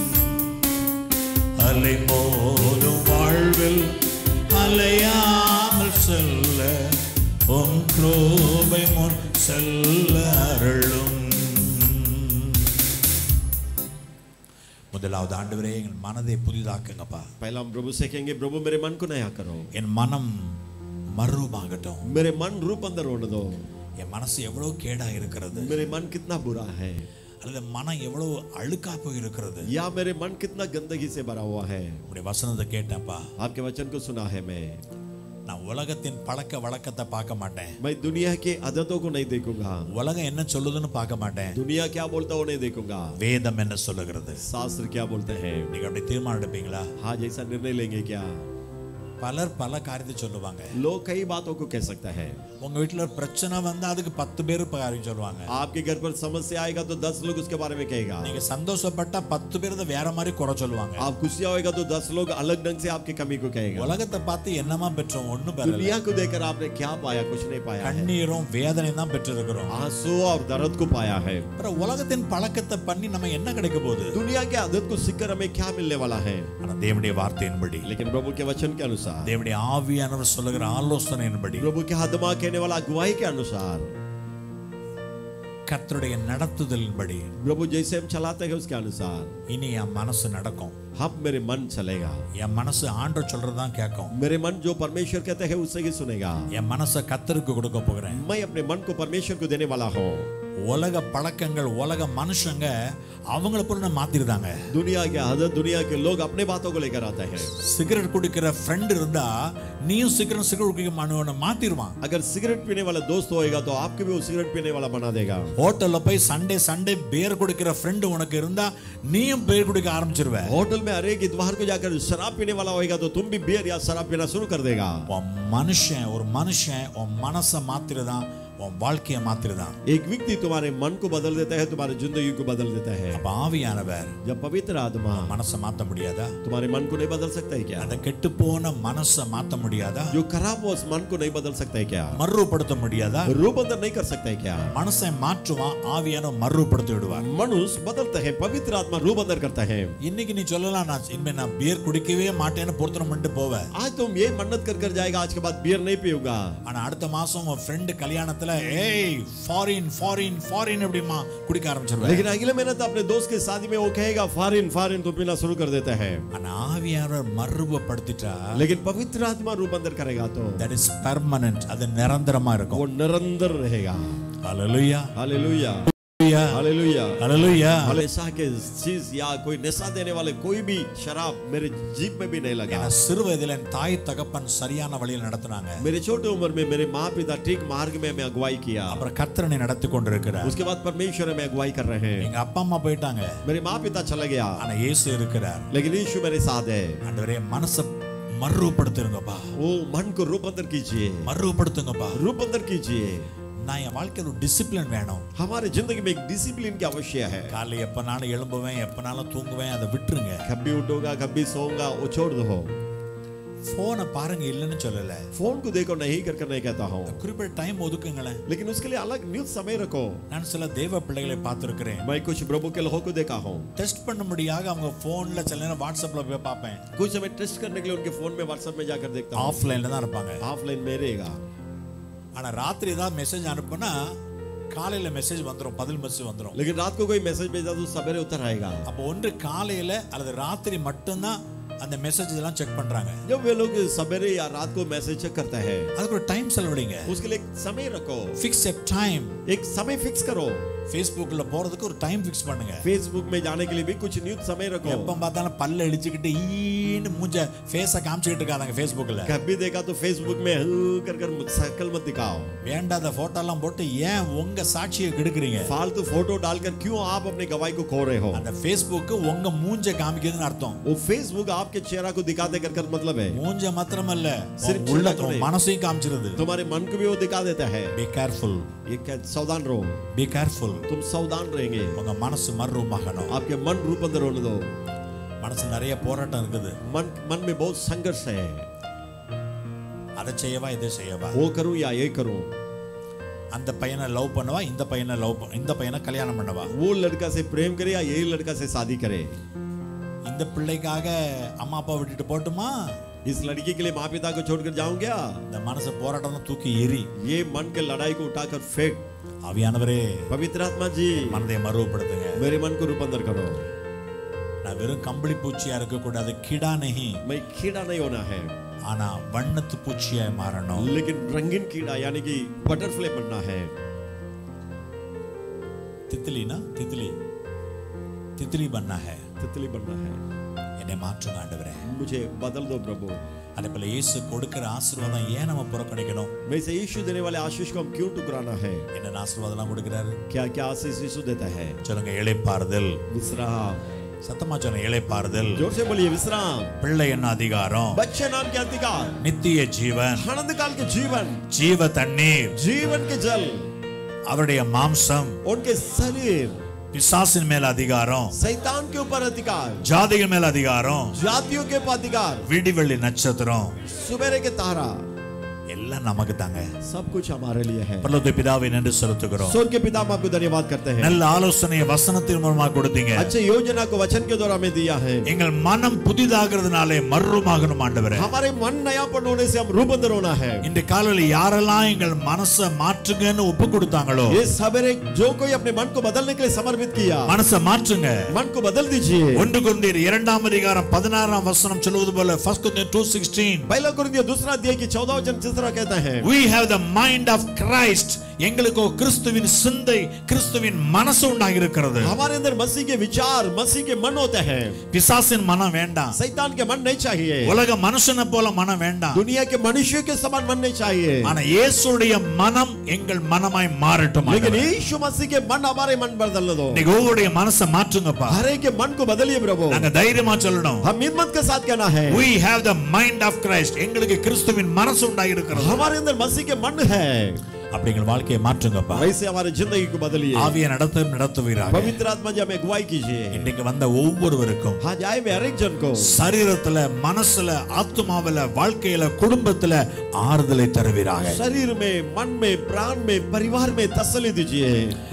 அலை மோதும் வாழ்வில் அலையாமல் செல்ல உம் கிருபை முன் செல்ல அருளும் முதலாவது ஆண்டவரே எங்கள் மனதை புதிதாக்குங்கப்பா पहला हम प्रभु से कहेंगे प्रभु मेरे मन को नया करो என் மனம் மறுரூபமாகட்டும் मेरे मन रूप अंदर होने दो என் மனசு எவ்வளவு கேடா இருக்கிறது मेरे मन कितना बुरा है அல்லது மனம் எவ்வளவு அழுக்கா போய் இருக்கிறது या मेरे मन कितना गंदगी से भरा हुआ है உடைய வசனத்தை கேட்டேன்ப்பா आपके वचन को सुना है मैं நான் உலகத்தின் பழக்க வழக்கத்தை பார்க்க மாட்டேன் मैं दुनिया के आदतों को नहीं देखूंगा உலகம் என்ன சொல்லுதுன்னு பார்க்க மாட்டேன் दुनिया क्या बोलता है वो नहीं देखूंगा வேதம் என்ன சொல்லுகிறது शास्त्र क्या बोलते हैं நீங்க அப்படி தீர்மானம் எடுப்பீங்களா हाँ जैसा निर्णय लेंगे क्या பலர் பல காரியத்தை சொல்லுவாங்க लोग कई बातों को कह सकता है உங்க வீட்டுல ஒரு பிரச்சனை வந்தா அதுக்கு பத்து பேர் காரியம் சொல்லுவாங்க आपके घर पर समस्या आएगा तो दस लोग उसके बारे में कहेगा நீங்க சந்தோஷப்பட்டா பத்து பேர் அதை வேற மாதிரி குறை சொல்லுவாங்க आप खुशियां होएगा तो दस लोग अलग ढंग से आपकी कमी को कहेगा உலகத்தை பார்த்து என்னமா பெற்றோம் ஒண்ணும் பெறல दुनिया को देखकर आपने क्या पाया कुछ नहीं पाया है கண்ணீரும் வேதனையும் தான் பெற்றிருக்கிறோம் आंसू और दर्द को पाया है அப்புறம் உலகத்தின் பழக்கத்தை பண்ணி நம்ம என்ன கிடைக்க போகுது दुनिया के आदत को सीखकर हमें क्या मिलने वाला है ஆனா தேவனுடைய வார்த்தையின்படி लेकिन प्रभु के वचन के अनुसार தேவனுடைய ஆவியானவர் சொல்லுகிற ஆலோசனையின்படி प्रभु के आत्मा कहने वाला अगुवाई के अनुसार கர்த்தருடைய நடத்துதலின்படி प्रभु जैसे हम चलाते हैं उसके अनुसार இனி என் மனசு நடக்கும் अब मेरे मन चलेगा என் மனசு ஆண்டவர் சொல்றதுதான் கேட்கும் मेरे मन जो परमेश्वर कहते हैं उससे ही सुनेगा என் மனசை கத்தருக்கு கொடுக்க போகிறேன் मैं अपने मन को परमेश्वर को देने वाला हूँ உலக பழக்கங்கள் உலக மனுஷங்க அவங்கள போல மாத்திருந்தாங்க दुनिया के आदत दुनिया के लोग अपने बातों को लेकर आते हैं சிகரெட் குடிக்கிற ஃப்ரெண்ட் இருந்தா நீயும் சிகரெட் சிகரெட் குடிக்க மாட்டவன மாத்திருவான் अगर सिगरेट पीने वाला दोस्त होएगा तो आपको भी वो सिगरेट पीने वाला बना देगा ஹோட்டல்ல போய் சண்டே சண்டே பேர் குடிக்கிற ஃப்ரெண்டு உனக்கு இருந்தா நீயும் பேர் குடிக்க ஆரம்பிச்சிருவ होटल में हर एक इतवार को जाकर शराब पीने वाला होएगा तो तुम भी बियर या शराब पीना शुरू कर देगा உன் மனுஷன் ஒரு மனுஷன் உன் மனசை மாத்திரதான் உன் வாழ்க்கையை மாத்திரதான் एक व्यक्ति तुम्हारे मन को बदल देता है तुम्हारी जिंदगी को बदल देता है அப்ப ஆவியானவர் जब पवित्र आत्मा மனசை மாத்த முடியாதா तुम्हारे मन को नहीं बदल सकता है क्या அந்த கெட்டு போன மனசை மாத்த முடியாதா जो खराब हो उस मन को नहीं बदल सकता है क्या மறுபடுத்த முடியாதா रूपांतर नहीं कर सकता है क्या மனசை மாற்றுவான் ஆவியான மறுபடுத்தி விடுவார் मनुष्य बदलता है पवित्र आत्मा रूपांतर करता है இன்னைக்கு நீ சொல்லலாம் நான் இனிமே நான் பியர் குடிக்கவே மாட்டேன்னு பொருத்தனம் பண்ணிட்டு போவேன் आज तुम ये मन्नत कर कर जाएगा आज के बाद बियर नहीं पीऊंगा ஆனா அடுத்த மாசம் உன் ஃப்ரெண்டு கல்யாணத்துல ஏய் ஃபாரின் ஃபாரின் ஃபாரின் எப்படிமா குடிக்க ஆரம்பிச்சிருவேன் लेकिन अगले महीने तो अपने दोस्त की शादी में वो कहेगा फारिन फारिन तो पीना शुरू कर देता है ஆனா ஆவியானவர் மறுபடுத்திட்டா लेकिन पवित्र आत्मा रूपांतर करेगा तो தட் இஸ் பெர்மனன்ட் அது நிரந்தரமா இருக்கும் वो निरंतर रहेगा ஹalleluya हालेलुया हालेलुया ஹalleluya हमेशा के चीज या कोई नशा देने वाले कोई भी शराब मेरे जीप में भी नहीं लगा ஏன்னா சிறு வயதில் என் தாய் தகப்பன் சரியான வழியில் நடத்தினாங்க मेरे छोटे उम्र में मेरे माँ पिता ठीक मार्ग में हमें अगुवाई किया அப்புறம் கர்த்தரனை நடத்தி கொண்டிருக்கிறார் उसके बाद परमेश्वर हमें अगुवाई कर रहे हैं எங்க அப்பா அம்மா போயிட்டாங்க मेरे माँ पिता चले गया ஆனா இயேசு இருக்கிறார் लेकिन यीशु मेरे साथ है ஆண்டவரே மனசை மறுபடுத்துங்கப்பா वो मन को रूपांतर कीजिए மறுபடுத்துங்கப்பா रूपांतर कीजिए நான் என் வாழ்க்கையில் ஒரு டிசிப்ளின் வேணும் हमारे जिंदगी में एक डिसिप्लिन की आवश्यक है காலைல எப்பனாலும் எழும்புவேன் எப்பனாலும் தூங்குவேன் அதை விட்டுருங்க कभी उठोगा कभी सोऊंगा वो छोड़ दो போனை பாருங்க இல்லைன்னு சொல்லல फोन को देखो नहीं कर कर नहीं कहता हूँ குறிப்பிட்ட டைம் ஒதுக்குங்களேன் लेकिन उसके लिए अलग न्यूज समय रखो நான் சில தெய்வ பிள்ளைகளை பார்த்திருக்கிறேன் मैं कुछ प्रभु के लोगों को देखा हूँ டெஸ்ட் பண்ண முடியாத அவங்க போன்ல சில நேரம் வாட்ஸ்அப்ல போய் பார்ப்பேன் कुछ समय टेस्ट करने के लिए उनके फोन में व्हाट्सएप में जाकर देखता हूँ ஆஃப்லைன்ல தான் இருப்பாங்க ऑफलाइन में रहेगा ஆனா ராத்திரி ஏதாவது மெசேஜ் அனுப்புனா காலையில மெசேஜ் வந்துரும் பதில் மெசேஜ் வந்துரும் लेकिन रात को कोई मैसेज भेजा तो सवेरे उतर आएगा அப்போ ஒன்று காலையில அல்லது ராத்திரி மட்டும்தான் அந்த மெசேஜ் எல்லாம் செக் பண்றாங்க जब वे लोग सवेरे या रात को मैसेज चेक करते हैं அதுக்கு ஒரு டைம் செலவழிங்க उसके लिए एक समय रखो ஃபிக்ஸ் எ டைம் एक समय फिक्स करो ஃபேஸ்புக்ல போறதுக்கு ஒரு டைம் ஃபிக்ஸ் பண்ணுங்க फेसबुक में जाने के लिए भी कुछ नियुक्त समय रखो எப்ப பார்த்தாலும் பல்ல இடிச்சுக்கிட்டு ஈன்னு மூஞ்ச ஃபேஸ காமிச்சுக்கிட்டு இருக்காங்க ஃபேஸ்புக்ல कभी देखा तो फेसबुक में हु कर कर शकल मत दिखाओ வேண்டாத போட்டோ எல்லாம் போட்டு ஏன் உங்க சாட்சியை கெடுக்குறீங்க फालतू फोटो डालकर क्यों आप अपने गवाही को खो रहे हो அந்த ஃபேஸ்புக் உங்க மூஞ்ச காமிக்குதுன்னு அர்த்தம் वो फेसबुक आपके चेहरा को दिखाते कर कर मतलब है மூஞ்ச மாத்திரமல்ல சிரிப்பு உன் உள்ள மட்டும் உன் மனசையும் காமிச்சிருது तुम्हारे मन को भी वो दिखा देता है பி கேர்ஃபுல் ये क्या सावधान रहो பி கேர்ஃபுல் तुम सावधान रहेंगे உங்க மனசு மறுரூபமாகணும் आपके मन रूपांतर होने दो மனசு நிறைய போராட்டம் இருக்குது मन मन में बहुत संघर्ष है அதை செய்யவா இதை செய்யவா वो करूं या ये करूं அந்த பையனை லவ் பண்ணவா இந்த பையனை லவ் இந்த பையனை கல்யாணம் பண்ணவா वो लड़का से प्रेम करे या ये लड़का से शादी करे இந்த பிள்ளைக்காக அம்மா அப்பா விட்டுட்டு போட்டுமா इस लड़की के लिए माँ पिता को छोड़कर जाऊं क्या இந்த மனசு போராட்டம் தான் தூக்கி எரி ये मन के लड़ाई को उठाकर फेंक ஆவியானவரே पवित्र आत्मा जी மனதை மறுவப்படுத்துங்க मेरे मन को रूपांतर करो நான் வெறும் கம்பளி பூச்சியா இருக்க கூடாது கிடா நகி मैं कीड़ा नहीं होना है ஆனா வண்ணத்து பூச்சியா மாறணும் लेकिन रंगीन कीड़ा यानी कि बटरफ्लाई बनना है தித்திலினா தித்திலி தித்திலி பண்ணா है तितली बनना है என்னை மாற்றுங்க ஆண்டவரே मुझे बदल दो प्रभु அதே போல இயேசு கொடுக்கிற ஆசீர்வாதம் ஏன் நம்ம புறக்கணிக்கணும் मैं इसे यीशु देने वाले आशीष को हम क्यों टुकराना है என்னென்ன ஆசீர்வாதம்லாம் கொடுக்கிறாரு क्या क्या आशीष यीशु देता है சொல்லுங்க இளைப்பாறுதல் विश्राम சத்தமா சொல்லுங்க இளைப்பாறுதல் जोर से बोलिए विश्राम பிள்ளை என்ன அதிகாரம் बच्चे नाम के अधिकार நித்திய ஜீவன் आनंद काल के जीवन ஜீவ தண்ணீர் जीवन के जल அவருடைய மாம்சம் उनके शरीर பிசாசின் மேல அதிகாரம் शैतान के ऊपर अधिकार ஜாதிகள் மேல அதிகாரம் जातियों के ऊपर अधिकार விடிவெள்ளி நட்சத்திரம் सुबेरे के तारा எல்லாம் நமக்கு தாங்க सब कुछ हमारे लिए है பரலோக பிதாவை நன்றி செலுத்துகிறோம் स्वर्ग के पिता हम आपको धन्यवाद करते हैं நல்ல ஆலோசனையை வசனத்தின் மூலமா கொடுத்தீங்க अच्छे योजना को वचन के द्वारा हमें दिया है எங்கள் மனம் புதிதாகிறதுனாலே மர்றமாகணும் ஆண்டவரே हमारे मन नयापन होने से हम रूपांतर होना है இந்த காலையில யாரெல்லாம் எங்கள் மனசை மாற்றுங்கன்னு ஒப்பு கொடுத்தாங்களோ ये सवेरे जो कोई अपने मन को बदलने के लिए समर्पित किया மனசை மாற்றுங்க मन को बदल दीजिए ஒன்று கொண்டீர் இரண்டாம் அதிகாரம் பதினாறாம் வசனம் சொல்வது போல ஃபர்ஸ்ட் கொண்டீர் டூ சிக்ஸ்டீன் पहला कुरिन्थियों दूसरा अध्याय की चौदह वचन जिस तरह कहता है we have the mind of christ எங்களுக்கு கிறிஸ்துவின் சிந்தை கிறிஸ்துவின் மனசு உண்டாகி இருக்கிறது हमारे अंदर मसीह के विचार मसीह के मन होते हैं பிசாசின் மனம் வேண்டாம் शैतान के मन नहीं चाहिए உலக மனுஷனை போல மனம் வேண்டாம் दुनिया के मनुष्य के समान मन नहीं चाहिए ஆனா இயேசுடைய மனம் எங்கள் மனமாய் மாறட்டும் लेकिन ஆண்டவரே. यीशु मसीह के मन हमारे मन बदल दो இன்னைக்கு ஒவ்வொருடைய மனசை மாற்றுங்கப்பா हर एक के मन को बदलिए प्रभु நாங்க தைரியமா சொல்லணும் हम हिम्मत के साथ कहना है we have the mind of christ எங்களுக்கு கிறிஸ்துவின் மனசு உண்டாகி இருக்கிறது हमारे अंदर मसीह के मन है அப்படிங்கிற வாழ்க்கையை மாற்றுங்கப்பா वैसे हमारे जिंदगी को बदलिए ஆவியை நடத்த நடத்துவீராக पवित्र आत्मा जी हमें अगुवाई कीजिए இன்னைக்கு வந்த ஒவ்வொருவருக்கும் हाँ जाए वे हर एक जन को சரீரத்துல மனசுல ஆத்மாவில வாழ்க்கையில குடும்பத்துல ஆறுதலை தருவீராக शरीर में मन में प्राण में परिवार में तसल्ली दीजिए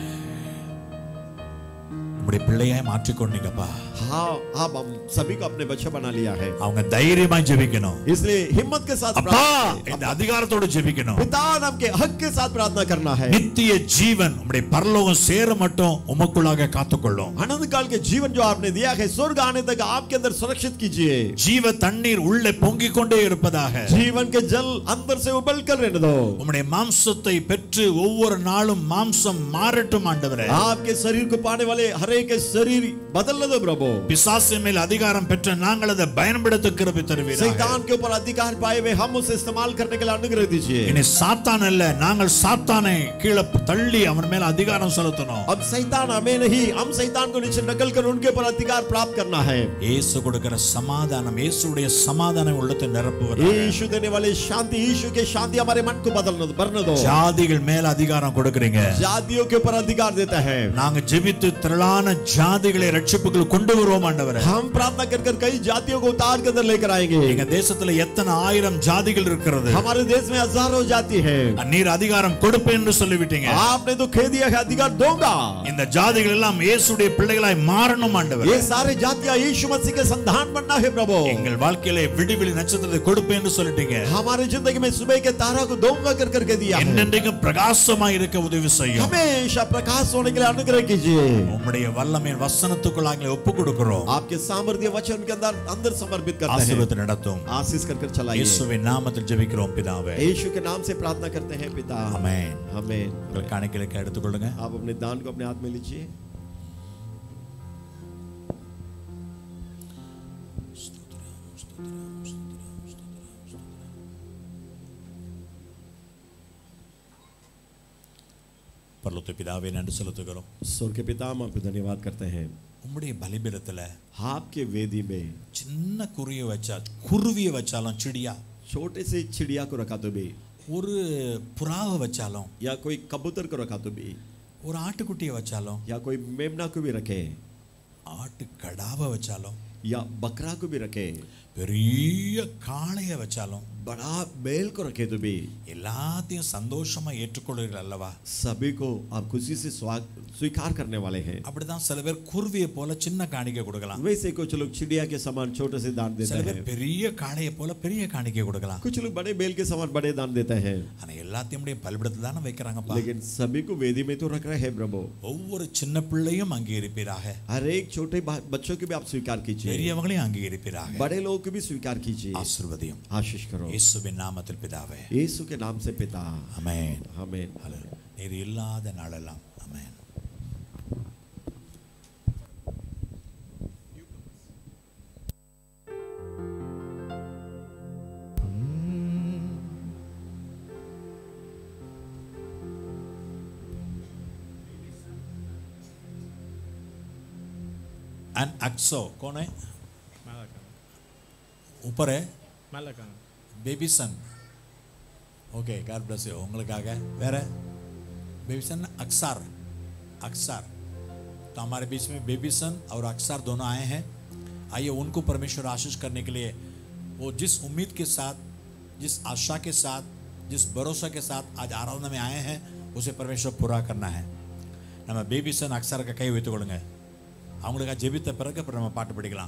உங்களுடைய பிள்ளையாய் மாற்றிக்கொண்டீங்கப்பா हाँ आप हम सभी को अपने बच्चे बना लिया है அவங்க தைரியமா ஜெபிக்கணும் इसलिए हिम्मत के साथ அப்பா प्रार्थना இந்த அதிகாரத்தோட ஜெபிக்கணும் पिता नाम के हक के साथ प्रार्थना करना है நித்திய ஜீவன் உம்முடைய பரலோகம் சேர மட்டும் உமக்குள்ளாக காத்துக்கொள்ளும் आनंद काल के जीवन जो आपने दिया है स्वर्ग आने तक आपके अंदर सुरक्षित कीजिए ஜீவ தண்ணீர் உள்ளே பொங்கிக் கொண்டே இருப்பதாக जीवन के जल अंदर से उबल कर रहने दो உம்முடைய மாம்சத்தை பெற்று ஒவ்வொரு நாளும் மாம்சம் மாறட்டும் ஆண்டவரே आपके शरीर को पाने वाले हर एक के शरीर बदलने दो प्रभु பிசாசின் மேல் அதிகாரம் பெற்ற நாங்கள் அதை பயன்படுத்த கிருபை தருவீராக शैतान के ऊपर अधिकार पाए हुए हम उसे इस्तेमाल करने के लिए अनुग्रह दीजिए இனி சாத்தான் அல்ல நாங்கள் சாத்தானை கீழே தள்ளி அவன் மேல் அதிகாரம் செலுத்தணும் अब शैतान हमें नहीं हम शैतान को नीचे नकल कर उनके ऊपर अधिकार प्राप्त करना है இயேசு கொடுக்கிற சமாதானம் இயேசுடைய சமாதானம் உள்ளத்தை நிரப்புவதாக यीशु देने वाले शांति यीशु के शांति हमारे मन को बदलने दो भरने दो ஜாதிகள் மேல அதிகாரம் கொடுக்கறீங்க जातियों के ऊपर अधिकार देता है நாங்க ஜெபித்து திரளான ஜாதிகளை ரட்சிப்புகள் கொண்டு வருவோம் ஆண்டவரே हम प्रार्थना कर कर कई जातियों को उतार के अंदर लेकर आएंगे எங்க தேசத்துல எத்தனை ஆயிரம் ஜாதிகள் இருக்கிறது हमारे देश में हजारों जाति है நீர் அதிகாரம் கொடுப்பேன் என்று சொல்லிவிட்டீங்க आपने तो कह दिया है अधिकार दूंगा இந்த ஜாதிகள் எல்லாம் இயேசுடைய பிள்ளைகளாய் மாறணும் ஆண்டவர் ये सारे जातियां यीशु मसीह के संधान बनना है प्रभु எங்கள் வாழ்க்கையில விடிவெளி நட்சத்திரத்தை கொடுப்பேன்னு சொல்லிட்டீங்க हमारी जिंदगी में सुबह के तारा को दूंगा कर करके दिया है என்னென்றைக்கும் பிரகாசமா இருக்க உதவி செய்யும் हमेशा प्रकाश होने के लिए अनुग्रह कीजिए உம்முடைய வல்லமையின் வசனத்துக்குள்ள எங்களை ஒப்பு கொடுக்கிறோம் आपके सामर्थ्य वचन के अंदर अंदर समर्पित करते हैं ஆசீர்வாதத்தை நடத்தும் आशीष कर कर चलाइए இயேசுவின் நாமத்தில் ஜெபிக்கிறோம் பிதாவே यीशु के नाम से प्रार्थना करते हैं पिता ஆமென் हमें உங்கள் காணிக்கைகளுக்கு எடுத்துக்கொள்ளுங்க आप अपने दान को अपने हाथ में लीजिए பரலோக பிதாவே நன்றி செலுத்துகிறோம் स्वर्ग के पिता हम आपको धन्यवाद करते हैं உம்முடைய பலிபீடத்துல आपके वेदी में சின்ன குறிய வச்சா குருவியை வச்சாலும் சிடியா छोटे से चिड़िया को रखा तो भी ஒரு புறாவை வச்சாலும் या कोई कबूतर को रखा तो भी ஒரு ஆட்டுக்குட்டியை வச்சாலும் या कोई मेमना को भी रखे ஆட்டு கடாவை வச்சாலும் या बकरा को भी रखे பெரிய காளையை வச்சாலும் बड़ा बैल को रखे तो भी எல்லாத்தையும் சந்தோஷமா ஏற்றுக்கொள்கிறீர்கள் அல்லவா सभी को आप खुशी से स्वाग स्वीकार करने वाले हैं அப்படிதான் சில பேர் குருவியை போல சின்ன காணிக்கை கொடுக்கலாம் वैसे कुछ लोग चिड़िया के समान छोटे से दान देते சில பேர் हैं பெரிய காளையை போல பெரிய காணிக்கை கொடுக்கலாம் कुछ लोग बड़े बैल के समान बड़े दान देते हैं ஆனா எல்லாத்தையும் பலிபிடத்துல தானே வைக்கிறாங்கப்பா लेकिन सभी को वेदी में तो रख रहे हैं प्रभु ஒவ்வொரு சின்ன பிள்ளையும் அங்கீகரிப்பீராக हर एक छोटे बा- बच्चों को भी आप स्वीकार कीजिए பெரியவங்களையும் அங்கீகரிப்பீராக बड़े लोगों को भी स्वीकार कीजिए ஆசிர்வதியும் आशीष करो இயேசுவின் நாமத்தில் பிதாவே यीशु के नाम से पिता அமேன் हमें ஹalleluya. நீர் இல்லாத நாளெல்லாம் அமேன் एंड अक्सो कौन है ऊपर है baby son okay God bless you உங்களுக்காக வேற बेबी सन अक्सर अक्सर तो हमारे बीच में बेबी सन और अक्सर दोनों आए हैं आइए उनको परमेश्वर आशीष करने के लिए वो जिस उम्मीद के साथ जिस आशा के साथ जिस भरोसा के साथ आज आराधना में आए हैं उसे परमेश्वर पूरा करना है நம்ம பேபி சன் அக்ஸருக்கு கை வைத்துக் கொள்ளுங்க அவங்களுக்காக ஜெபித்த பிறகு அப்புறம் நம்ம பாட்டு படிக்கலாம்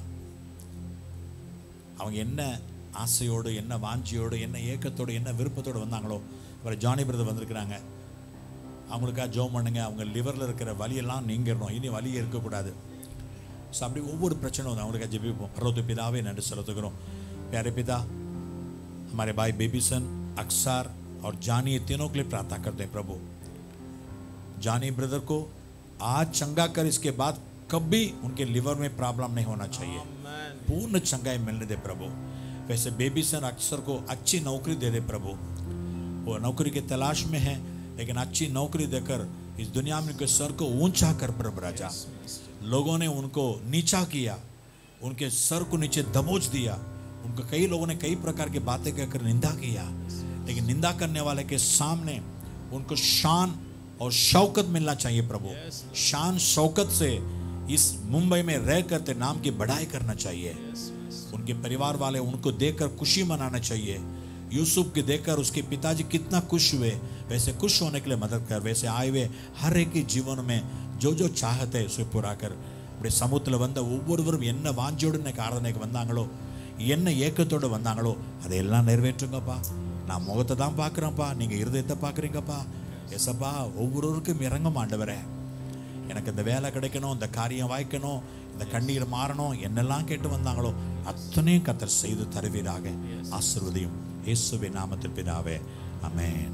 அவங்க என்ன ஆசையோடு என்ன வாஞ்சியோடு என்ன ஏக்கத்தோடு என்ன விருப்பத்தோடு வந்தாங்களோ அப்புறம் ஜானி பிரதர் வந்திருக்கிறாங்க அவங்களுக்காக ஜோம் பண்ணுங்க அவங்க லிவரில் இருக்கிற வலியெல்லாம் நீங்கிடணும் இனி வலியே இருக்கக்கூடாது ஸோ அப்படி ஒவ்வொரு பிரச்சனையும் வந்து அவங்களுக்காக ஜெபிப்போம் பரவத்து பிதாவே நன்றி செலுத்துகிறோம் प्यारे पिता हमारे भाई बेबीसन अक्सर और जानी ये तीनों के लिए प्रार्थना करते हैं प्रभु जानी ब्रदर को आज चंगा कर इसके बाद कभी उनके लिवर में प्रॉब्लम नहीं होना चाहिए पूर्ण चंगाई मिलने दे प्रभु वैसे बेबीसन अक्सर को अच्छी नौकरी दे दे प्रभु वो नौकरी की तलाश में है लेकिन अच्छी नौकरी देकर इस दुनिया में उनके सर को ऊंचा कर प्रभु राजा लोगों ने उनको नीचा किया उनके सर को नीचे दबोच दिया उनको कई लोगों ने कई प्रकार की बातें कहकर निंदा किया लेकिन निंदा करने वाले के सामने उनको शान और शौकत मिलना चाहिए प्रभु शान शौकत से इस मुंबई में रह करते नाम की बढ़ाई करना चाहिए उनके परिवार वाले उनको देखकर खुशी मनाना चाहिए यूसुफ के देखकर उसके पिताजी कितना खुश हुए वैसे खुश होने के लिए मदद कर वैसे आए हुए हर एक के जीवन में जो जो चाहते है उसे पूरा कर இப்படி சமூகத்தில் வந்த ஒவ்வொருவரும் என்ன வாஞ்சியோடு இன்னைக்கு ஆராதனைக்கு வந்தாங்களோ என்ன ஏக்கத்தோடு வந்தாங்களோ அதையெல்லாம் நிறைவேற்றுங்கப்பா நான் முகத்தை தான் பார்க்குறேன்ப்பா நீங்கள் இருதயத்தை பார்க்குறீங்கப்பா எசப்பா ஒவ்வொருவருக்கும் இறங்கும் ஆண்டவரே எனக்கு இந்த வேலை கிடைக்கணும் இந்த காரியம் வாய்க்கணும் இந்த கண்ணீர் மாறணும் என்னெல்லாம் கேட்டு வந்தாங்களோ அத்தனையும் கத்தர் செய்து தருவீராக ஆசிர்வதியும் இயேசுவின் நாமத்தில் பிதாவே அமேன்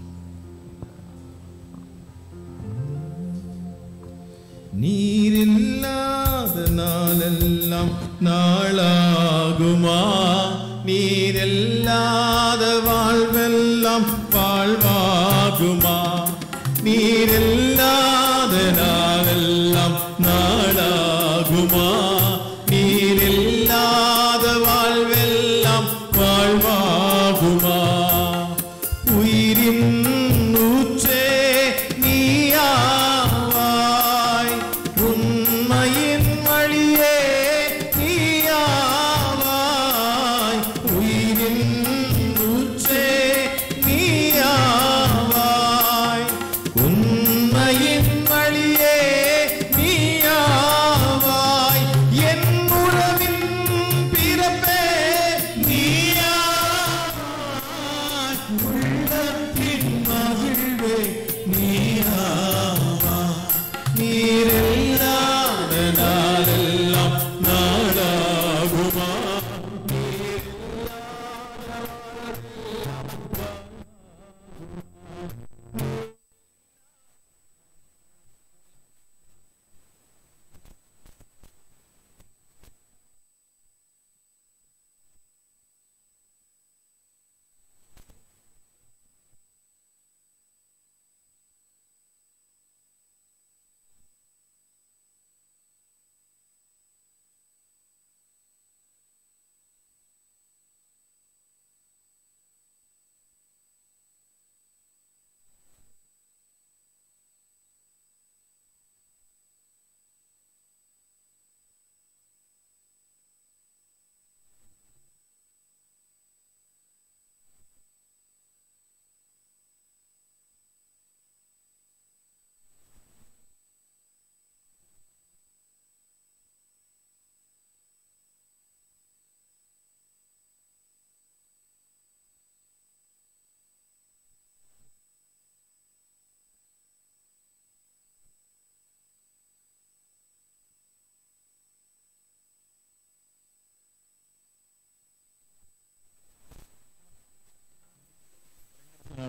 நீரில்லாத நாளெல்லாம் நாளாகுமா நீரில்லாத வாழ்வெல்லாம் வாழ்வாகுமா நீரில்லாத நாளெல்லாம் நாளாகுமா நீரில்லாத வாழ்வெல்லாம் வாழ்வாகுமா உயிரின் ஊற்றே நீயாவாய் உண்மையின் வழியே நீயாவாய் உயிரின் ஊற்றே நீயாவாய் உண்மையின்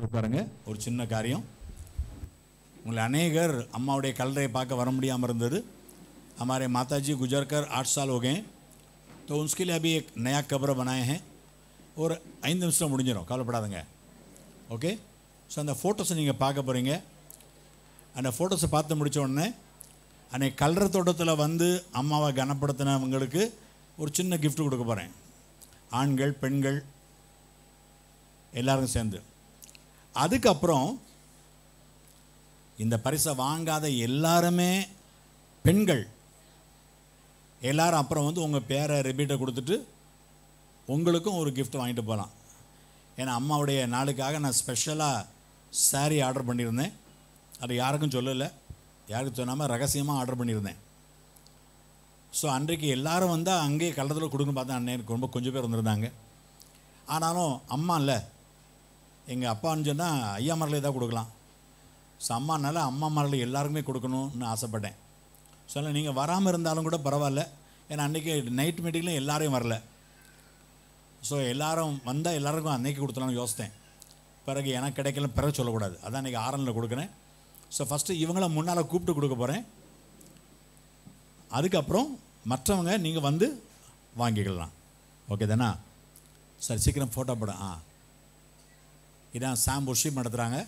உட்காருங்க ஒரு சின்ன காரியம் உங்களை अनेगर அம்மாவுடைய கல்லறையை பார்க்க வர முடியாமல் இருந்தது हमारे माता जी गुजर कर आठ साल हो गए हैं तो उसके लिए अभी एक नया कब्र बनाए हैं ஒரு ஐந்து நிமிஷம் முடிஞ்சிடும் கவலைப்படாதுங்க ஓகே ஸோ அந்த ஃபோட்டோஸை நீங்கள் பார்க்க போகிறீங்க அந்த ஃபோட்டோஸை பார்த்து முடிச்ச உடனே அன்னைக்கு கல்ற தோட்டத்தில் வந்து அம்மாவை கனப்படுத்தினவங்களுக்கு ஒரு சின்ன gift கொடுக்க போகிறேன் ஆண்கள் பெண்கள் எல்லாரும் சேர்ந்து அதுக்கப்புறம் இந்த பரிசை வாங்காத எல்லாருமே பெண்கள் எல்லாரும் அப்புறம் வந்து உங்கள் பேரை ரிப்பீட்டை கொடுத்துட்டு உங்களுக்கும் ஒரு gift வாங்கிட்டு போகலாம் ஏன்னா அம்மாவுடைய நாளுக்காக நான் ஸ்பெஷலாக saree ஆர்டர் பண்ணியிருந்தேன் அது யாருக்கும் சொல்லலை யாருக்கும் சொல்லாமல் ரகசியமாக ஆர்டர் பண்ணியிருந்தேன் ஸோ அன்றைக்கு எல்லாரும் வந்தால் அங்கேயே கள்ளத்தில் கொடுங்க பார்த்தா அன்னைக்கு ரொம்ப கொஞ்சம் பேர் வந்திருந்தாங்க ஆனாலும் அம்மா இல்லை எங்கள் அப்பான்னு சொன்னால் ஐயா மரலே தான் கொடுக்கலாம் ஸோ அம்மானால அம்மா மரல் எல்லாருக்குமே கொடுக்கணும்னு ஆசைப்பட்டேன் சொல்ல நீங்கள் வராமல் இருந்தாலும் கூட பரவாயில்ல ஏன்னா அன்றைக்கி நைட் மீட்டிங்கில் எல்லாரையும் வரல ஸோ எல்லாரும் வந்தால் எல்லாருக்கும் அன்னைக்கு கொடுத்தலாம்னு யோசித்தேன் பிறகு எனக்கு கிடைக்கல பிறகு சொல்லக்கூடாது அதான் அன்றைக்கி ஆரனில் கொடுக்குறேன் ஸோ ஃபஸ்ட்டு இவங்கள முன்னால் கூப்பிட்டு கொடுக்க போகிறேன் அதுக்கப்புறம் மற்றவங்க நீங்கள் வந்து வாங்கிக்கலாம் ஓகே தானா சரி சீக்கிரம் ஃபோட்டோ படம் ஆ இதான் சாம் ஒர்ஷிப் நடத்துகிறாங்க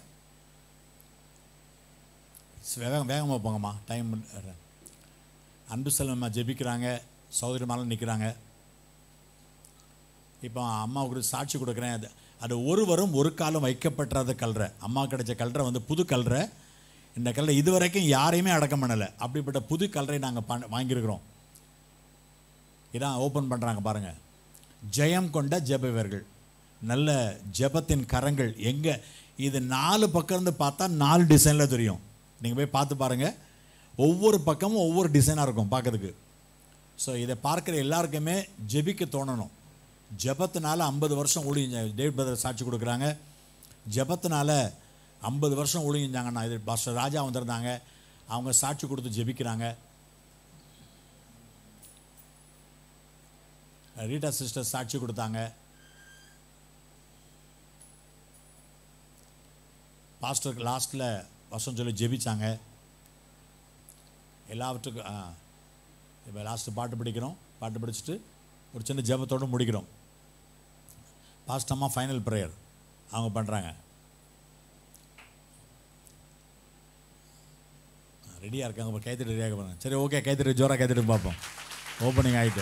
வேகம் வேகமாக போங்கம்மா டைம் அன்பு செல்வம்மா ஜெபிக்கிறாங்க சகோதரி மாலம் நிற்கிறாங்க இப்போ அம்மாவுக்கு சாட்சி கொடுக்குறேன் அது அது ஒருவரும் ஒரு காலம் வைக்கப்பட்டாத கல்ற அம்மா கிடைச்ச கல்ற வந்து புது கல்ற இந்த கல்லை இதுவரைக்கும் யாரையுமே அடக்கம் பண்ணலை அப்படிப்பட்ட புது கல்றை நாங்கள் பண் வாங்கியிருக்கிறோம் இதான் ஓப்பன் பண்ணுறாங்க பாருங்கள் ஜெயம் கொண்ட ஜெபவர்கள் நல்ல ஜெபத்தின் கரங்கள் எங்கே இது நாலு பக்கம் இருந்து பார்த்தா நாலு டிசைனில் தெரியும் நீங்கள் போய் பார்த்து பாருங்கள் ஒவ்வொரு பக்கமும் ஒவ்வொரு டிசைனாக இருக்கும் பார்க்கறதுக்கு ஸோ இதை பார்க்குற எல்லாருக்குமே ஜெபிக்க தோணணும் ஜெபத்தினால ஐம்பது வருஷம் ஒளிஞ்ச டேவிட் பிரதர் சாட்சி கொடுக்குறாங்க ஜெபத்தினால ஐம்பது வருஷம் ஒளிஞ்சாங்கன்னா இது பாஸ்டர் ராஜா வந்திருந்தாங்க அவங்க சாட்சி கொடுத்து ஜெபிக்கிறாங்க ரீட்டா சிஸ்டர் சாட்சி கொடுத்தாங்க பாஸ்டருக்கு லாஸ்ட்டில் வருஷம் சொல்லி ஜெபிச்சாங்க எல்லாவற்றுக்கும் ஆ இப்போ லாஸ்ட்டு பாட்டு படிக்கிறோம் பாட்டு படிச்சுட்டு ஒரு சின்ன ஜெபத்தோடு முடிக்கிறோம் பாஸ்டம்மா ஃபைனல் ப்ரேயர் அவங்க பண்ணுறாங்க ரெடியாக இருக்காங்க இப்போ கைத்தறி ரெடியாக பண்ணுங்க சரி ஓகே கைத்தறி ஜோராக கைத்தறி பார்ப்போம் ஓப்பனிங் ஆகிட்டு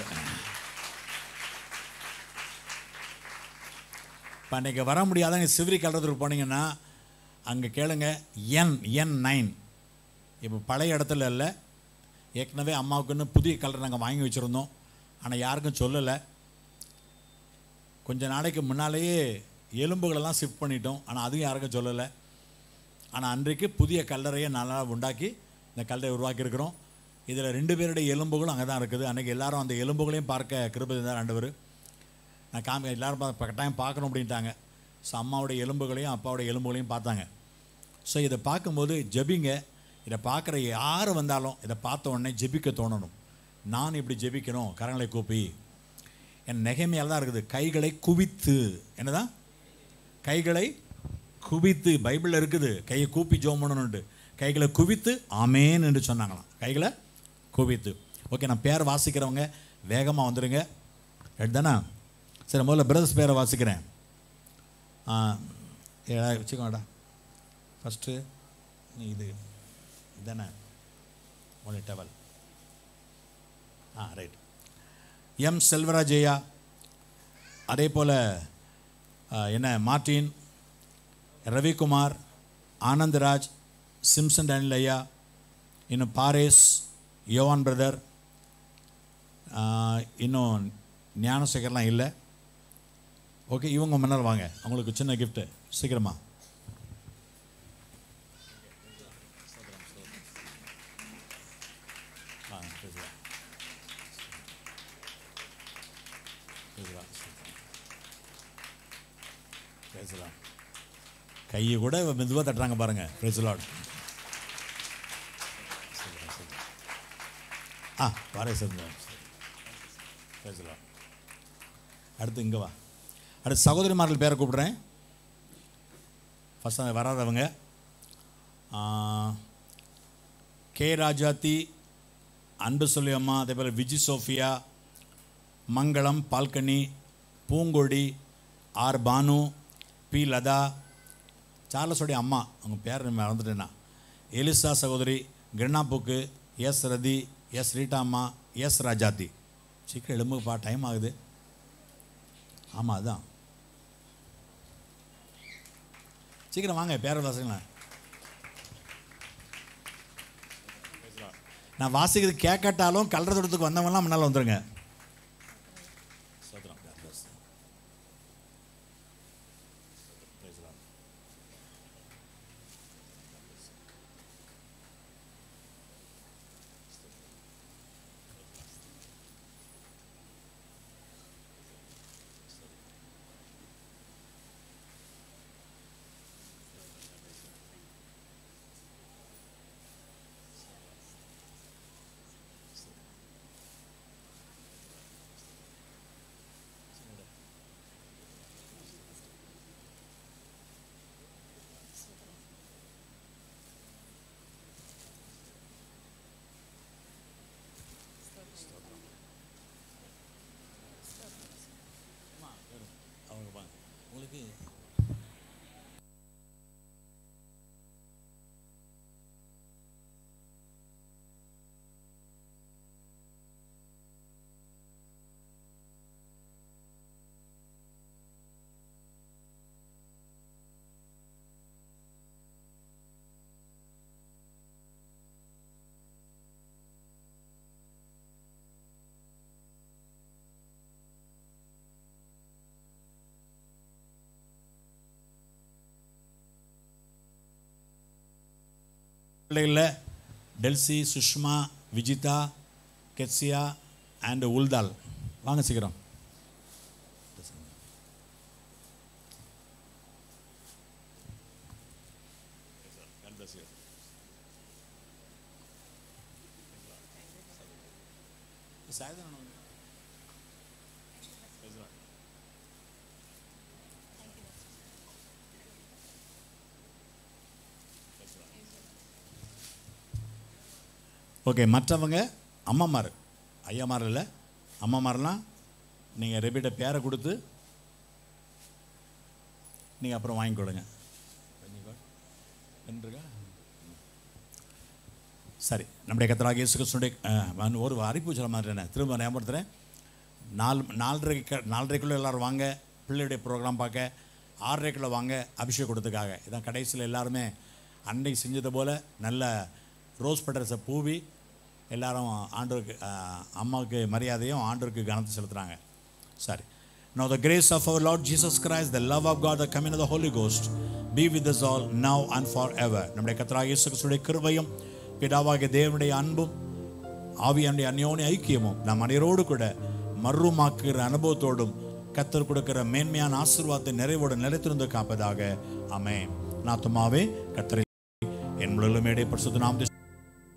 இப்போ அன்றைக்கி வர முடியாதவங்க சிவரி கல்றதுக்கு போனீங்கன்னா அங்கே கேளுங்க என் என் நைன் இப்போ பழைய இடத்துல இல்லை ஏற்கனவே அம்மாவுக்குன்னு புதிய கலர் நாங்கள் வாங்கி வச்சுருந்தோம் ஆனால் யாருக்கும் சொல்லலை கொஞ்ச நாளைக்கு முன்னாலேயே எலும்புகளெல்லாம் ஷிஃப்ட் பண்ணிட்டோம் ஆனால் அதுவும் யாருக்கும் சொல்லலை ஆனால் அன்றைக்கு புதிய கல்லறையை நல்லா உண்டாக்கி இந்த கல்லறை உருவாக்கியிருக்கிறோம் இதில் ரெண்டு பேருடைய எலும்புகளும் அங்கே தான் இருக்குது அன்றைக்கி எல்லாரும் அந்த எலும்புகளையும் பார்க்க கிருபதி தான் ஆண்டவர் நான் காமி எல்லாரும் பா- கட்டாயம் பார்க்கணும் அப்படின்ட்டாங்க ஸோ அம்மாவுடைய எலும்புகளையும் அப்பாவுடைய எலும்புகளையும் பார்த்தாங்க ஸோ இதை பார்க்கும்போது ஜெபிங்க இதை பார்க்குற யார் வந்தாலும் இதை பார்த்த உடனே ஜெபிக்க தோணணும் நான் இப்படி ஜெபிக்கணும் கரங்களை கூப்பி என் நெகைமையால் தான் இருக்குது கைகளை குவித்து என்னதான் கைகளை குவித்து பைபிளில் இருக்குது கையை கூப்பி ஜோம் பண்ணணுன்ட்டு கைகளை குவித்து ஆமேன் என்று சொன்னாங்களாம் கைகளை குவித்து ஓகே நான் பேர் வாசிக்கிறவங்க வேகமாக வந்துடுங்க எடுத்தானா சரி முதல்ல பிரதர்ஸ் பேரை வாசிக்கிறேன் ஆ ஏடா வச்சுக்கோடா ஃபஸ்ட்டு நீ இது இதானே ஒன்று டவல் ஆ ரைட் எம் செல்வராஜையா அதே போல் என்ன Martin Ravikumar Anandraj Simson Daniel ஐயா இன்னும் பாரேஸ் யோவான் பிரதர் இன்னும் ஞானசேகர்லாம் இல்லை ஓகே இவங்க முன்னால் வாங்க அவங்களுக்கு சின்ன கிஃப்ட்டு சீக்கிரமா வாங்க, பேசலாம். பேசலாம். பேசலாம் கையை கூட மெதுவாக தட்டுறாங்க பாருங்க பிரேசலாட் ஆ பாரே சார் பேசலாம் அடுத்து இங்கே வா அடுத்து சகோதரிமார்கள் பேரை கூப்பிடுறேன் ஃபஸ்ட் வராதவங்க ஆ, கே ராஜாத்தி அன்பு சொல்லி அம்மா அதே போல் விஜி சோஃபியா மங்களம் பால்கனி பூங்கொடி ஆர் பானு பி லதா சார்லஸோடைய அம்மா அவங்க பேர் மறந்துட்டேன்னா எலிசா சகோதரி கிருணாப்புக்கு எஸ் ரதி எஸ் ரீட்டா அம்மா எஸ் ராஜாத்தி சீக்கிரம் எழும்புப்பா டைம் ஆகுது ஆமாம் அதான் சீக்கிரம் வாங்க பேர வாசிங்களேன் நான் வாசிக்கிறது கேட்கட்டாலும் கல்லற தோட்டத்துக்கு வந்தவங்கலாம் முன்னால் வந்துருங்க சோத்திரம். God bless you. Praise the Lord. அவங்க வாங்க. உங்களுக்கு பிள்ளைகளில் டெல்சி சுஷ்மா விஜிதா கெட்சியா அண்ட் உல்தால் வாங்க சீக்கிரம் ஓகே மற்றவங்க அம்மாமார் ஐயாமார் இல்லை அம்மாமாரெலாம் நீங்கள் ரெபிட்ட பேரை கொடுத்து நீங்கள் அப்புறம் வாங்கி கொடுங்க பென் இருக்கா? சரி நம்முடைய கத்தராக இயேசு கிறிஸ்துடைய அஹ், நான் ஒரு அறிப்பு சொல்ல மாதிரி திரும்ப ஞாபகப்படுத்துகிறேன் நாலு நாலரைக்கு நாலரைக்குள்ளே எல்லோரும் வாங்க பிள்ளையுடைய ப்ரோக்ராம் பார்க்க ஆறரைக்குள்ளே வாங்க அபிஷேக் கொடுத்துக்காக இதான் கடைசியில் எல்லாருமே அன்னைக்கு செஞ்சது போல் நல்ல ரோஸ் பட்டர்ஸை பூவி எல்லாரும் ஆண்டவருக்கு அஹ், அம்மாவுக்கு மரியாதையும் ஆண்டவருக்கு கனத்தை செலுத்துகிறாங்க சரி Now the grace of our Lord Jesus Christ, the love of God, the coming of the Holy Ghost, be with us all now and forever. நம்முடைய கர்த்தராகிய இயேசு கிறிஸ்துவின் கிருபையும் பிதாவாகிய தேவனுடைய அன்பும் ஆவியானுடைய அந்யோன்ய ஐக்கியமும் நம் அனைவரோடு கூட மர்வமாக்குகிற அனுபவத்தோடும் கத்தர் கொடுக்கிற மேன்மையான ஆசீர்வாதத்தை நிறைவோடு நிலைத்திருந்து காப்பதாக அமே நாத்துமாவே கத்தரை என் முழுமையுடைய பரிசுத்த நாமத்தை